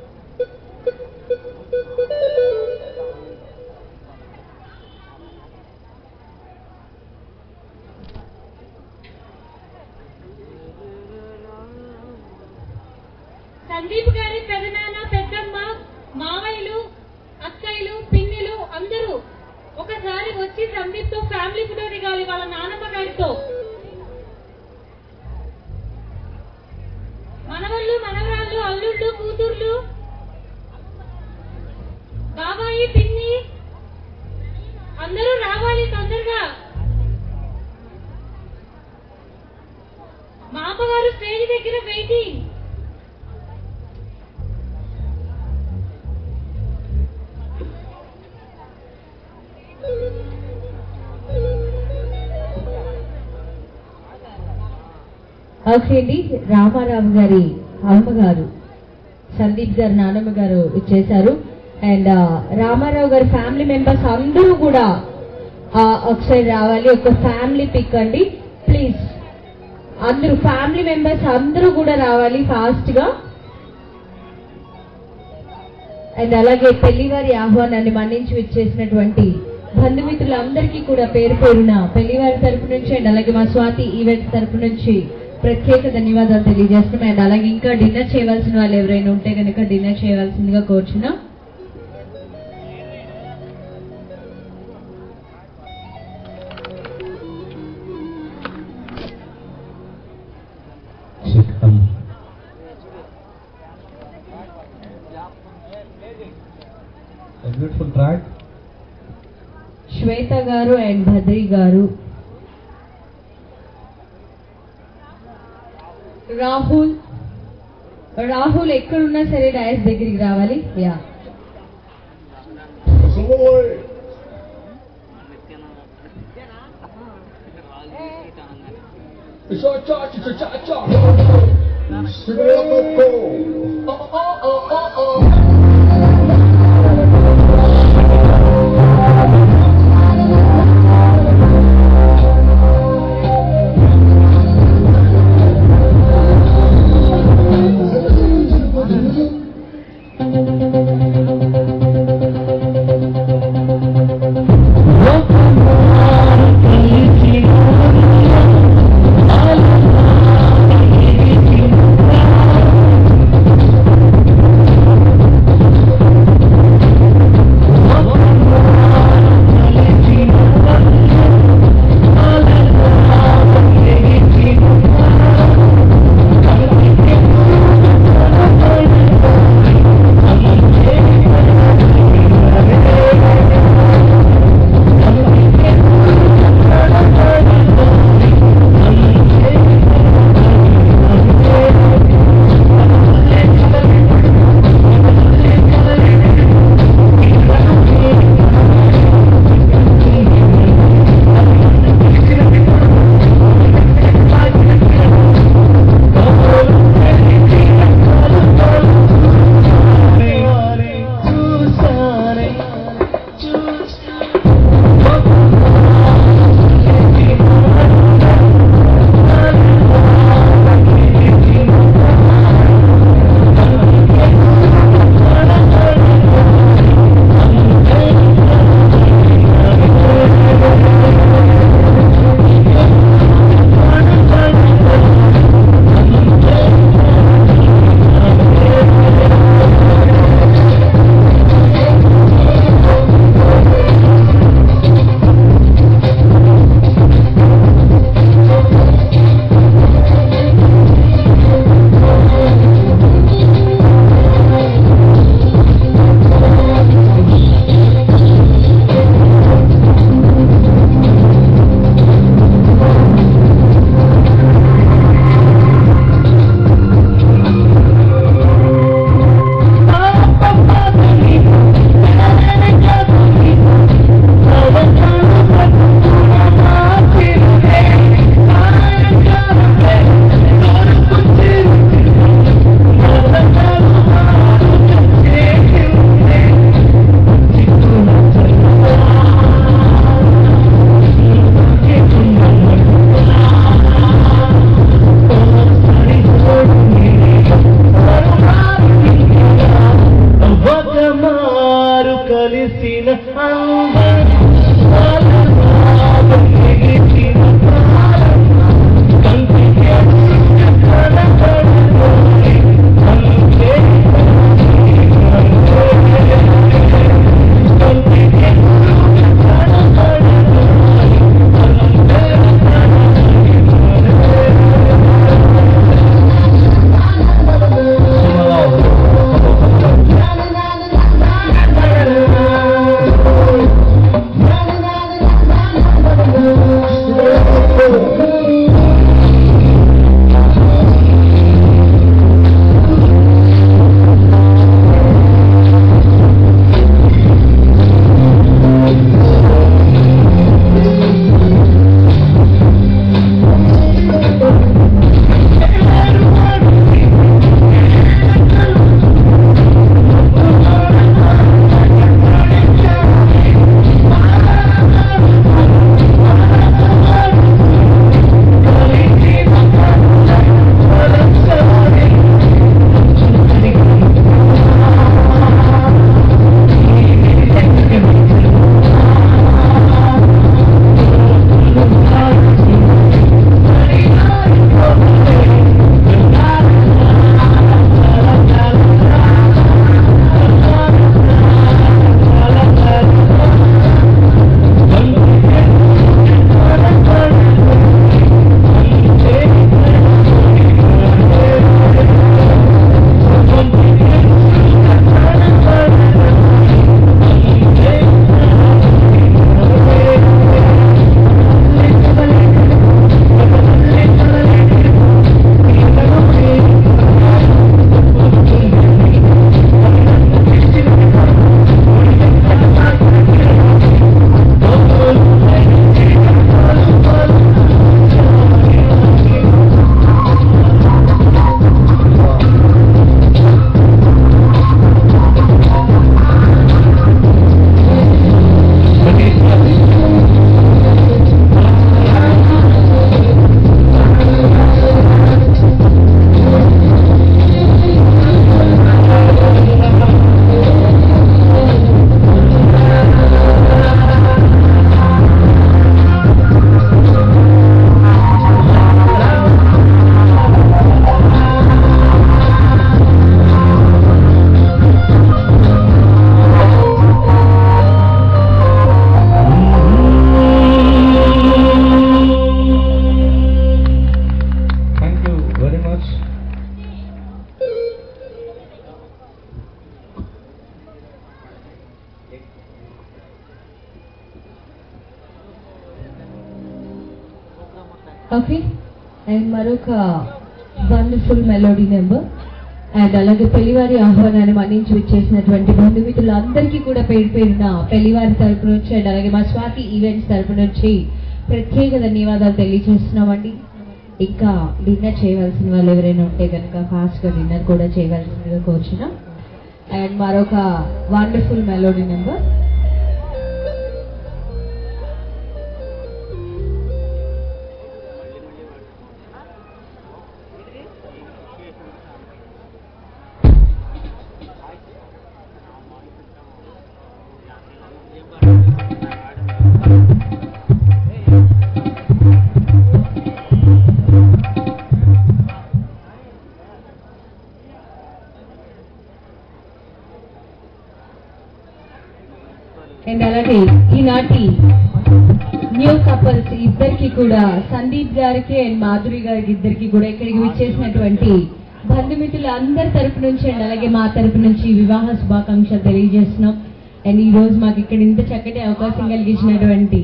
సందీప్ గారి పెదనాన్న పెద్దమ్మ మావయ్యలు అక్కయ్యలు పిన్నిలు అందరూ ఒకసారి వచ్చి సందీప్ తో ఫ్యామిలీ ఫోటో దిగాలి వాళ్ళ నాన్నమ్మ గారితో మనవళ్ళు మనవరాళ్ళు అల్లుళ్ళు కూతుర్లు బాబాయి పిన్ని అందరూ రావాలి తొందరగా మా అమ్మగారు స్టేజ్ దగ్గర వెయిటింగ్ ఓకే అండి రామారావు గారి అమ్మగారు సందీప్ గారు నానమ్మ గారు ఇచ్చేశారు అండ్ రామారావు గారి ఫ్యామిలీ మెంబర్స్ అందరూ కూడా ఆ, ఒకసారి రావాలి ఒక ఫ్యామిలీ పిక్ అండి ప్లీజ్ అందరూ ఫ్యామిలీ మెంబర్స్ అందరూ కూడా రావాలి ఫాస్ట్ గా అండ్ అలాగే పెళ్లివారి ఆహ్వానాన్ని మన్నించి విచ్చేసినటువంటి బంధుమిత్రులందరికీ కూడా పేరు పేరున పెళ్లివారి తరపు నుంచి అండ్ అలాగే మా స్వాతి ఈవెంట్స్ తరపు నుంచి ప్రత్యేక ధన్యవాదాలు తెలియజేస్తున్నాం అండ్ అలాగే ఇంకా డిన్నర్ చేయవలసిన వాళ్ళు ఎవరైనా ఉంటే కనుక డిన్నర్ చేయవలసిందిగా కోరుచున్నాం చిత్తం బ్యూటిఫుల్ ట్రాక్ శ్వేత గారు అండ్ భద్రి గారు రాహుల్ రాహుల్ ఎక్కడున్నా సరే డయస్ దగ్గరికి రావాలి యా Cha-cha-cha-cha-cha. ఓకే అండ్ మరొక వండర్ఫుల్ మెలోడీ నెంబర్ అండ్ అలాగే పెళ్లివారి ఆహ్వానాన్ని మన్నించి విచ్చేసినటువంటి బంధుమిత్రులందరికీ కూడా పేరు పేరున పెళ్లివారి తరపు నుంచి అండ్ అలాగే మా స్వాతి ఈవెంట్స్ తరపు నుంచి ప్రత్యేక ధన్యవాదాలు తెలియజేస్తున్నామండి ఇంకా డిన్నర్ చేయవలసిన వాళ్ళు ఎవరైనా ఉంటే కనుక ఫాస్ట్గా డిన్నర్ కూడా చేయవలసిందిగా కోరుచున్నాం అండ్ మరొక వండర్ఫుల్ మెలోడీ నెంబర్ అండ్ అలాగే ఈనాటి న్యూ కపుల్స్ ఇద్దరికి కూడా సందీప్ గారికి అండ్ మాధురి గారికి ఇద్దరికి కూడా ఇక్కడికి విచ్చేసినటువంటి బంధుమిత్రులు అందరి తరపు నుంచి అండ్ అలాగే మా తరపు నుంచి వివాహ శుభాకాంక్షలు తెలియజేస్తున్నాం అండ్ ఈ రోజు మాకు ఇక్కడ ఇంత చక్కటి అవకాశం కలిగించినటువంటి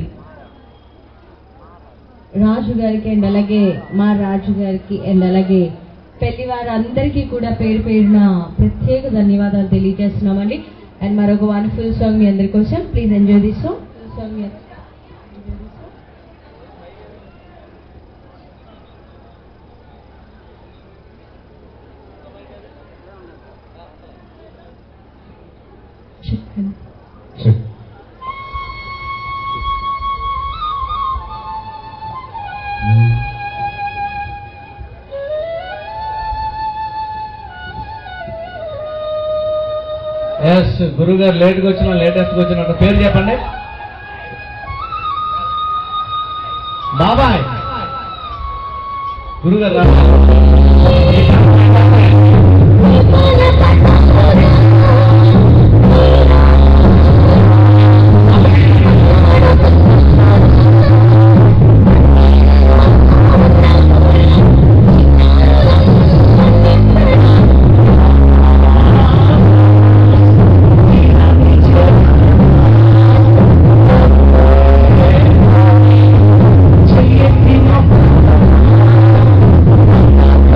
రాజు గారికి అండ్ అలాగే మా రాజు గారికి అండ్ అలాగే పెళ్లి వారందరికీ కూడా పేరు పేరున ప్రత్యేక ధన్యవాదాలు తెలియజేస్తున్నామండి అండ్ మరొక వండర్ఫుల్ సాంగ్ మీ అందరి కోసం ప్లీజ్ ఎంజాయ్ దిస్ సాంగ్ చెప్పండి ఎస్ గురుగారు లేట్గా వచ్చిన లేటెస్ట్గా వచ్చిన పేరు చెప్పండి బాబాయ్ గురుగారు రా. చెయ్యెత్తిన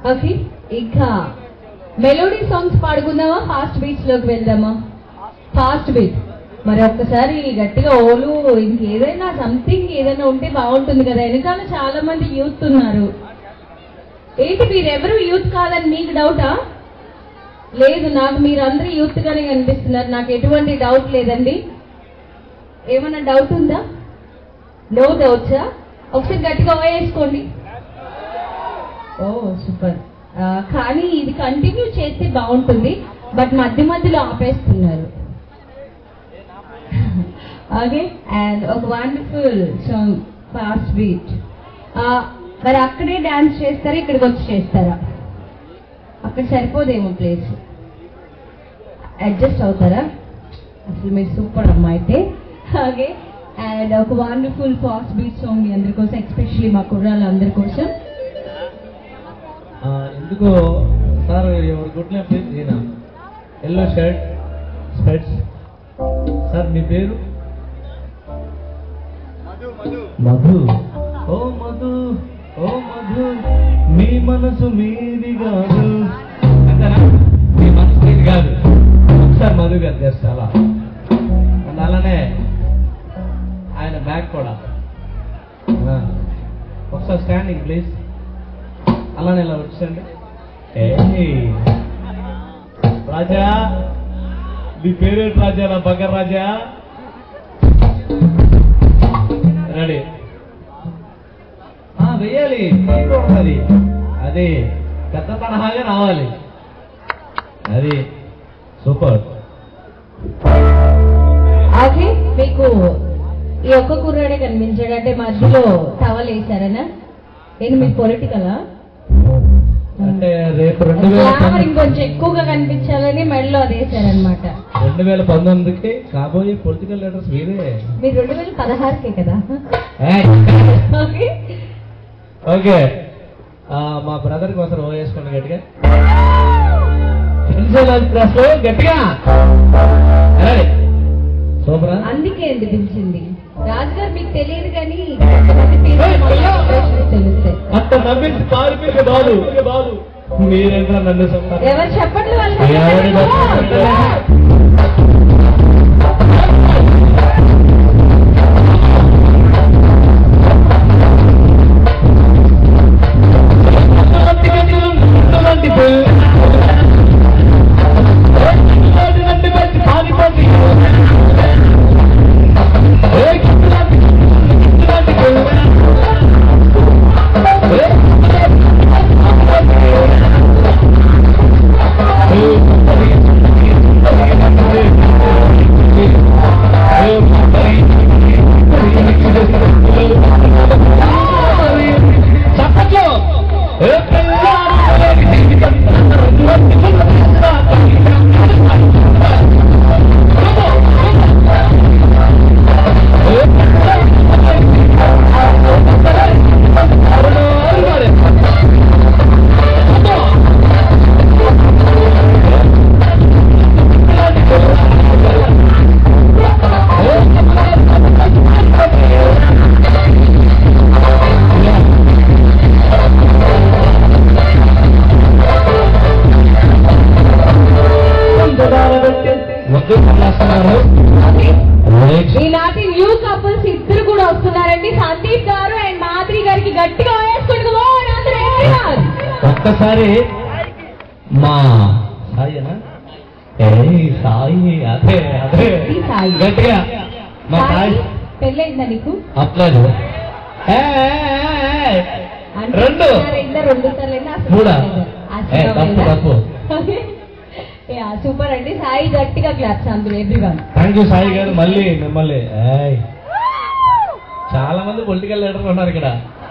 ఓకే ఇంకా మెలోడీ సాంగ్స్ పాడుకుందామా ఫాస్ట్ బీట్స్ లోకి వెళ్దామా ఫాస్ట్ బీట్ మరి ఒక్కసారి గట్టిగా ఓలు ఇంకేదైనా సంథింగ్ ఏదైనా ఉంటే బాగుంటుంది కదా వెనకాల చాలా మంది యూత్ ఉన్నారు ఏంటి మీరెవరు యూత్ కాదని మీకు డౌటా లేదు నాకు మీరందరూ యూత్ గానే కనిపిస్తున్నారు నాకు ఎటువంటి డౌట్ లేదండి ఏమన్నా డౌట్ ఉందా నో డౌట్సా ఒకసారి గట్టిగా వేసుకోండి ఓ సూపర్ ఆ, కానీ ఇది కంటిన్యూ చేస్తే బాగుంటుంది బట్ మధ్య మధ్యలో ఆపేస్తున్నారు ఓకే అండ్ ఒక వండర్ఫుల్ సాంగ్ ఫాస్ట్ బీట్ మరి అక్కడే డాన్స్ చేస్తారా ఇక్కడికి వచ్చి చేస్తారా అక్కడ సరిపోదేమో ప్లేస్ అడ్జస్ట్ అవుతారా అసలు మీరు సూపర్ అమ్మా అయితే ఓకే అండ్ ఒక వండర్ఫుల్ ఫాస్ట్ బీట్ సాంగ్ మీ అందరి కోసం ఎస్పెషల్లీ మా కుర్రాళ్ళ అందరి కోసం ఆ, ఎందుకో సార్ ఎవరు గుడ్ నేమ్ ప్లీజ్ ఈయన ఎల్లో షర్ట్ స్పెట్స్ సార్ మీ పేరు మధు ఓ మధు ఓ మధు మీ మనసు మీది కాదు అంతేనా మీ మనసు మీది కాదు ఒకసారి మధు గారు జస్ట్ అలా అండ్ అలానే ఆయన బ్యాగ్ కూడా ఆ, ఒకసారి స్టాండింగ్ ప్లీజ్ అలానే ఇలా వచ్చండి ఏయ్. రాజా నీ పేరేంటి రాజా నా బగ్గర రాజా రెడీ ఆ, వెయ్యాలి అది అది పెద్ద తరహాగా రావాలి అది సూపర్ ఓకే మీకు ఈ ఒక్క కుర్రాడే కనిపించాడు అంటే మధ్యలో టవల్ వేసారనా నేను మీకు పొలిటికలా అంటే రేపు రెండు వేల గ్లామర్ పంతొమ్మిది ఇంకొంచెం ఎక్కువగా కనిపించాలని మెడలో అది వేసారనమాట రెండు వేల పంతొమ్మిదికి కాబోయే పొలిటికల్ లీడర్స్ మీరే మీరు రెండు వేల పదహారుకే కదా ఏయ్. ఓకే ఓకే ఆ, మా బ్రదర్ కోసం ఓ వేసుకోండి గట్టిగా పెన్సిల్ క్లాస్ లో గట్టిగా రెడీ. సూపరా అందుకే అండి పిలిచింది రాజుగారు మీకు తెలియదు కానీ కొంతమంది పేర్లు మాత్రం expressions తెలుస్తాయి అంత నవ్వించి పారిపోయింది బాబు బాబు మీరేంట్రా నన్ను చెప్తారు ఎవరు చెప్పండి వాళ్ళు ఎవరి బతుకు ఈనాటి న్యూ కపుల్స్ ఇద్దరు కూడా వస్తున్నారండి సందీప్ గారు అండ్ మాధురి గారికి గట్టిగా వేసుకుంటూ ఒక్కసారి మా సాయినా ఏయ్ సాయి అదే అదే ఈ సాయి. గట్టిగా మా సాయి పెళ్ళైందా నీకు అట్లేదు ఏ, ఏ, ఏ, ఏ. అంటే రెండు ఒకసారైందా, రెండు సార్లు మూడా ఏ తప్పు తప్పు సూపర్ అండి సాయి గట్టిగా క్లాప్స్ అందులో ఎవ్రీవన్ థ్యాంక్ యూ సాయి గారు మళ్ళీ మిమ్మల్ని ఏయ్. చాలా మంది పొలిటికల్ లీడర్లు ఉన్నారు ఇక్కడ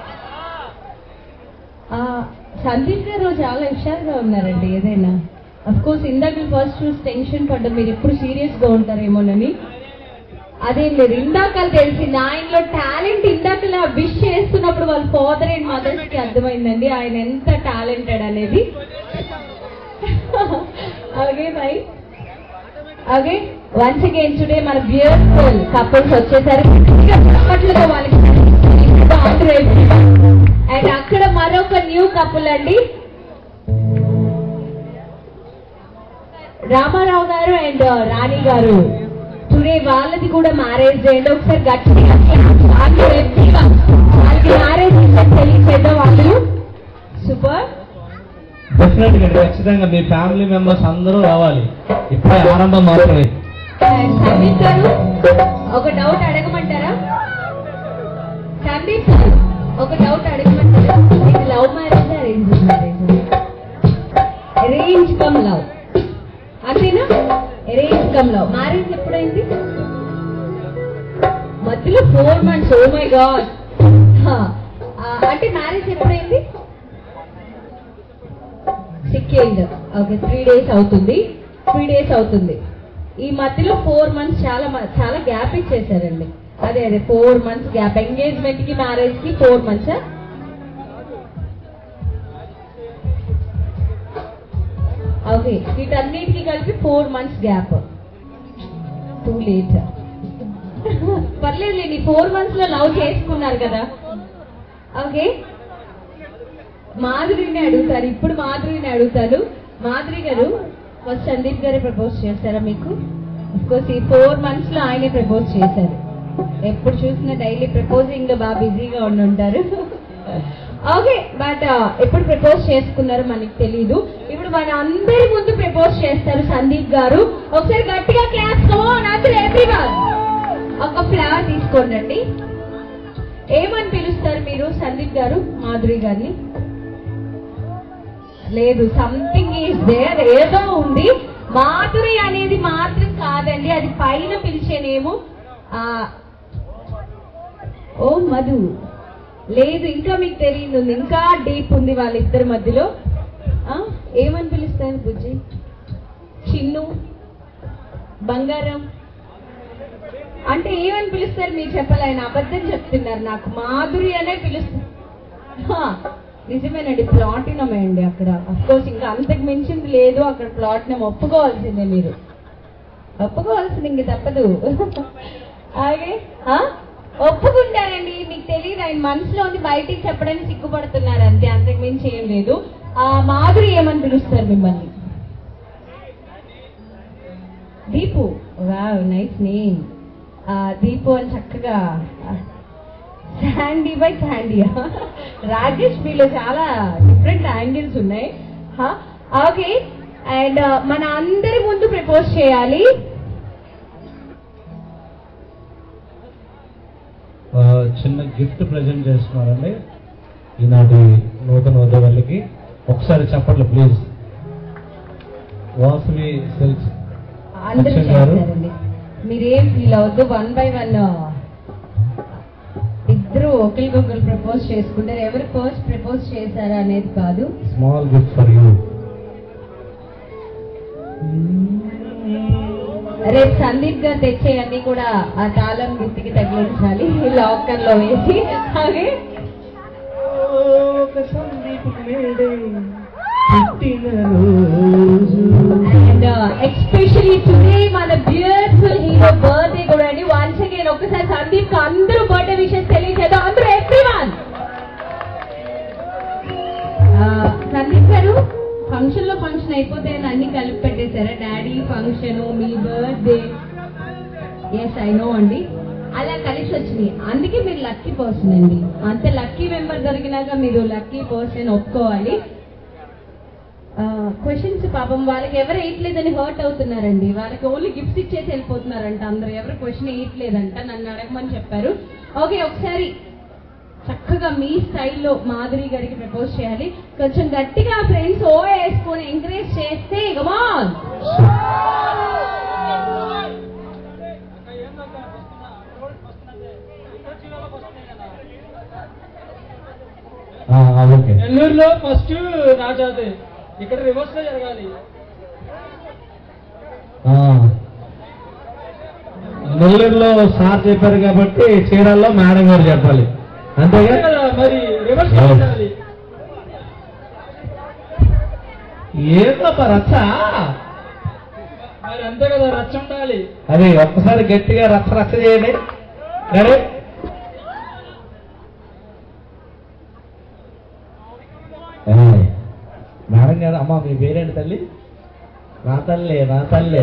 ఆ, సందీప్ గారు చాలా హుషారుగా ఉన్నారండి ఏదైనా అఫ్ కోర్స్ ఇందాక ఫస్ట్ చూసి టెన్షన్ పడ్డం మీరు ఎప్పుడు సీరియస్ గా ఉంటారేమోనని అదేం లేదు ఇందాక తెలిసింది ఆయనలో టాలెంట్ ఇందాకలా విష్ చేస్తున్నప్పుడు వాళ్ళ ఫాదర్ అండ్ మదర్స్ కి అర్థమైందండి ఆయన ఎంత టాలెంటెడ్ అనేది అలాగే bye okay once again today మన బ్యూటిఫుల్ కపుల్స్ వచ్చేసరి అప్పట్లతో వాళ్ళకి అండ్ అక్కడ మరొక న్యూ కపుల్ అండి రామారావు గారు అండ్ రాణి గారు టుడే వాళ్ళది కూడా మ్యారేజ్ చేయండి ఒకసారి గట్టిగా వాళ్ళు గట్టిగా వాళ్ళకి మ్యారేజ్ తెలియచేద్దాం వాళ్ళు సూపర్ డెఫినెట్ గా ఖచ్చితంగా మీ ఫ్యామిలీ మెంబర్స్ అందరూ రావాలి ఇప్పుడే ఆరంభం మాత్రమే అండ్ సందీప్ గారు ఒక డౌట్ అడగమంటారా సందీప్ గారు ఒక డౌట్ అడగమంటారా ఇది love marriage arrange marriage arrange come love అంతేనా అరేంజ్ కమ్ లవ్ మ్యారేజ్ ఎప్పుడైంది మధ్యలో four months oh my god అంటే మ్యారేజ్ ఎప్పుడైంది సెకండ్ ఓకే త్రీ డేస్ అవుతుంది త్రీ డేస్ అవుతుంది ఈ మధ్యలో ఫోర్ మంత్స్ చాలా మ- చాలా గ్యాప్ ఇచ్చేసారండి అదే అదే ఫోర్ మంత్స్ గ్యాప్ ఎంగేజ్మెంట్ కి మ్యారేజ్ కి ఫోర్ మంత్స్ ఓకే వీటన్నిటికి కలిపి four months gap too late పర్లేదులేండి ఫోర్ మంత్స్ లో లవ్ చేసుకున్నారు కదా ఓకే మాధురిని అడుగుతారు ఇప్పుడు మాధురిని అడుగుతాను మాధురి గారు ఫస్ట్ సందీప్ గారే ప్రపోజ్ చేస్తారా మీకు కోర్స్ ఈ ఫోర్ మంత్స్ లో ఆయనే ప్రపోజ్ చేశారు ఎప్పుడు చూసినా డైలీ ప్రపోజింగ్ బాగా బిజీగా ఉండి ఉంటారు ఓకే బట్ ఎప్పుడు ప్రపోజ్ చేసుకున్నారో మనకి తెలీదు ఇప్పుడు మన అందరి ముందు ప్రపోజ్ చేస్తారు సందీప్ గారు ఒకసారి గట్టిగా క్లాస్ అందరూ ఎవ్రీవన్ ఒక ఫ్లవర్ తీసుకోండి ఏమని పిలుస్తారు మీరు సందీప్ గారు మాధురి గారిని లేదు సంథింగ్ ఈజ్ దేర్ ఏదో ఉంది మాధురి అనేది మాత్రం కాదండి అది పైన పిలిచేనేమో ఆ ఓ మధు లేదు ఇంకా మీకు తెలియదు ఉంది ఇంకా డీప్ ఉంది వాళ్ళిద్దరి మధ్యలో ఆ, ఏమని పిలుస్తారు బుజ్జి చిన్ను బంగారం అంటే ఏమని పిలుస్తారు మీరు చెప్పాలి ఆయన అబద్ధం చెప్తున్నారు నాకు మాధురి అనే పిలుస్తారు హా, నిజమేనండి ప్లాటినమే అండి అక్కడ కోర్స్ ఇంకా అంతకు మించింది లేదు అక్కడ ప్లాటినం ఒప్పుకోవాల్సిందే మీరు ఒప్పుకోవాల్సింది ఇంక తప్పదు అలాగే ఆ? ఒప్పుకుంటారండి మీకు తెలియదు ఆయన మనసులో ఉంది బయటికి చెప్పడానికి సిగ్గుపడుతున్నారు అంతే అంతకు మించి ఏం లేదు ఆ మాధురి ఏమని పిలుస్తారు మిమ్మల్ని Deepu wow nice name Deepu అని చక్కగా శాండీ బై శాండీ రాజేష్ మీలో చాలా డిఫరెంట్ యాంగిల్స్ ఉన్నాయి ఓకే అండ్ మన అందరి ముందు ప్రపోజ్ చేయాలి ఆ, చిన్న గిఫ్ట్ ప్రజెంట్ చేస్తున్నారండి ఈనాటి నూతన వద్దవల్లికి ఒకసారి చెప్పండి ప్లీజ్ వాసవి సిల్క్స్ అందరూ అక్షయ్ గారు. చేస్తారండి మీరేం ఫీల్ అవ్వద్దు వన్ బై వన్ ఇద్దరు ఒకరికొకరు ప్రపోజ్ చేసుకుంటారు ఎవరు ఫస్ట్ ప్రపోజ్ చేశారా అనేది కాదు స్మాల్ గిఫ్ట్ ఫర్ యూ రేపు సందీప్ గారు తెచ్చేయన్నీ కూడా ఆ తాళం గుర్తికి తగిలించాలి లాకర్ లో వేసి అలాగే అండ్ ఎక్స్పెషలీ టుడే మన బ్యూటిఫుల్ హీరో బర్త్డే కూడా అండి వన్స్ అగైన్ ఒక్కసారి సందీప్ కు అందరూ బర్త్డే విషయం తెలియజేద్దాం అందరూ ఎవ్రీవన్ సందీప్ గారు ఫంక్షన్ లో ఫంక్షన్ అయిపోతే అన్ని కలిపి పెట్టేశారా డాడీ ఫంక్షన్ మీ బర్త్డే ఎస్ ఐ నో అండి అలా కలిసి వచ్చినాయి అందుకే మీరు లక్కీ పర్సన్ అండి అంత లక్కీ మెంబర్ దొరికినాక మీరు లక్కీ పర్సన్ ఒప్పుకోవాలి క్వశ్చన్స్ పాపం వాళ్ళకి ఎవరు వేయట్లేదని హర్ట్ అవుతున్నారండి వాళ్ళకి ఓన్లీ గిఫ్ట్స్ ఇచ్చేసి వెళ్ళిపోతున్నారంట అందరూ ఎవరు క్వశ్చన్ వేయట్లేదంట నన్ను అడగమని చెప్పారు ఓకే ఒకసారి చక్కగా మీ స్టైల్లో మాధురి గారికి ప్రపోజ్ చేయాలి కొంచెం గట్టిగా ఫ్రెండ్స్ ఓ వేసుకొని ఎంకరేజ్ చేస్తే గమాన్ ఓకే నెల్లూరులో ఫస్ట్ రాజాదే ఇక్కడ రివర్స్ లో జరగాలి ఆ. నెల్లూరులో సార్ చెప్పారు కాబట్టి చీరాల్లో మేడం గారు చెప్పాలి అంతేగా అంతే కదా మరి రివర్స్ లో Yes. జరగాలి ఏంటప్ప రచ్చ మరి అంతే కదా రచ్చ ఉండాలి అది ఒక్కసారి గట్టిగా రచ్చ రచ్చ చేయండి సరే ఏయ్, మేడం గారు అమ్మ మీ పేరేంటి తల్లి నా తల్లే నా తల్లే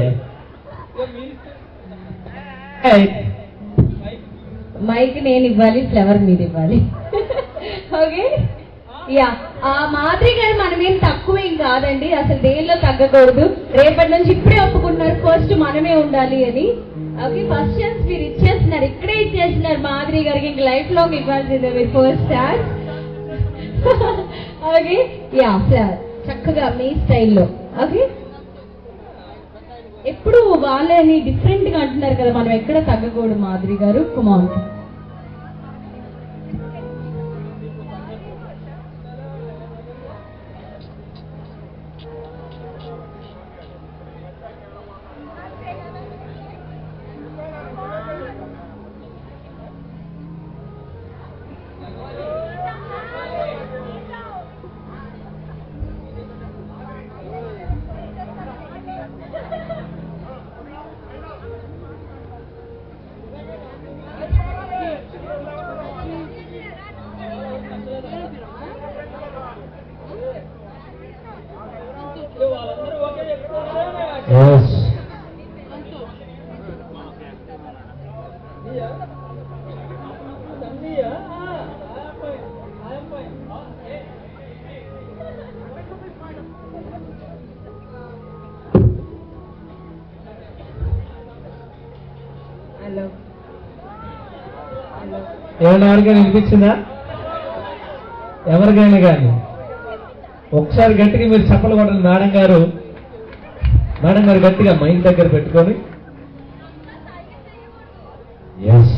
మైక్ నేను ఇవ్వాలి ఫ్లవర్ మీరు ఇవ్వాలి ఓకే యా ఆ మాదిరి గారు మనమేం తక్కువ ఏం కాదండి అసలు దేనిలో తగ్గకూడదు రేపటి నుంచి ఇప్పుడే ఒప్పుకున్నారు ఫస్ట్ మనమే ఉండాలి అని ఓకే ఫస్ట్ ఛాన్స్ మీరు ఇచ్చేస్తున్నారు ఇక్కడే ఇచ్చేస్తున్నారు మాదిరి గారికి ఇంక లైఫ్ లాంగ్ ఇవ్వాల్సిందే మీరు first chance okay yeah flower చక్కగా మీ స్టైల్లో ఓకే ఎప్పుడు వాళ్ళని డిఫరెంట్ గా అంటున్నారు కదా మనం ఎక్కడ తగ్గకూడదు మాధురి గారు కుమార్ ఎస్ హలో ఏమన్నా ఎవరికైనా వినిపించిందా ఎవరికైనా కానీ ఒకసారి గట్టిగా మీరు చెప్పలు కొట్టండి మేడం గారు మేడం గారు గట్టిగా మైక్ దగ్గర పెట్టుకొని ఎస్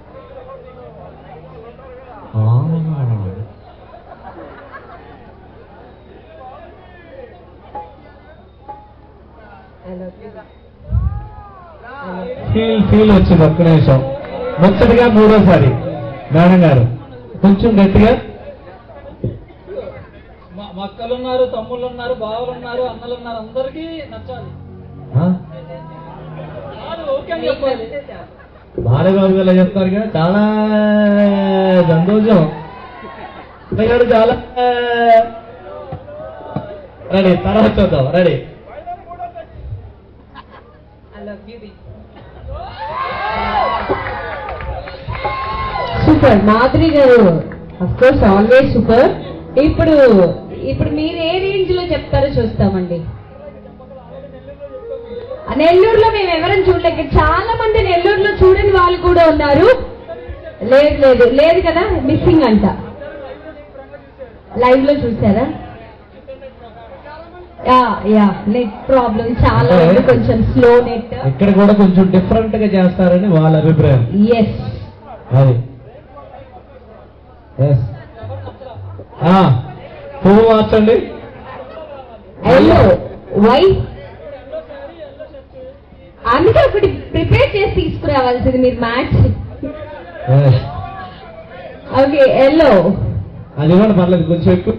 ఫీల్ ఫీల్ వచ్చింది ఒక్క నిమిషం ముచ్చటగా మూడోసారి మేడం గారు కొంచెం గట్టిగా మక్కలు ఉన్నారు తమ్ముళ్ళు ఉన్నారు బావలు ఉన్నారు అన్నలు ఉన్నారు అందరికీ నచ్చాలి ఆ? చాలు, ఓకే అని చెప్పాలి బాలబాబు గారు చెప్తారు కదా చాలా సంతోషం అన్నయ్య గారు చాలా రెడీ తర్వాత చూద్దాం రెడీ సూపర్ మాధురి గారు అఫ్ కోర్స్ ఆల్వేస్ సూపర్ ఇప్పుడు ఇప్పుడు మీరు ఏ రేంజ్ లో చెప్తారో చూస్తామండి ఆ నెల్లూరులో మేము ఎవరైనా చూడలేక చాలా మంది నెల్లూరులో చూడని వాళ్ళు కూడా ఉన్నారు లేదు లేదు లేదు కదా మిస్సింగ్ అంట లైవ్ లో చూసారా యా యా నెట్ ప్రాబ్లం చాలా ఉంది కొంచెం స్లో నెట్ ఇక్కడ కూడా కొంచెం డిఫరెంట్ గా చేస్తారని వాళ్ళ అభిప్రాయం ఎస్ అది ఎస్ పువ్వు మార్చండి హలో వై అందుకే ఒకటి ప్రిపేర్ చేసి తీసుకురావాల్సింది మీరు మ్యాచ్ Yes. ఓకే ఎల్లో అది కూడా పర్లేదు కొంచెం ఎక్కువ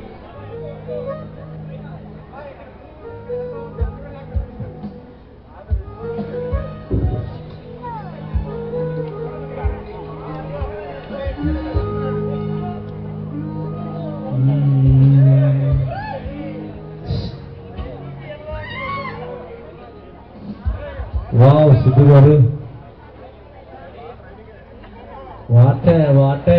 వావ్ సిద్ధు గారు వాటే వాటే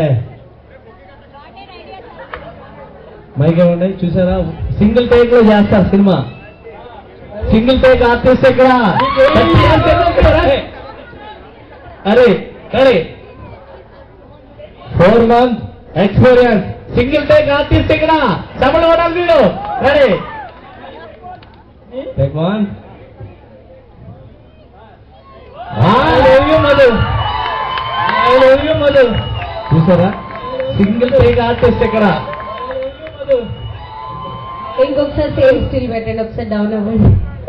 మైక్ ఏమండి చూసారా సింగిల్ టేక్ లో చేస్తారు సినిమా సింగిల్ టేక్ ఆర్టిస్ట్ ఇక్కడ అరే అరే four month experience single take artist ఇక్కడ తమిళ పడాలి వీడు ready take one Madhu Madhu చూసారా సింగిల్ టేక్ ఆర్టిస్ట్ ఇక్కడ ఇంకొకసారి సేమ్ స్టిల్ పెట్టండి ఒకసారి డౌన్ అవ్వండి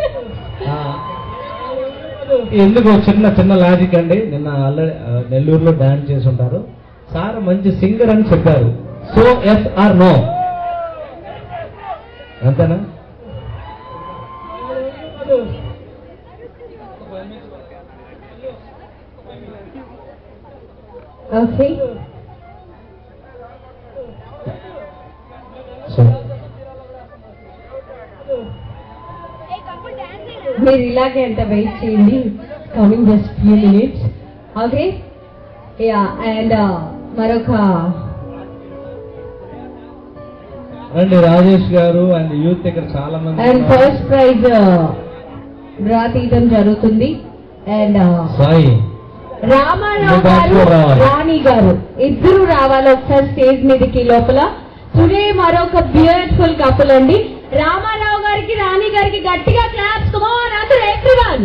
ఎందుకు చిన్న చిన్న లాజిక్ అండి నిన్న ఆల్రెడీ నెల్లూరులో డాన్స్ చేసి ఉంటారు సార్ మంచి సింగర్ అని చెప్పారు సో ఎస్ ఆర్ నో అంతేనా ఓకే సో మీరు ఇలాగే అంత వెయిట్ చేయండి coming just few minutes okay yeah and మరొక రండి రాజేష్ గారు అండ్ యూత్ ఇక్కడ చాలా మంది అండ్ ఉన్నారు. ఫస్ట్ ప్రైజ్ డ్రా తీయడం జరుగుతుంది అండ్ సాయి రామారావు ఇంకా గారు కూడా రావాలి. రాణి గారు ఇద్దరు రావాలి ఒకసారి స్టేజ్ మీదకి లోపల టుడే మరొక బ్యూటిఫుల్ కపుల్ అండి రామారావు గారికి రాణి గారికి గట్టిగా క్లాప్స్ కమాన్ అందరూ ఎవ్రీవన్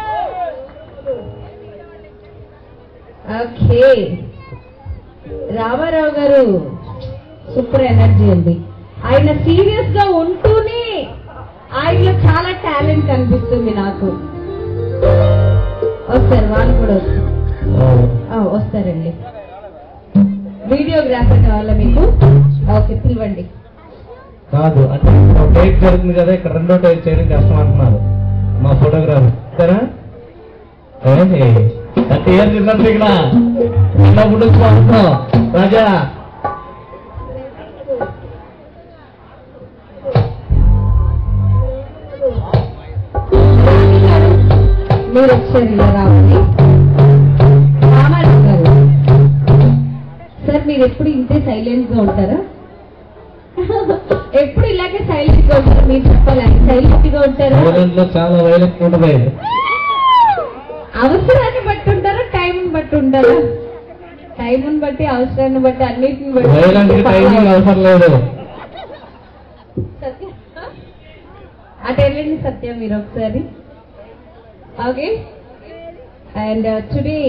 ఓకే రామారావు గారు సూపర్ ఎనర్జీ అండి ఆయన సీరియస్ గా ఉంటూనే ఆయనలో చాలా టాలెంట్ కనిపిస్తుంది నాకు వస్తారు వాళ్ళు కూడా వస్తారు ఆ, వస్తారండి వీడియోగ్రాఫర్ కావాలా మీకు ఓకే పిలవండి కాదు అంటే ఒక టేక్ జరుగుతుంది కదా ఇక్కడ రెండో టేక్ చేయడం కష్టం అంటున్నారు మా ఫోటోగ్రాఫర్ సరే థర్టీ ఇయర్స్ చిన్నప్పుడు ఇక్కడ చిన్నప్పుడు నుంచి అంటున్నావు రాజా మీరు ఒకసారి ఇలా రావాలి రామారావు గారు సార్ మీరు ఎప్పుడు ఇంతే సైలెంట్ గా ఉంటారా ఎప్పుడు ఇలాగే సైలెంట్ గా ఉంటారు మీరు చెప్పాలి సైలెంట్ గా ఉంటారా ఐర్లాండ్ లో చాలా వైలెంట్ ఉంటుంది అవసరాన్ని బట్టి ఉంటారా టైం బట్టి ఉంటారా టైం బట్టి అవసరాన్ని బట్టి అన్నిటిని వైలెంట్ కి టైమింగ్ బట్టి అవసరం లేదు సత్యం అటు వెళ్ళండి సత్యం మీరు ఒకసారి ఓకే అండ్ టుడే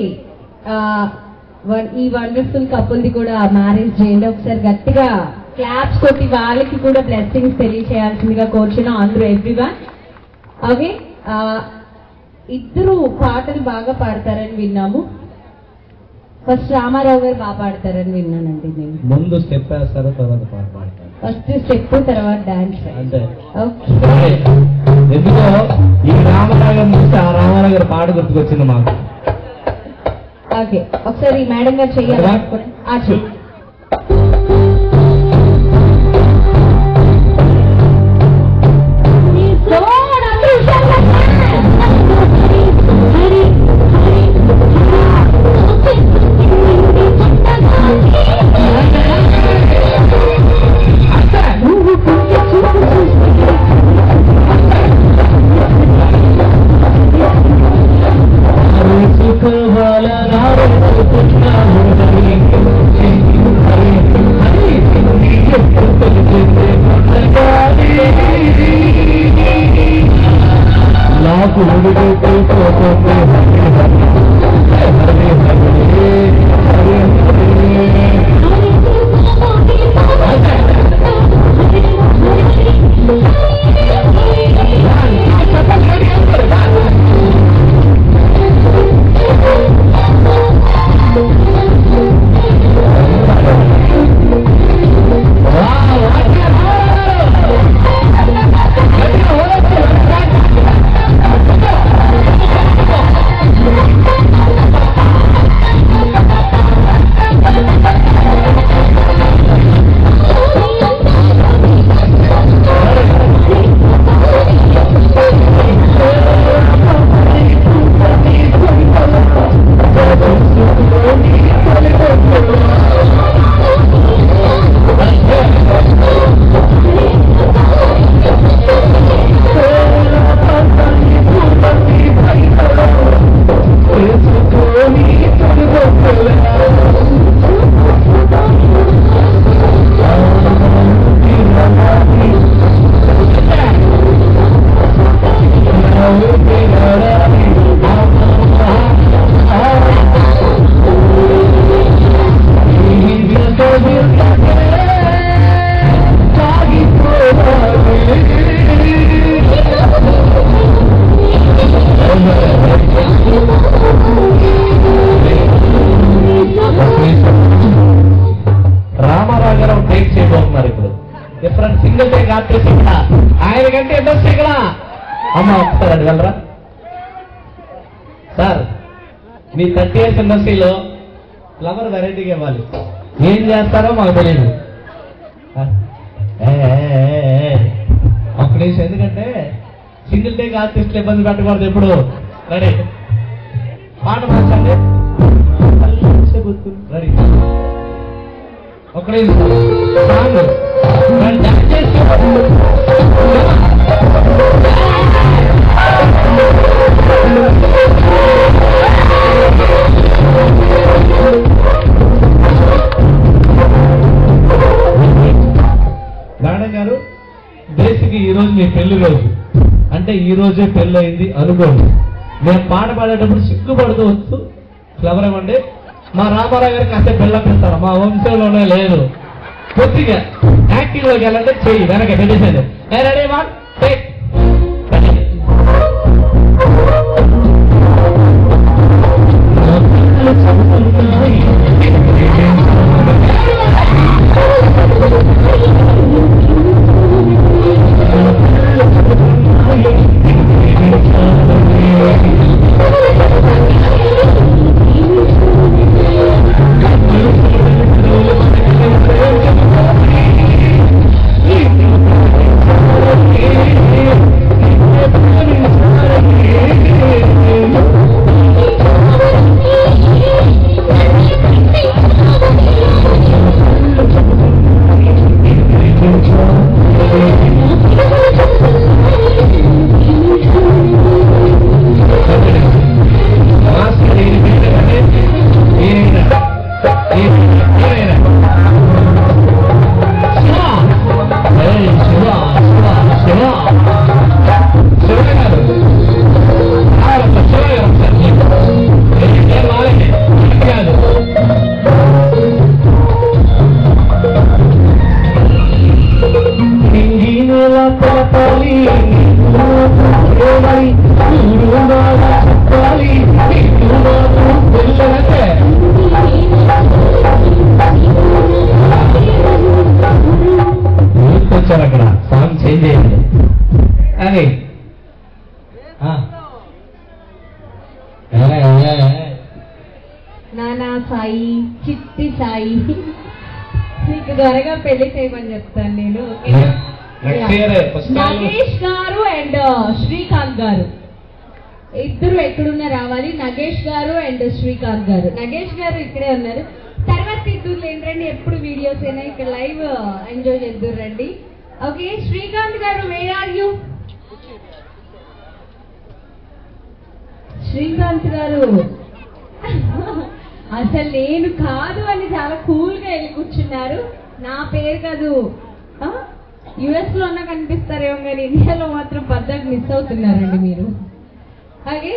ఈ వండర్ఫుల్ కపుల్ ది కూడా మ్యారేజ్ చేయండి ఒకసారి గట్టిగా క్లాప్స్ కొట్టి వాళ్ళకి కూడా బ్లెస్సింగ్స్ తెలియచేయాల్సిందిగా కోరుచున్నాం అందరూ ఎవ్రీవన్ ఓకే ఇద్దరు పాటలు బాగా పాడతారని విన్నాము ఫస్ట్ రామారావు గారు బాగా పాడతారని విన్నానండి నేను ముందు స్టెప్ వేస్తారు తర్వాత పాట పాడతారు ఫస్ట్ స్టెప్ తర్వాత డాన్స్ అంతే ఓకే సరే. ఎందుకో ఈ రామరాగం చూస్తే ఆ రామారావు గారి పాట గుర్తుకొచ్చింది మాకు ఓకే ఒకసారి మేడం గారు చెయ్యాలి ఆ చెయ్యి నాకు రామారావు గారు ఒక టేక్ చేయబోతున్నారు ఇప్పుడు డిఫరెంట్ సింగిల్ టేక్ ఆర్టిస్ట్ ఇక్కడ ఆయన కంటే ఇండస్ట్రీ ఇక్కడ అమ్మ ఒకసారి అది వెళ్ళరా సార్ మీ థర్టీ ఇయర్స్ ఇండస్ట్రీలో ఫ్లవర్ వెరైటీగా ఇవ్వాలి ఏం చేస్తారో మాకు తెలియదు ఆ, ఏ, ఏ, ఏ, ఏ. ఒక్క నిమిషం ఎందుకంటే సింగిల్ టేక్ ఆర్టిస్టులు ఇబ్బంది పెట్టకూడదు ఎప్పుడు రెడీ పాట మార్చండి రెడీ ఒకడే సాంగ్ మరి డాన్స్ చేస్తూ మేడం గారు బేసిక్ ఈ రోజు మీ పెళ్లి రోజు అంటే ఈ రోజే పెళ్లి అయింది అనుకోండి మేము పాట పాడేటప్పుడు సిగ్గుపడుతూ వచ్చు ఫ్లవర్ ఇవ్వండి మా రామారావు గారికి కాస్త బెల్లం పెడతారు మా వంశంలోనే లేదు కొద్దిగా యాక్టివ్ లోకి వెళ్ళండి చెయ్యి వెనక పెట్టేసేది రెడీ వన్ టేక్ వచ్చారు అక్కడ సాంగ్ చేంజ్ చేయండి అని ఆ. ఏ, ఏ, ఏ. నానా సాయి చిట్టి సాయి నీకు త్వరగా పెళ్లి చేయమని చెప్తాను నేను ఓకేనా? నెక్స్ట్ ఇయర్ ఫస్ట్ నగేష్ గారు అండ్ శ్రీకాంత్ గారు ఇద్దరు ఎక్కడున్నా రావాలి నగేష్ గారు అండ్ శ్రీకాంత్ గారు నగేష్ గారు ఇక్కడే ఉన్నారు తర్వాత ఇద్దరు ఏంటండి ఎప్పుడు వీడియోస్ అయినా ఇక్కడ లైవ్ ఎంజాయ్ చేద్దరు రండి ఓకే శ్రీకాంత్ గారు వేర్ ఆర్ యూ శ్రీకాంత్ గారు అసలు నేను కాదు అని చాలా కూల్ గా వెళ్ళి కూర్చున్నారు నా పేరు కాదు యుఎస్ లో అన్నా కనిపిస్తారేమో కానీ ఇండియాలో మాత్రం పద్ధతి మిస్ అవుతున్నారండి మీరు అలాగే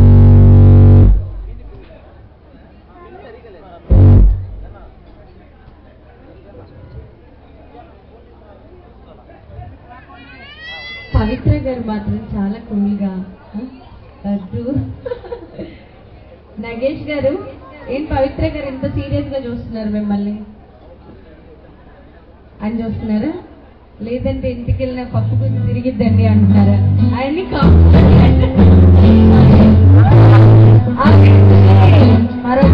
పవిత్ర గారు మాత్రం చాలా కూల్ గా ఆ, లడ్డు నగేష్ గారు ఏం పవిత్ర గారు ఎంత సీరియస్ గా చూస్తున్నారు మిమ్మల్ని అని చూస్తున్నారా లేదంటే ఇంటికి వెళ్ళిన పప్పు కొంచెం తిరిగిద్దండి అంటున్నారా అవన్నీ మరొక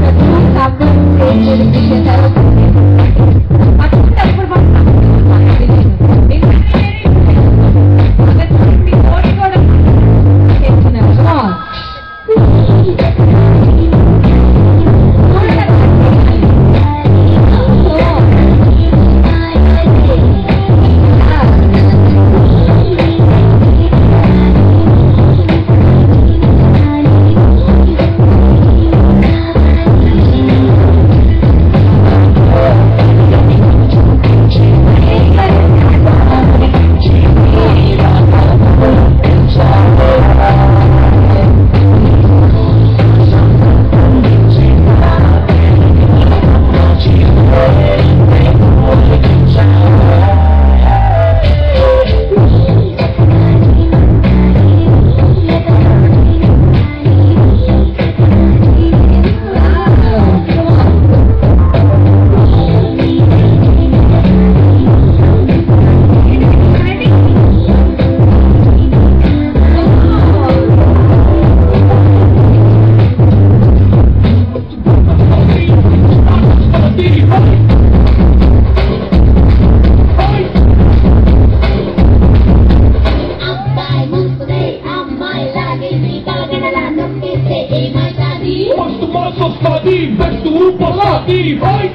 Quanto mais sofadinho, veste o passadinho, vai!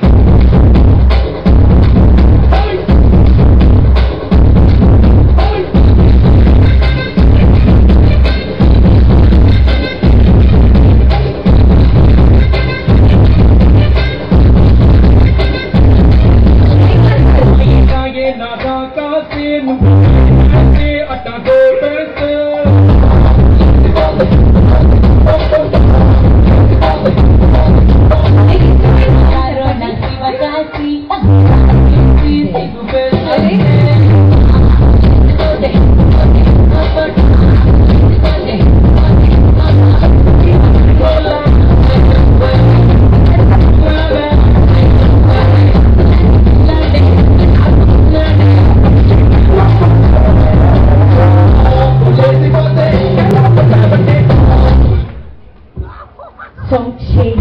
Vai! Vai! Cague na daca, se não se atacou, Song change.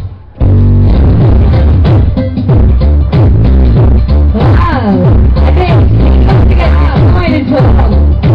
Wow! అంటే కొద్దిగా అర్థమైన చూద్దాం.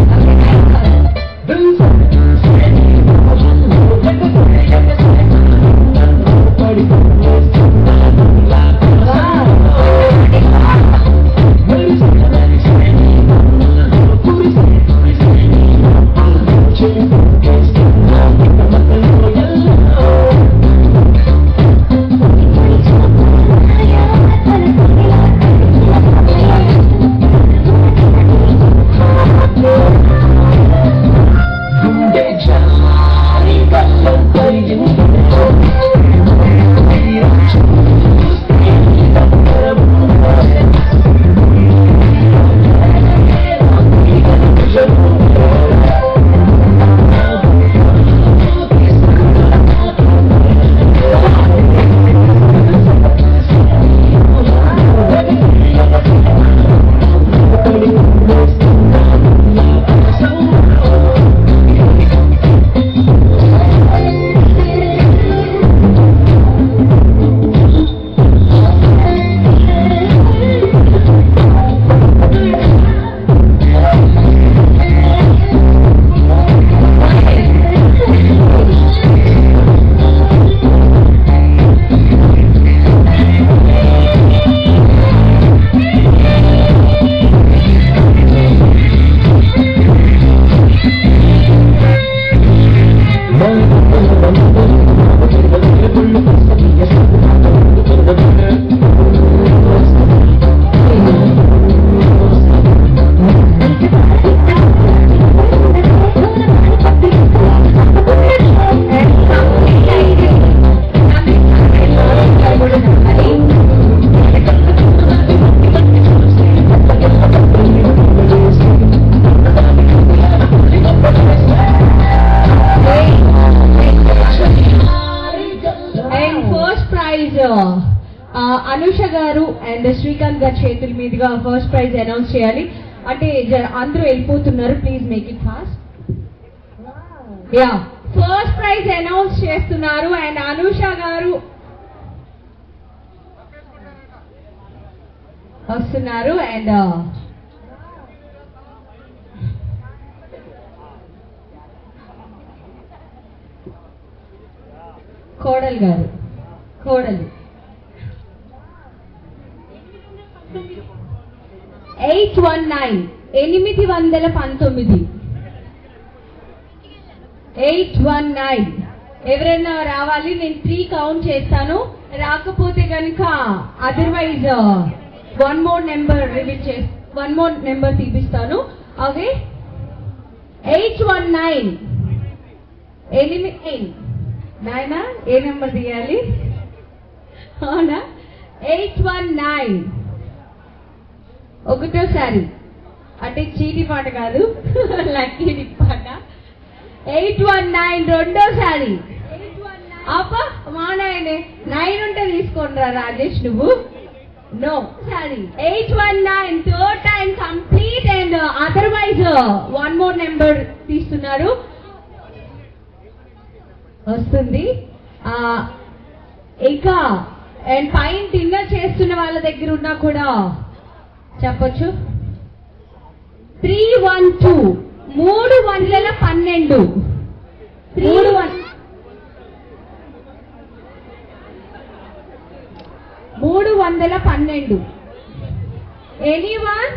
అండ్ ఫస్ట్ ప్రైజ్ అనుష గారు అండ్ శ్రీకాంత్ గారి చేతుల మీదుగా ఫస్ట్ ప్రైజ్ అనౌన్స్ చేయాలి అంటే జర- అందరూ వెళ్ళిపోతున్నారు please make it fast yeah first prize announce చేస్తున్నారు అండ్ అనుష గారు వస్తున్నారు అండ్ కోడలు గారు కోడలు ఎయిట్ వన్ నైన్ ఎనిమిది వందల పంతొమ్మిది ఎయిట్ వన్ నైన్ ఎవరైనా రావాలి నేను త్రీ కౌంట్ చేస్తాను రాకపోతే కనుక otherwise one more number release చే వన్ మోర్ నెంబర్ తీపిస్తాను ఓకే ఎయిట్ వన్ నైన్ ఎనిమిది నాయనా ఏ నెంబర్ తీయాలి అవునా ఎయిట్ వన్ నైన్ ఒకటోసారి అంటే చీటి పాట కాదు లక్కీ పాట ఎయిట్ వన్ నైన్ రెండోసారి అప్ప మా నాయనే నైన్ ఉంటే తీసుకోండి రా రాజేష్ నువ్వు no sorry eight one nine third time complete and otherwise one more number తీస్తున్నారు వస్తుంది ఆ, ఇంకా అండ్ పైన డిన్నర్ చేస్తున్న వాళ్ళ దగ్గర ఉన్నా కూడా చెప్పొచ్చు త్రీ వన్ టూ మూడు వందల పన్నెండు మూడు వన్ మూడు వందల పన్నెండు ఎనీ వన్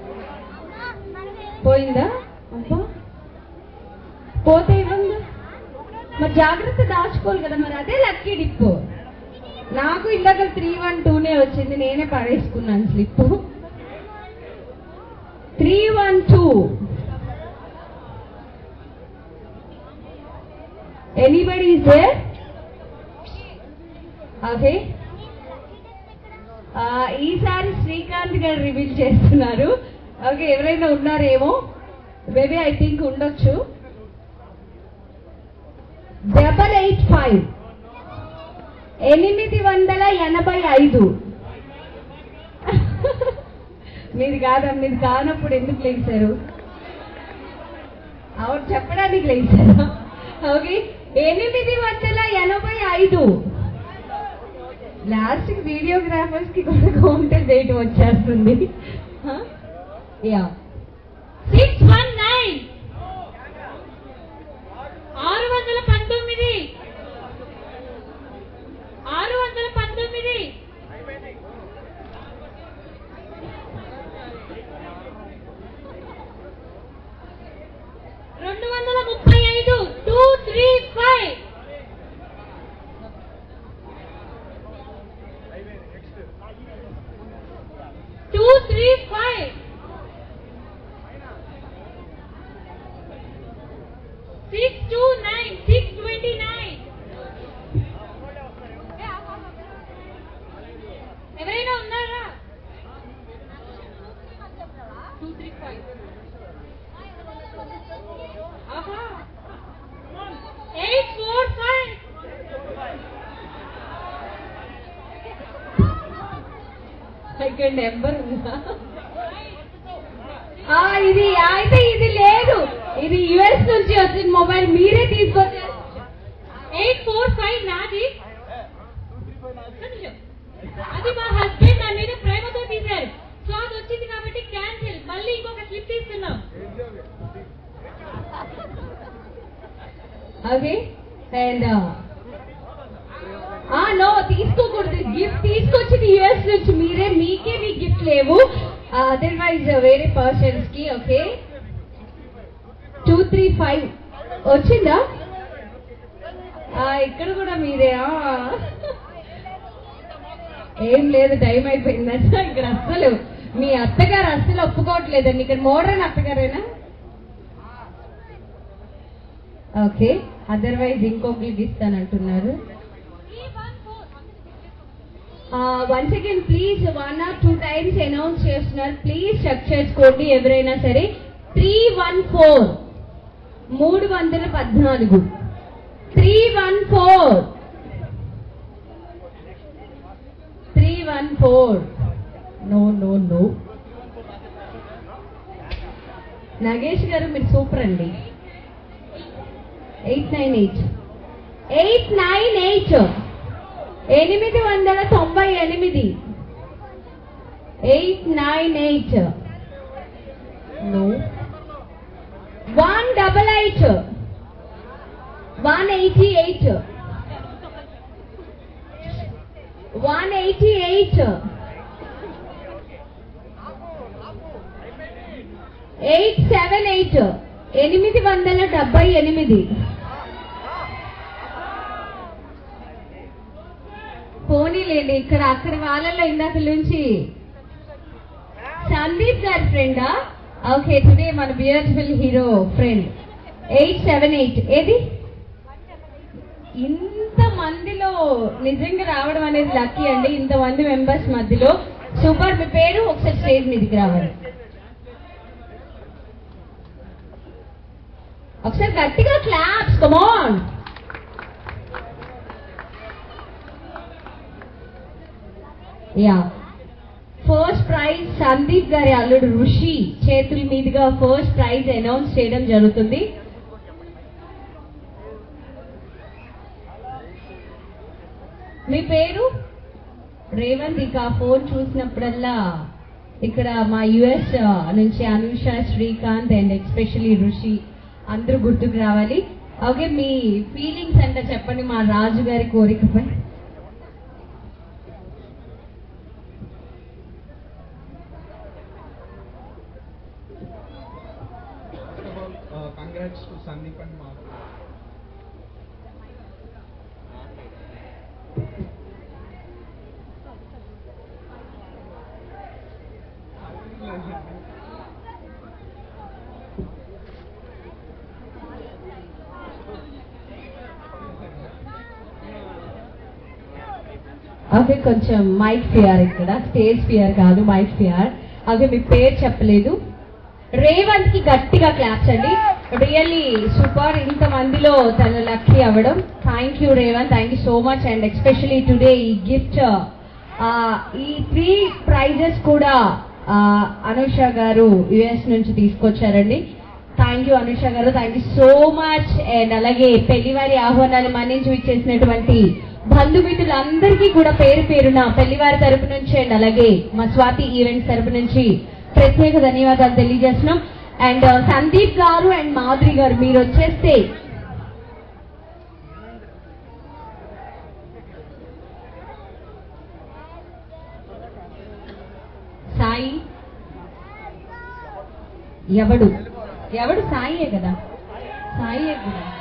పోయిందా అబ్బా పోతే ఇవ్వండి మరి జాగ్రత్త దాచుకోవాలి కదా మరి అదే లక్కీ డిప్ నాకు ఇందాక త్రీ వన్ టూనే వచ్చింది నేనే పడేసుకున్నాను slip three one two anybody is there okay ఈసారి శ్రీకాంత్ గారు రివీల్ చేస్తున్నారు ఓకే ఎవరైనా ఉన్నారేమో మేబీ ఐ థింక్ ఉండొచ్చు డబల్ ఎయిట్ ఫైవ్ ఎనిమిది వందల ఎనభై ఐదు మీది కాదా మీది కానప్పుడు ఎందుకు లేచారు అవును చెప్పడానికి లేచారా ఓకే ఎనిమిది వందల ఎనభై ఐదు లాస్ట్ వీడియోగ్రాఫర్స్ కి కూడా కౌంటర్ డేట్ వచ్చేస్తుంది యా సిక్స్ వన్ నైన్ ఆరు వందల పంతొమ్మిది ఆరు వందల పంతొమ్మిది రెండు వందల ముప్పై ఐదు two three five two three five six two nine six twenty nine ఎవరైనా ఉన్నారా two three five eight four five ఇక్కడ నెంబర్ ఉందా ఆ, ఇది అయితే ఇది లేదు ఇది యుఎస్ నుంచి వచ్చిన మొబైల్ మీరే తీసుకొచ్చారు ఎయిట్ ఫోర్ ఫైవ్ నాది ఒక్క నిమిషం. అది మా హస్బెండ్ నా మీద ప్రేమతో తీశారు సో అది వచ్చింది కాబట్టి క్యాన్సిల్ మళ్ళీ ఇంకొక స్లిప్ తీస్తున్నాం ఓకే అండ్ ఆ నో తీసుకోకూడదు గిఫ్ట్ తీసుకొచ్చింది యుఎస్ నుంచి మీరే మీకే మీ గిఫ్ట్ లేవు అదర్వైజ్ వేరే పర్సన్స్ కి ఓకే టూ త్రీ ఫైవ్ వచ్చిందా ఆ, ఇక్కడ కూడా మీరే ఆ. ఏం లేదు టైం అయిపోయింది అచ్చా ఇక్కడ అస్సలు మీ అత్తగారు అస్సలు ఒప్పుకోవట్లేదండి ఇక్కడ మోడర్న్ అత్తగారేనా ఓకే అదర్వైజ్ ఇంకొకరికి ఇస్తానంటున్నారు once again please one or two times announce చేస్తున్నారు ప్లీజ్ చెక్ చేసుకోండి ఎవరైనా సరే త్రీ వన్ ఫోర్ మూడు వందల పద్నాలుగు three one four three one four no no no Nagesh garu మీరు సూపర్ అండి eight nine eight eight nine eight ఎనిమిది వందల తొంభై ఎనిమిది eight nine eight no one double eight one eighty eight one eighty eight eight seven eight ఎనిమిది వందల డెబ్బై ఎనిమిది పోనీలేండి ఇక్కడ అక్కడ వాళ్ళలో ఇందాక నుంచి సందీప్ గారి ఫ్రెండా ఓకే టుడే మన beautiful hero friend eight seven eight ఏది ఇంత మందిలో నిజంగా రావడం అనేది లక్కీ అండి ఇంత మంది మెంబర్స్ మధ్యలో సూపర్ మీ పేరు ఒకసారి స్టేజ్ మీదకి రావాలి ఒకసారి గట్టిగా claps come on yeah first prize Sandeep గారి అల్లుడు ఋషి చేతుల మీదుగా ఫస్ట్ ప్రైజ్ అనౌన్స్ చేయడం జరుగుతుంది మీ పేరు రేవంత్ ఇక ఫోన్ చూసినప్పుడల్లా ఇక్కడ మా యుఎస్ నుంచి అనుష శ్రీకాంత్ అండ్ ఎస్పెషలీ ఋషి అందరూ గుర్తుకు రావాలి ఓకే మీ ఫీలింగ్స్ అంటే చెప్పండి మా రాజు గారి కోరికపై ఓకే కొంచెం మైక్ ఫియర్ ఇక్కడ స్టేజ్ ఫియర్ కాదు మైక్ ఫియర్ ఓకే మీ పేరు చెప్పలేదు రేవంత్ కి గట్టిగా క్లాప్స్ అండి రియల్లీ సూపర్ ఇంత మందిలో తన లక్కీ అవ్వడం thank you Revanth thank you so much and especially today ఈ గిఫ్ట్ ఈ త్రీ ప్రైజెస్ కూడా ఆ, అనుష గారు యుఎస్ నుంచి తీసుకొచ్చారండి thank you Anusha garu thank you so much and అలాగే పెళ్లివారి ఆహ్వానాన్ని మన్నించి ఇచ్చేసినటువంటి బంధుమిత్రులందరికీ కూడా పేరు పేరున పెళ్లివారి తరపు నుంచి అండ్ అలాగే మా స్వాతి ఈవెంట్స్ తరపు నుంచి ప్రత్యేక ధన్యవాదాలు తెలియజేస్తున్నాం అండ్ సందీప్ గారు అండ్ మాధురి గారు మీరు వచ్చేస్తే సాయి ఎవడు ఎవడు సాయియే కదా సాయియే కదా